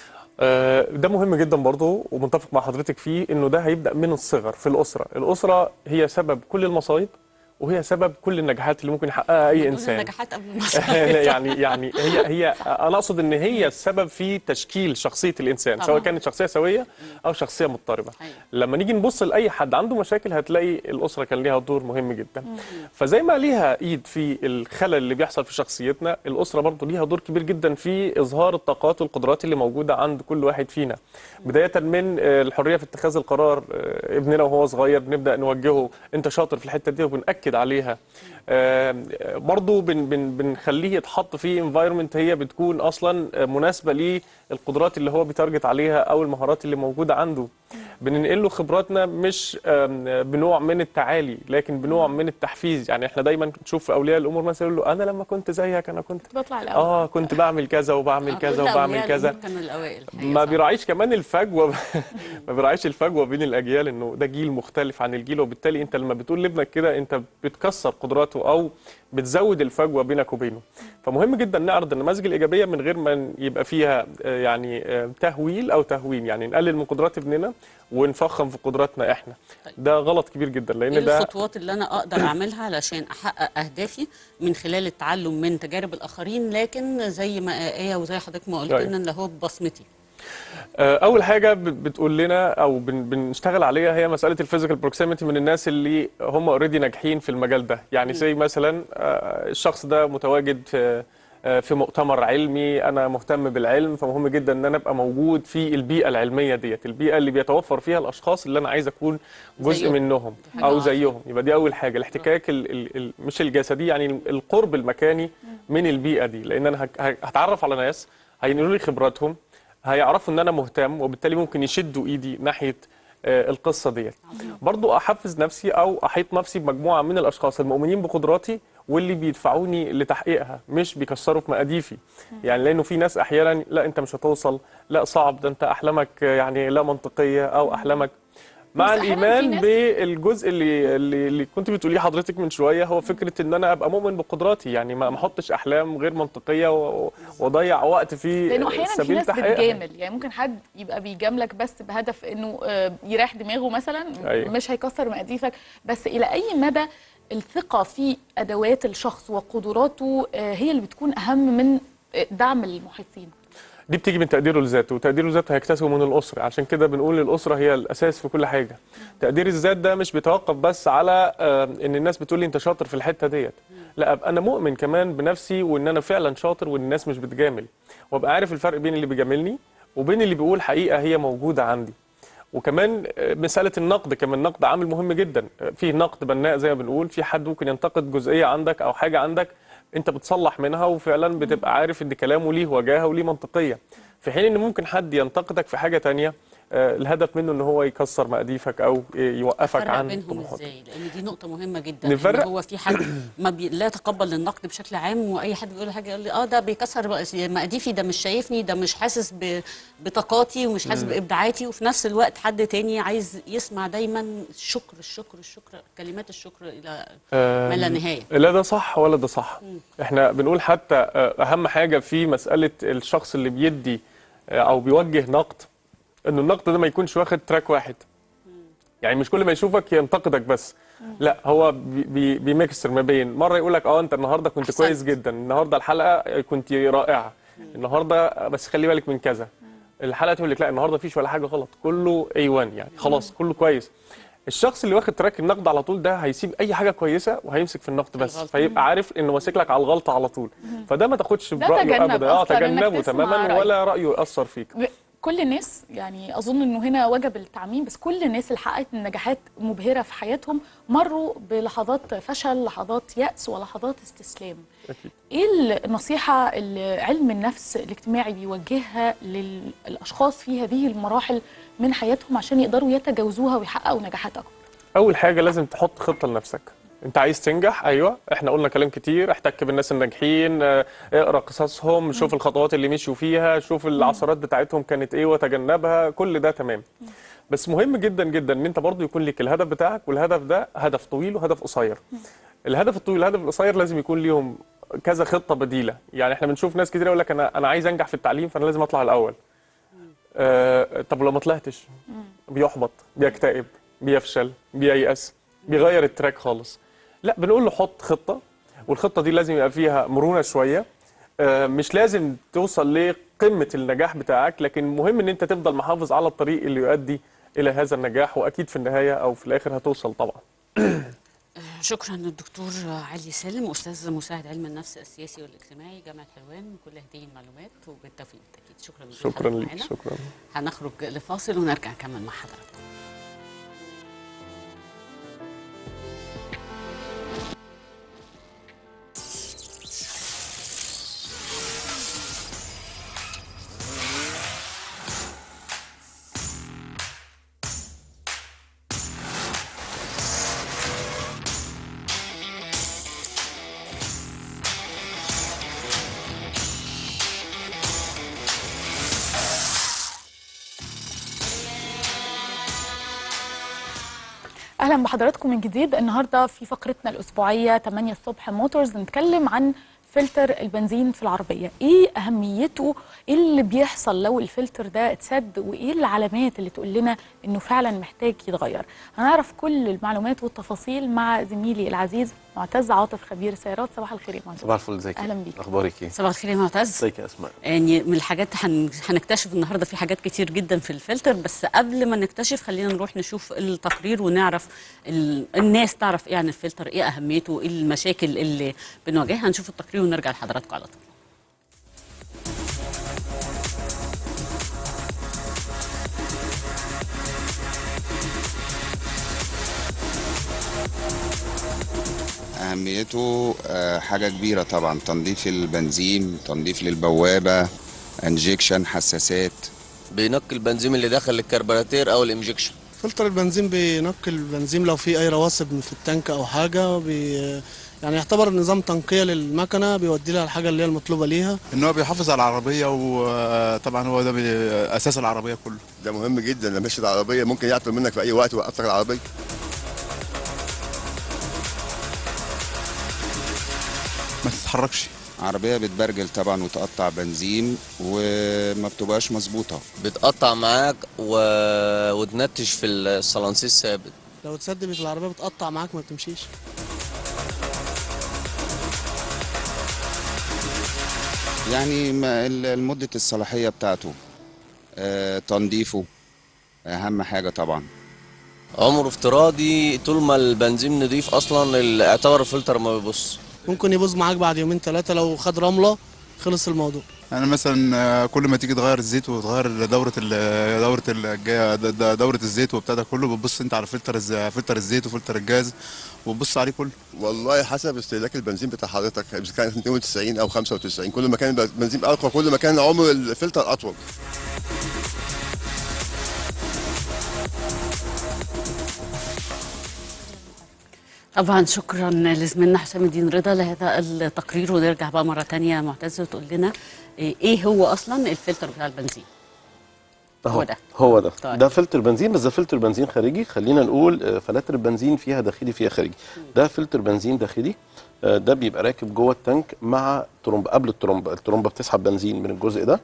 آه، ده مهم جدا برضه ومتفق مع حضرتك فيه انه ده هيبدا من الصغر في الاسره الاسره هي سبب كل المصايب وهي سبب كل النجاحات اللي ممكن يحققها اي نقول انسان النجاحات قبل المصايب. يعني يعني هي هي انا اقصد ان هي السبب في تشكيل شخصيه الانسان طبعاً. سواء كانت شخصيه سويه او شخصيه مضطربه لما نيجي نبص لاي حد عنده مشاكل هتلاقي الاسره كان ليها دور مهم جدا فزي ما ليها ايد في الخلل اللي بيحصل في شخصيتنا الاسره برضه ليها دور كبير جدا في اظهار الطاقات والقدرات اللي موجوده عند كل واحد فينا بدايه من آه، الحريه في اتخاذ القرار آه، ابننا وهو صغير بنبدا نوجهه انت شاطر في الحته دي وبناكد عليها آه، برضه بن بن بنخليه يتحط في انفايرمنت هي بتكون اصلا آه، مناسبه للقدرات اللي هو بيتارجت عليها او المهارات اللي موجوده عنده بننقل له خبراتنا مش آم، بنوع من التعالي لكن بنوع من التحفيز يعني احنا دايما نشوف في اولياء الامور مثلا يقول له انا لما كنت زيك انا كنت بطلع الاول اه كنت بعمل كذا وبعمل آه، كذا كل وبعمل أولياء كذا الأمور كانوا الاوائل ما بيراعيش كمان الفجوه ما بيراعيش الفجوه بين الاجيال انه ده جيل مختلف عن الجيل وبالتالي انت لما بتقول لابنك كده انت بتكسر قدراته او بتزود الفجوه بينك وبينه فمهم جدا نعرض النماذج الايجابيه من غير ما يبقى فيها آه، يعني آه، تهويل او تهوين يعني نقلل من قدرات ابننا ونفخم في قدراتنا احنا ده غلط كبير جدا ايه لان ده الخطوات اللي انا اقدر اعملها علشان احقق اهدافي من خلال التعلم من تجارب الاخرين لكن زي ما ايه وزي حضرتك ما قلت أيوة. لنا اللي هو ببصمتي آه، اول حاجه بت- بتقول لنا او بن- بنشتغل عليها هي مساله الفيزيكال بروكسيميتي من الناس اللي هم اوريدي ناجحين في المجال ده يعني زي مثلا آه، الشخص ده متواجد في آه، في مؤتمر علمي انا مهتم بالعلم فمهم جدا ان انا ابقى موجود في البيئه العلميه ديت البيئه اللي بيتوفر فيها الاشخاص اللي انا عايز اكون جزء زيهم. منهم حاجة او عظيمة. زيهم يبقى دي اول حاجه الاحتكاك ال ال ال مش الجسدي يعني القرب المكاني من البيئه دي لان انا هك- هك- هتعرف على ناس هينقلوا لي خبراتهم هيعرفوا ان انا مهتم وبالتالي ممكن يشدوا ايدي ناحيه آه، القصه ديت برضو احفز نفسي او احيط نفسي بمجموعه من الاشخاص المؤمنين بقدراتي واللي بيدفعوني لتحقيقها مش بيكسروا في مقاديفي يعني لانه في ناس احيانا لا انت مش هتوصل لا صعب ده انت احلامك آه، يعني لا منطقيه او احلامك مع بس أحياناً في الايمان ناس- بالجزء اللي اللي, اللي كنت بتقوليه حضرتك من شويه هو فكره ان انا ابقى مؤمن بقدراتي يعني ما ما احطش احلام غير منطقيه و- واضيع وقت في لانه احيانا في سبيل ناس تحقيقها بتجامل يعني ممكن حد يبقى بيجاملك بس بهدف انه آه، يريح دماغه مثلا أيوة. مش هيكسر مقاديفك بس الى اي مدى الثقه في ادوات الشخص وقدراته آه، هي اللي بتكون اهم من آه، دعم المحيطين دي بتيجي من تقديره لذاته وتقديره لذاته هيكتسبه من الاسره عشان كده بنقول الاسره هي الاساس في كل حاجه تقدير الذات ده مش بيتوقف بس على آه، ان الناس بتقول لي انت شاطر في الحته ديت لا ابقى انا مؤمن كمان بنفسي وان انا فعلا شاطر وان الناس مش بتجامل وابقى عارف الفرق بين اللي بيجاملني وبين اللي بيقول حقيقه هي موجوده عندي وكمان آه، مساله النقد كمان النقد عامل مهم جدا آه، في نقد بناء زي ما بنقول في حد ممكن ينتقد جزئيه عندك او حاجه عندك انت بتصلح منها وفعلا بتبقى عارف ان كلامه ليه وجاهه وليه منطقيه في حين ان ممكن حد ينتقدك في حاجه تانية آه، الهدف منه ان هو يكسر مقاديفك او يوقفك نفرق عن بينهم طموحاتك ازاي لان دي نقطه مهمه جدا نفرق؟ إن هو في حد ما بي... لا يتقبل النقد بشكل عام واي حد بيقول حاجه يقول لي اه ده بيكسر مقاديفي ده مش شايفني ده مش حاسس ب... بطاقاتي ومش حاسس مم. بابداعاتي وفي نفس الوقت حد تاني عايز يسمع دايما الشكر الشكر الشكر كلمات الشكر الى ما لا نهايه لا ده صح ولا ده صح احنا بنقول حتى آه، اهم حاجه في مساله الشخص اللي بيدي آه، او بيوجه نقد انه النقد ده ما يكونش واخد تراك واحد يعني مش كل ما يشوفك ينتقدك بس لا هو بي- بي- بيمكسر ما بين مره يقول لك اه انت النهارده كنت أحسنت. كويس جدا النهارده الحلقه كنت رائعه النهارده بس خلي بالك من كذا الحلقه تقول لك لا النهارده مفيش ولا حاجه غلط كله اي 1 يعني خلاص كله كويس الشخص اللي واخد تراك النقد على طول ده هيسيب اي حاجه كويسه وهيمسك في النقد بس الغلط. فيبقى عارف انه ماسك لك على الغلطه على طول فده ما تاخدش ده برايه تجنب ابدا اه أصلاً إنك تجنبه تسمع تماما رأيه. ولا رايه ياثر فيك ب- كل الناس يعني اظن انه هنا وجب التعميم بس كل الناس اللي حققت نجاحات مبهره في حياتهم مروا بلحظات فشل لحظات يأس ولحظات استسلام أكيد. ايه النصيحه اللي علم النفس الاجتماعي بيوجهها للاشخاص في هذه المراحل من حياتهم عشان يقدروا يتجاوزوها ويحققوا نجاحات اكبر اول حاجه لازم تحط خطه لنفسك انت عايز تنجح ايوه احنا قلنا كلام كتير احتك بالناس الناجحين اه، اقرا قصصهم شوف الخطوات اللي مشوا فيها شوف العثرات بتاعتهم كانت ايه وتجنبها كل ده تمام بس مهم جدا جدا ان انت برضو يكون لك الهدف بتاعك والهدف ده هدف طويل وهدف قصير الهدف الطويل والهدف القصير لازم يكون ليهم كذا خطه بديله يعني احنا بنشوف ناس كتير يقول لك انا انا عايز انجح في التعليم فانا لازم اطلع الاول آه طب لو ما طلعتش بيحبط بيكتئب بيفشل بييأس بيغير التراك خالص لا بنقول له حط خطه والخطه دي لازم يبقى فيها مرونه شويه آه، مش لازم توصل لقمه النجاح بتاعك لكن مهم ان انت تفضل محافظ على الطريق اللي يؤدي الى هذا النجاح واكيد في النهايه او في الاخر هتوصل طبعا شكرا للدكتور علي سالم استاذ مساعد علم النفس السياسي والاجتماعي جامعه حلوان كل هذه المعلومات وبالتوفيق بالتاكيد شكرا لوجود شكرا حضرتك ليك معانا. شكرا هنخرج لفاصل ونرجع نكمل مع حضرتك اهلا بحضراتكم من جديد النهارده في فقرتنا الاسبوعيه 8 الصبح موتورز نتكلم عن فلتر البنزين في العربيه ايه اهميته ايه اللي بيحصل لو الفلتر ده اتسد وايه العلامات اللي تقول لنا انه فعلا محتاج يتغير هنعرف كل المعلومات والتفاصيل مع زميلي العزيز معتز عاطف خبير سيارات صباح الخير يا معتز صباح الفل ازيك اهلا بيك اخبارك ايه صباح الخير يا معتز ازيك يا اسماء يعني من الحاجات هن... هنكتشف النهارده في حاجات كتير جدا في الفلتر بس قبل ما نكتشف خلينا نروح نشوف التقرير ونعرف ال... الناس تعرف ايه عن الفلتر ايه اهميته ايه المشاكل اللي بنواجهها نشوف التقرير ونرجع لحضراتكم على طول أهميته آه، حاجة كبيرة طبعا تنظيف البنزين تنظيف للبوابة انجكشن حساسات بينقي البنزين اللي داخل الكربوراتير او الانجكشن فلتر البنزين بينقي البنزين لو في اي رواسب في التانك او حاجه بي يعني يعتبر نظام تنقيه للمكنه بيودي لها الحاجه اللي هي المطلوبه ليها ان هو بيحافظ على العربيه وطبعا هو ده بي- اساس العربيه كله ده مهم جدا لما مشي العربيه ممكن يعطل منك في اي وقت ويوقف لك العربيه ما تتحركش عربية بتبرجل طبعا وتقطع بنزين وما بتبقاش مظبوطة بتقطع معاك و... وتنتش في الصلانسيس ثابت لو اتسدبت العربيه بتقطع معاك ما بتمشيش يعني ما ال- مدة الصلاحية بتاعته آه، تنظيفه أهم حاجة طبعا عمره افتراضي طول ما البنزين نضيف اصلا ال- اعتبر الفلتر ما بيبص ممكن يبوظ معاك بعد يومين ثلاثة لو خد رملة خلص الموضوع يعني مثلا آه، كل ما تيجي تغير الزيت وتغير دوره ال دوره الجا- د- د- دوره الزيت وبتاع ده كله بتبص انت على فلتر الز- فلتر الزيت وفلتر الجاز وتبص عليه كله والله حسب استهلاك البنزين بتاع حضرتك اذا كان 92 او 95 كل ما كان البنزين اقوى كل ما كان عمر الفلتر اطول طبعا شكرا لزميلنا حسام الدين رضا لهذا التقرير ونرجع بقى مره تانية معتز وتقول لنا ايه هو اصلا الفلتر بتاع البنزين هو أهو ده هو ده طيب. ده فلتر بنزين بس ده فلتر بنزين خارجي خلينا نقول آه، فلاتر البنزين فيها داخلي فيها خارجي ده فلتر بنزين داخلي آه، ده بيبقى راكب جوه التانك مع ترومبه قبل الترومبه الترومبه بتسحب بنزين من الجزء ده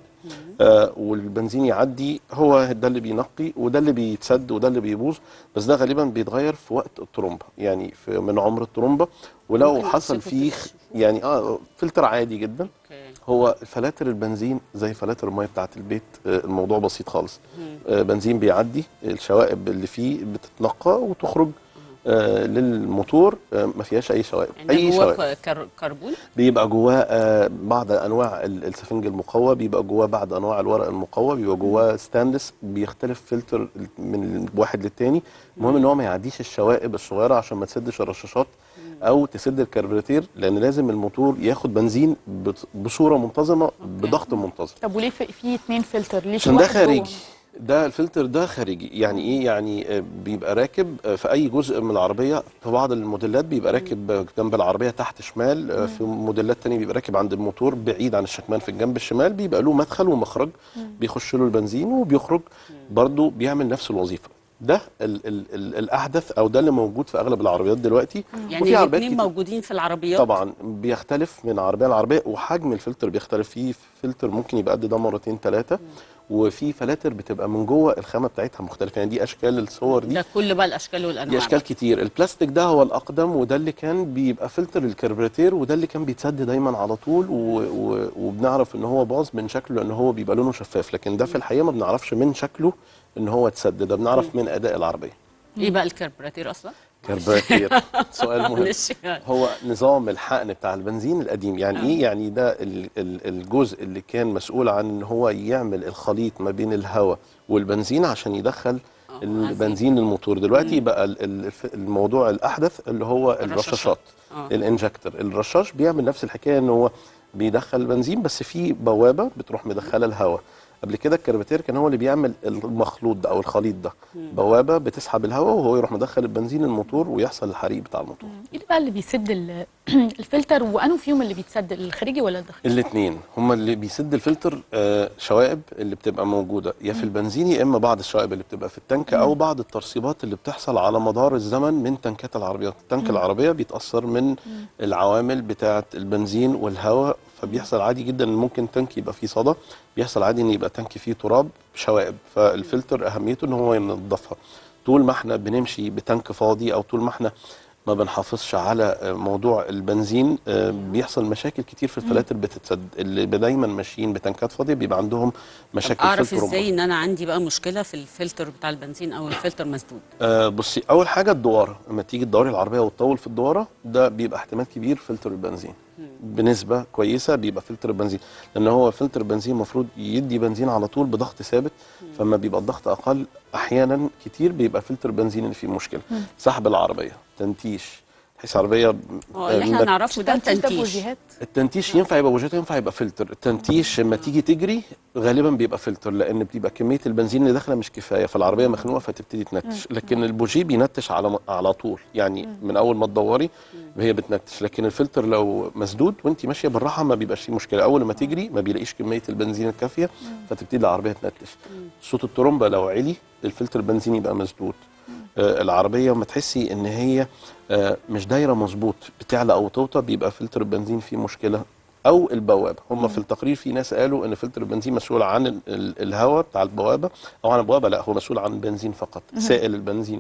آه والبنزين يعدي هو ده اللي بينقي وده اللي بيتسد وده اللي بيبوظ بس ده غالبا بيتغير في وقت الترومبه يعني في من عمر الترومبه ولو ممكن حصل يوصفه فيه يعني اه فلتر عادي جدا هو فلاتر البنزين زي فلاتر الميه بتاعت البيت آه، الموضوع بسيط خالص آه، بنزين بيعدي الشوائب اللي فيه بتتنقى وتخرج آه، للموتور آه، ما فيهاش اي شوائب يعني اي ده شوائب جواه كر- كربون بيبقى جواه آه، بعض انواع ال- السفنج المقوى بيبقى جواه بعض انواع الورق المقوى بيبقى جواه ستانلس بيختلف فلتر من واحد للتاني المهم ان هو ما يعديش الشوائب الصغيره عشان ما تسدش الرشاشات او تسد الكربوراتير لان لازم الموتور ياخد بنزين بت- بصوره منتظمه بضغط منتظم طب وليه في, في اتنين فلتر ليه في عشان ده واحد جوه؟ خارجي ده الفلتر ده خارجي يعني ايه يعني آه، بيبقى راكب آه، في اي جزء من العربيه في بعض الموديلات بيبقى راكب آه، جنب العربيه تحت شمال آه، في موديلات تانية بيبقى راكب عند الموتور بعيد عن الشكمان في الجنب الشمال بيبقى له مدخل ومخرج بيخش له البنزين وبيخرج برضه بيعمل نفس الوظيفه ده ال ال ال الاحدث او ده اللي موجود في اغلب العربيات دلوقتي يعني وفي عربيات الاثنين كتير- موجودين في العربيات طبعا بيختلف من عربيه لعربيه وحجم الفلتر بيختلف فيه فلتر ممكن يبقى قد ده مرتين ثلاثه وفي فلاتر بتبقى من جوه الخامه بتاعتها مختلفه يعني دي اشكال الصور دي ده كل بقى الاشكال والانواع دي اشكال كتير البلاستيك ده هو الاقدم وده اللي كان بيبقى فلتر الكربراتير وده اللي كان بيتسد دايما على طول و... و... وبنعرف ان هو باظ من شكله لان هو بيبقى لونه شفاف لكن ده في الحقيقه ما بنعرفش من شكله ان هو اتسد ده بنعرف من اداء العربيه ايه بقى الكربوراتير اصلا كربراتير سؤال مهم معلش يعني. هو نظام الحقن بتاع البنزين القديم يعني ايه يعني ده ال- ال- الجزء اللي كان مسؤول عن ان هو يعمل الخليط ما بين الهواء والبنزين عشان يدخل البنزين للموتور دلوقتي بقى ال- ال- الف- الموضوع الاحدث اللي هو الرشاشات آه. الانجكتور الرشاش بيعمل نفس الحكايه ان هو بيدخل بنزين بس في بوابه بتروح مدخله الهواء قبل كده الكربتير كان هو اللي بيعمل المخلوط ده او الخليط ده بوابه بتسحب الهواء وهو يروح مدخل البنزين الموتور ويحصل الحريق بتاع الموتور ايه بقى اللي بيسد ال- الفلتر وانه فيهم اللي بيتسد الخارجي ولا الداخلي الاثنين هما اللي بيسد الفلتر آه شوائب اللي بتبقى موجوده يا في البنزين يا اما بعض الشوائب اللي بتبقى في التانك او بعض الترسيبات اللي بتحصل على مدار الزمن من تنكات العربيات تانك مم. العربيه بيتاثر من العوامل بتاعه البنزين والهواء فبيحصل عادي جدا ان ممكن تانك يبقى فيه صدى بيحصل عادي ان يبقى تانك فيه تراب شوائب فالفلتر اهميته ان هو ينظفها طول ما احنا بنمشي بتانك فاضي او طول ما احنا ما بنحافظش على آه، موضوع البنزين آه، بيحصل مشاكل كتير في الفلاتر بتتسد اللي دايما ماشيين بتنكات فاضيه بيبقى عندهم مشاكل اعرف فلتر ازاي ان انا عندي بقى مشكله في الفلتر بتاع البنزين او الفلتر مسدود آه بصي اول حاجه الدواره لما تيجي تدوري العربيه وتطول في الدواره ده بيبقى احتمال كبير فلتر البنزين بنسبه كويسه بيبقى فلتر البنزين لان هو فلتر البنزين المفروض يدي بنزين على طول بضغط ثابت فما بيبقى الضغط اقل احيانا كتير بيبقى فلتر البنزين اللي فيه مشكله مم. سحب العربيه تنتيش تحس عربيه اه اللي احنا ما- نعرفه ده التنتيش التنتيش ينفع يبقى بوجيهات ينفع يبقى فلتر التنتيش لما تيجي تجري غالبا بيبقى فلتر لان بيبقى كميه البنزين اللي داخله مش كفايه فالعربيه مخنوقه فتبتدي تنتش لكن البوجيه بينتش على على طول يعني من اول ما تدوري هي بتنتش لكن الفلتر لو مسدود وانت ماشيه بالراحه ما بيبقاش فيه مشكله اول ما تجري ما بيلاقيش كميه البنزين الكافيه فتبتدي العربيه تنتش صوت الترومبه لو علي الفلتر البنزين يبقى مسدود آه، العربيه ما تحسي ان هي آه، مش دايره مظبوط بتعلى او توطى بيبقى فلتر البنزين فيه مشكله او البوابه هم في التقرير في ناس قالوا ان فلتر البنزين مسؤول عن ال- ال- الهواء بتاع البوابه او عن البوابه لا هو مسؤول عن البنزين فقط مهم. سائل البنزين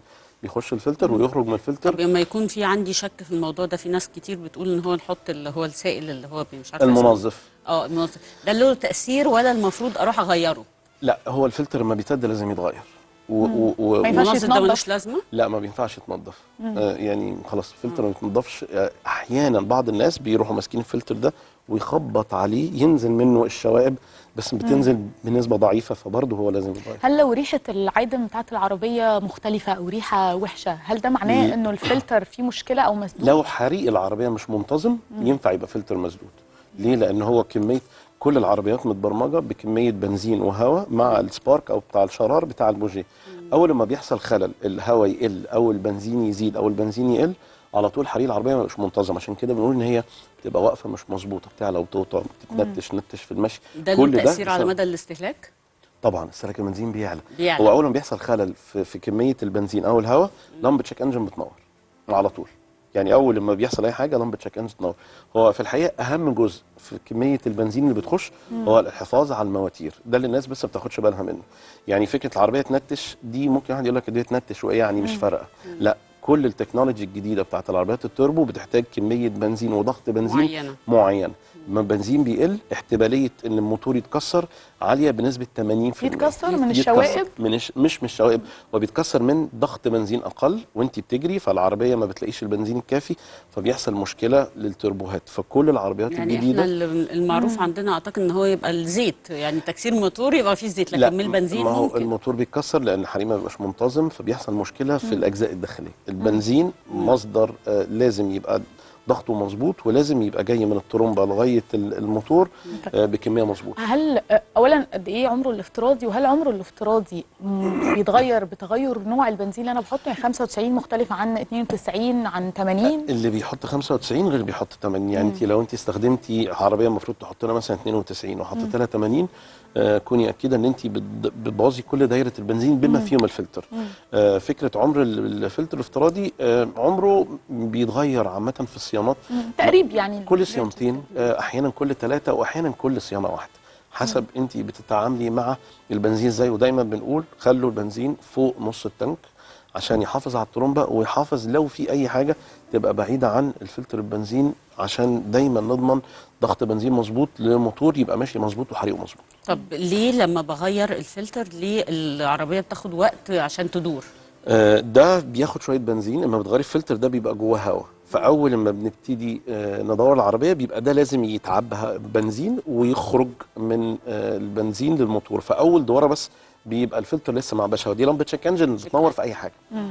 بيخش الفلتر ويخرج من الفلتر طب لما يكون في عندي شك في الموضوع ده في ناس كتير بتقول ان هو نحط اللي هو السائل اللي هو مش عارفه اسمه. المنظف اه المنظف ده له تاثير ولا المفروض اروح اغيره لا هو الفلتر لما بيتد لازم يتغير و و و ما ينفعش المنظف ده ملوش لازمه لا ما بينفعش يتنضف مم. آه يعني خلاص الفلتر ما يتنضفش آه احيانا بعض الناس بيروحوا ماسكين الفلتر ده ويخبط عليه ينزل منه الشوائب بس بتنزل بنسبه ضعيفه فبرضه هو لازم يتغير هل لو ريحه العادم بتاعت العربيه مختلفه او ريحه وحشه هل ده معناه ل- انه الفلتر فيه مشكله او مسدود لو حريق العربيه مش منتظم مم. ينفع يبقى فلتر مسدود ليه لان هو كميه كل العربيات متبرمجه بكميه بنزين وهواء مع السبارك او بتاع الشرار بتاع البوجيه اول ما بيحصل خلل الهواء يقل او البنزين يزيد او البنزين يقل على طول حريق العربيه مش منتظم عشان كده بنقول ان هي بتبقى واقفه مش مظبوطه بتعلى وتوطى بتتنتش نتش في المشي ده له تاثير على بسبب- مدى الاستهلاك طبعا استهلاك البنزين بيعلى بيعلى. هو اول ما بيحصل خلل في, في كميه البنزين او الهواء لمبه تشيك انجن بتنور على طول يعني اول لما بيحصل اي حاجه لمبه تشيك انجن تنور هو في الحقيقه اهم جزء في كميه البنزين اللي بتخش مم. هو الحفاظ على المواتير ده اللي الناس بس ما بتاخدش بالها منه يعني فكره العربيه تنتش دي ممكن واحد يقول لك دي تنتش وايه يعني مش مم. فارقه لا كل التكنولوجي الجديده بتاعت العربيات التوربو بتحتاج كميه بنزين وضغط بنزين معينة. معين لما البنزين بيقل احتماليه ان الموتور يتكسر عاليه بنسبه 80% يتكسر من يتكسر الشوائب؟ من الش... مش من الشوائب هو بيتكسر من ضغط بنزين اقل وانت بتجري فالعربيه ما بتلاقيش البنزين الكافي فبيحصل مشكله للتربوهات فكل العربيات يعني الجديده احنا ال- المعروف عندنا اعتقد ان هو يبقى الزيت يعني تكسير موتور يبقى فيه زيت لكن من البنزين ما هو ممكن الموتور بيتكسر لان الحريم ما بيبقاش منتظم فبيحصل مشكله في الاجزاء الداخليه البنزين مصدر آه لازم يبقى ضغطه مظبوط ولازم يبقى جاي من الترومبه لغايه ال- الموتور آه بكميه مظبوطه هل آه، اولا قد ايه عمره الافتراضي وهل عمره الافتراضي مم، بيتغير بتغير نوع البنزين اللي انا بحطه يعني 95 مختلف عن 92 عن 80 اللي بيحط 95 غير اللي بيحط 80 يعني انت لو انت استخدمتي عربيه المفروض تحط لها مثلا 92 وحطيت لها 80 آه كوني اكيده ان انت بتض- بتبوظي كل دايره البنزين بما مم. فيهم الفلتر مم. آه فكره عمر ال- الفلتر الافتراضي آه عمره بيتغير عامه في الصيانات تقريب يعني كل صيانتين آه احيانا كل ثلاثه واحيانا كل صيانه واحده حسب انت بتتعاملي مع البنزين ازاي ودايما بنقول خلوا البنزين فوق نص التانك عشان يحافظ على الترومبه ويحافظ لو في اي حاجه تبقى بعيده عن الفلتر البنزين عشان دايما نضمن ضغط بنزين مظبوط لموتور يبقى ماشي مظبوط وحريقه مظبوط طب ليه لما بغير الفلتر ليه العربيه بتاخد وقت عشان تدور آه، ده بياخد شويه بنزين لما بتغيري الفلتر ده بيبقى جواه هواء فاول لما بنبتدي آه، ندور العربيه بيبقى ده لازم يتعبى بنزين ويخرج من آه، البنزين للموتور فاول دوره بس بيبقى الفلتر لسه مع باشا ودي لمبه تشيك انجن بتنور في اي حاجه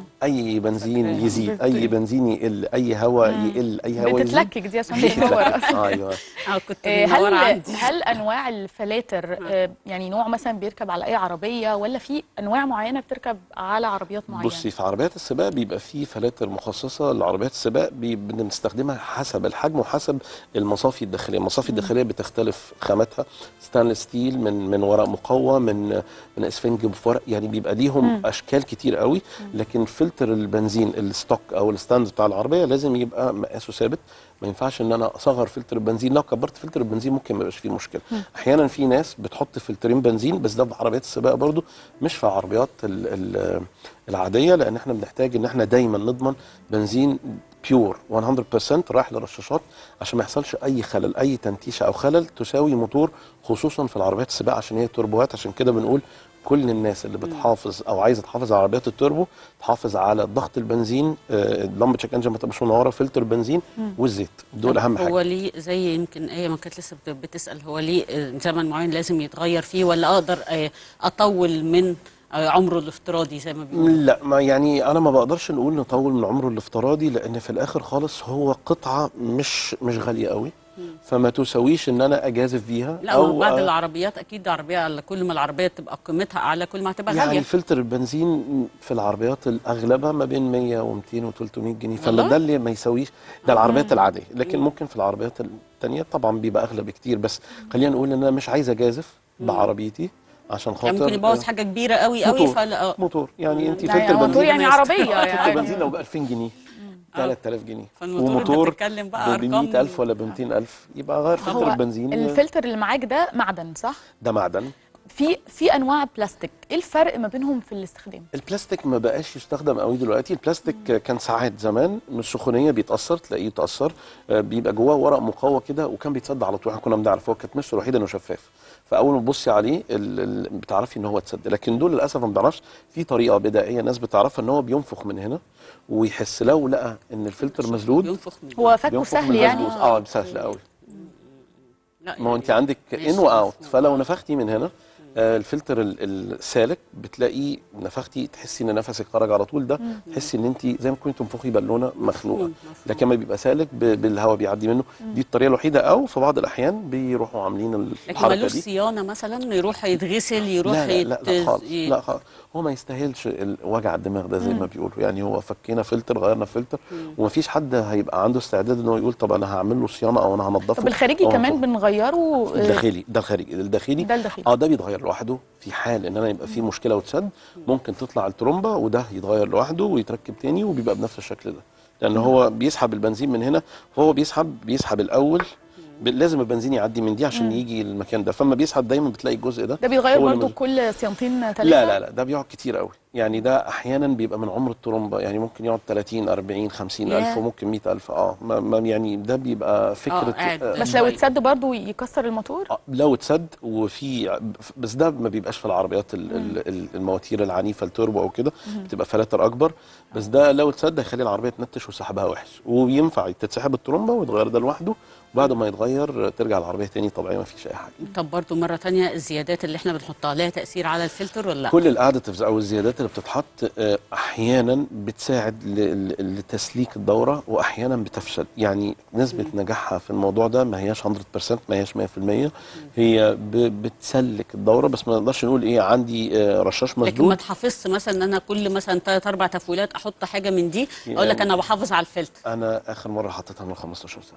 اي بنزين يزيد اي بنزين يقل اي هواء يقل اي هواء يزيد بتتلكك دي عشان بتنور بيتلكك. ايوه اه كنت آه، منورة هل عندي هل انواع الفلاتر آه، يعني نوع مثلا بيركب على اي عربيه ولا في انواع معينه بتركب على عربيات معينه بصي في عربيات السباق بيبقى في فلاتر مخصصه لعربيات السباق بي- بنستخدمها حسب الحجم وحسب المصافي الداخليه، المصافي الداخليه بتختلف خاماتها ستانلس ستيل من من ورق مقوى من من اسفنج بورق يعني بيبقى ليهم مم. اشكال كتير قوي لكن فلتر البنزين الستوك او الستاند بتاع العربيه لازم يبقى مقاسه ثابت ما ينفعش ان انا اصغر فلتر البنزين لو كبرت فلتر البنزين ممكن ما يبقاش فيه مشكله مم. احيانا في ناس بتحط فلترين بنزين بس ده في عربيات السباق برضو مش في عربيات ال ال العاديه لان احنا بنحتاج ان احنا دايما نضمن بنزين بيور 100% رايح للرشاشات عشان ما يحصلش اي خلل اي تنتيشه او خلل تساوي موتور خصوصا في العربيات السباق عشان هي توربوهات عشان كده بنقول كل الناس اللي بتحافظ او عايزه تحافظ على عربيات التوربو تحافظ على ضغط البنزين آه، لمبه تشيك انجن ما تبقاش منوره فلتر البنزين مم. والزيت دول اهم هو حاجه ليه زي يمكن ايه ما كانت لسه بت- بتسال هو ليه آه، زمن معين لازم يتغير فيه ولا اقدر آه، اطول من آه، عمره الافتراضي زي ما بيقولوا لا ما يعني انا ما بقدرش نقول نطول من عمره الافتراضي لان في الاخر خالص هو قطعه مش مش غاليه قوي فما تساويش ان انا اجازف بيها لا هو او بعد آه، العربيات اكيد عربيه كل ما العربيه تبقى قيمتها اعلى كل ما هتبقى يعني غاليه فلتر البنزين في العربيات الاغلبها ما بين 100 و200 و300 جنيه فما والله؟ ده اللي ما يساويش ده العربيات العاديه لكن ممكن في العربيات الثانيه طبعا بيبقى اغلى بكتير بس خلينا نقول ان انا مش عايز اجازف بعربيتي عشان خاطر يعني ممكن يبوظ آه، حاجه كبيره قوي قوي موتور. فلا آه. موتور يعني انت ده فلتر يعني بنزين موتور يعني عربية فلتر يعني. بنزين لو ب 2000 جنيه 3000 جنيه فالموتور انت وموتور بتتكلم بقى ب أرقام 100000 ولا ب 200000 يبقى غير فلتر هو البنزين الفلتر اللي معاك ده معدن صح؟ ده معدن في في انواع بلاستيك ايه الفرق ما بينهم في الاستخدام البلاستيك ما بقاش يستخدم قوي دلوقتي البلاستيك كان ساعات زمان من السخونيه بيتاثر تلاقيه يتاثر آه، بيبقى جواه ورق مقوى كده وكان بيتصد على طول احنا كنا بنعرف هو كانت مشته الوحيده انه شفاف فاول ما تبصي عليه ال- ال- بتعرفي ان هو اتسد لكن دول للاسف ما بنعرفش في طريقه بدائيه ناس بتعرفها ان هو بينفخ من هنا ويحس لو لقى ان الفلتر مسدود بينفخ من هو فكه بينفخ سهل من يعني المسدود. اه سهل قوي لا ما هو انت عندك ان واوت فلو نفختي من هنا آه الفلتر ال- السالك بتلاقي نفختي تحسي ان نفسك خرج على طول ده مم. تحسي ان انت زي ما كنت تنفخي بالونه مخنوقه لكن ما بيبقى سالك ب- بالهواء بيعدي منه مم. دي الطريقه الوحيده او في بعض الاحيان بيروحوا عاملين لكن الحركه ملوش دي صيانه مثلا يروح يتغسل يروح لا لا, لا, يت... لا خالص ي- لا خالص هو ما يستاهلش ال- وجع الدماغ ده زي مم. ما بيقولوا يعني هو فكينا فلتر غيرنا فلتر ومفيش حد هيبقى عنده استعداد ان هو يقول طب انا هعمل له صيانه او انا هنضفه طب الخارجي أو كمان هنفخه. بنغيره آه، الداخلي ده الخارجي الداخلي ده الداخلي. اه ده بيتغير لوحده في حال ان انا يبقى في مشكله وتسد ممكن تطلع الترومبه وده يتغير لوحده ويتركب تاني وبيبقى بنفس الشكل ده لان هو بيسحب البنزين من هنا فهو بيسحب بيسحب الاول ب- لازم البنزين يعدي من دي عشان مم. يجي المكان ده فما بيسحب دايما بتلاقي الجزء ده ده بيتغير هو اللي برضو مش- كل صيانتين ثلاثه لا لا لا ده بيقعد كتير قوي يعني ده احيانا بيبقى من عمر الترومبه يعني ممكن يقعد 30 40 50 ياه. الف وممكن 100 الف اه ما ما يعني ده بيبقى فكره آه، بس لو اتسد برضو يكسر الموتور لو اتسد وفي بس ده ما بيبقاش في العربيات ال- ال- ال- المواتير العنيفه التوربو او كده مم. بتبقى فلاتر اكبر بس ده لو اتسد هيخلي العربيه تنتش وسحبها وحش وينفع تتسحب الترومبه ويتغير ده لوحده وبعد ما يتغير ترجع العربيه تاني طبيعي ما فيش اي حاجه طب برضو مرة تانية الزيادات اللي احنا بنحطها لها تأثير على الفلتر ولا لا؟ كل الاديتيفز او الزيادات اللي بتتحط آه، احيانا بتساعد ل- ل- لتسليك الدوره واحيانا بتفشل يعني نسبه نجاحها في الموضوع ده ما هياش 100% ما هياش 100% هي ب- بتسلك الدوره بس ما نقدرش نقول ايه عندي آه، رشاش لكن ما مسدود تحافظش مثلا ان انا كل مثلا ثلاث اربع تفويلات احط حاجه من دي اقول لك يعني- انا بحافظ على الفلتر انا اخر مره حطيتها من 15 سنه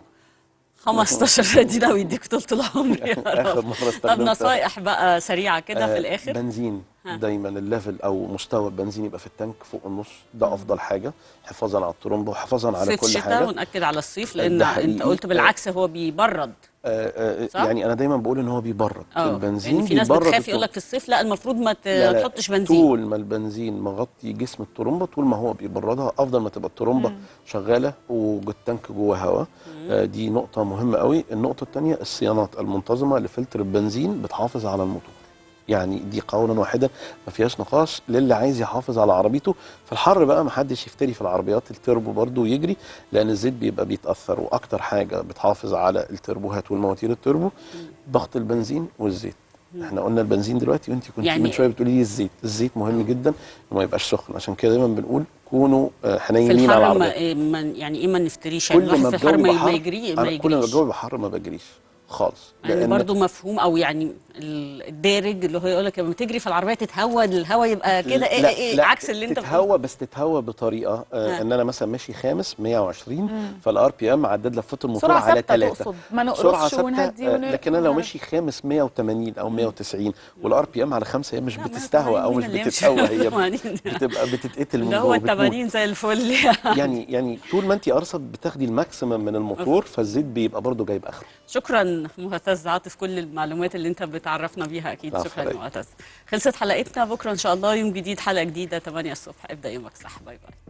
15 دي ده ويديك طول العمر يا آخر رب مرة طب استخدمتها. نصايح بقى سريعه كده في آه، الاخر بنزين ها. دايما الليفل او مستوى البنزين يبقى في التانك فوق النص ده افضل حاجه حفاظا على الترومبه وحفاظا على صيف كل شتاء حاجه ونأكد على الصيف ده لان حقيقي. انت قلت بالعكس هو بيبرد آه، آه، صح؟ يعني انا دايما بقول ان هو بيبرد اه البنزين يعني في ناس بيبرد بتخاف الترمبة. يقول لك في الصيف لا المفروض ما ت- لا لا، تحطش بنزين طول ما البنزين مغطي جسم الترومبه طول ما هو بيبردها افضل ما تبقى الترومبه مم. شغاله والتانك جوه هواء آه دي نقطه مهمه قوي النقطه الثانيه الصيانات المنتظمه لفلتر البنزين بتحافظ على الموتور يعني دي قولا واحدا ما فيهاش نقاش للي عايز يحافظ على عربيته في الحر بقى ما حدش يفتري في العربيات التربو برضو ويجري لان الزيت بيبقى بيتاثر واكتر حاجه بتحافظ على التربوهات والمواتير التربو ضغط البنزين والزيت احنا قلنا البنزين دلوقتي وانت كنت يعني- من شويه بتقولي لي الزيت الزيت مهم جدا وما يبقاش سخن عشان كده دايما بنقول كونوا آه، في حنينين على الحر ما العربيه إيه ما يعني ايه ما نفتريش يعني كل الواحد ما في الحر الجو ما يبقى ما حر يجري ما أنا كل ما يجريش الجو يبقى حر ما بجريش خالص يعني برضو مفهوم او يعني ال- الدارج اللي هو يقول لك لما تجري في العربيه تتهوى الهواء يبقى كده ايه لا ايه لا عكس اللي انت بتقوله. تتهوى بس تتهوى بطريقه آه ها. ان انا مثلا ماشي خامس 120 مم. فالار بي ام عدد لفه الموتور سرعة على ثابتة 3 تقصد، ما نقرصش سرعه ثابته ونهدي آه، ون- لكن انا لو ها. ماشي خامس 180 او 190 والار بي ام على 5 هي مش بتستهوى او مين مش اللي يمشي بتتهوى هي 80 بتبقى بتتقتل من ده جوه هو بتموت. 80 زي الفل يعني يعني طول ما انت ارصد بتاخدي الماكسيمم من الموتور فالزيت بيبقى برضه جايب اخره شكرا معتز عاطف كل المعلومات اللي انت بتعرفنا بيها اكيد العفو شكرا عليك. معتز خلصت حلقتنا بكره ان شاء الله يوم جديد حلقه جديده 8 الصبح ابدا يومك صح باي باي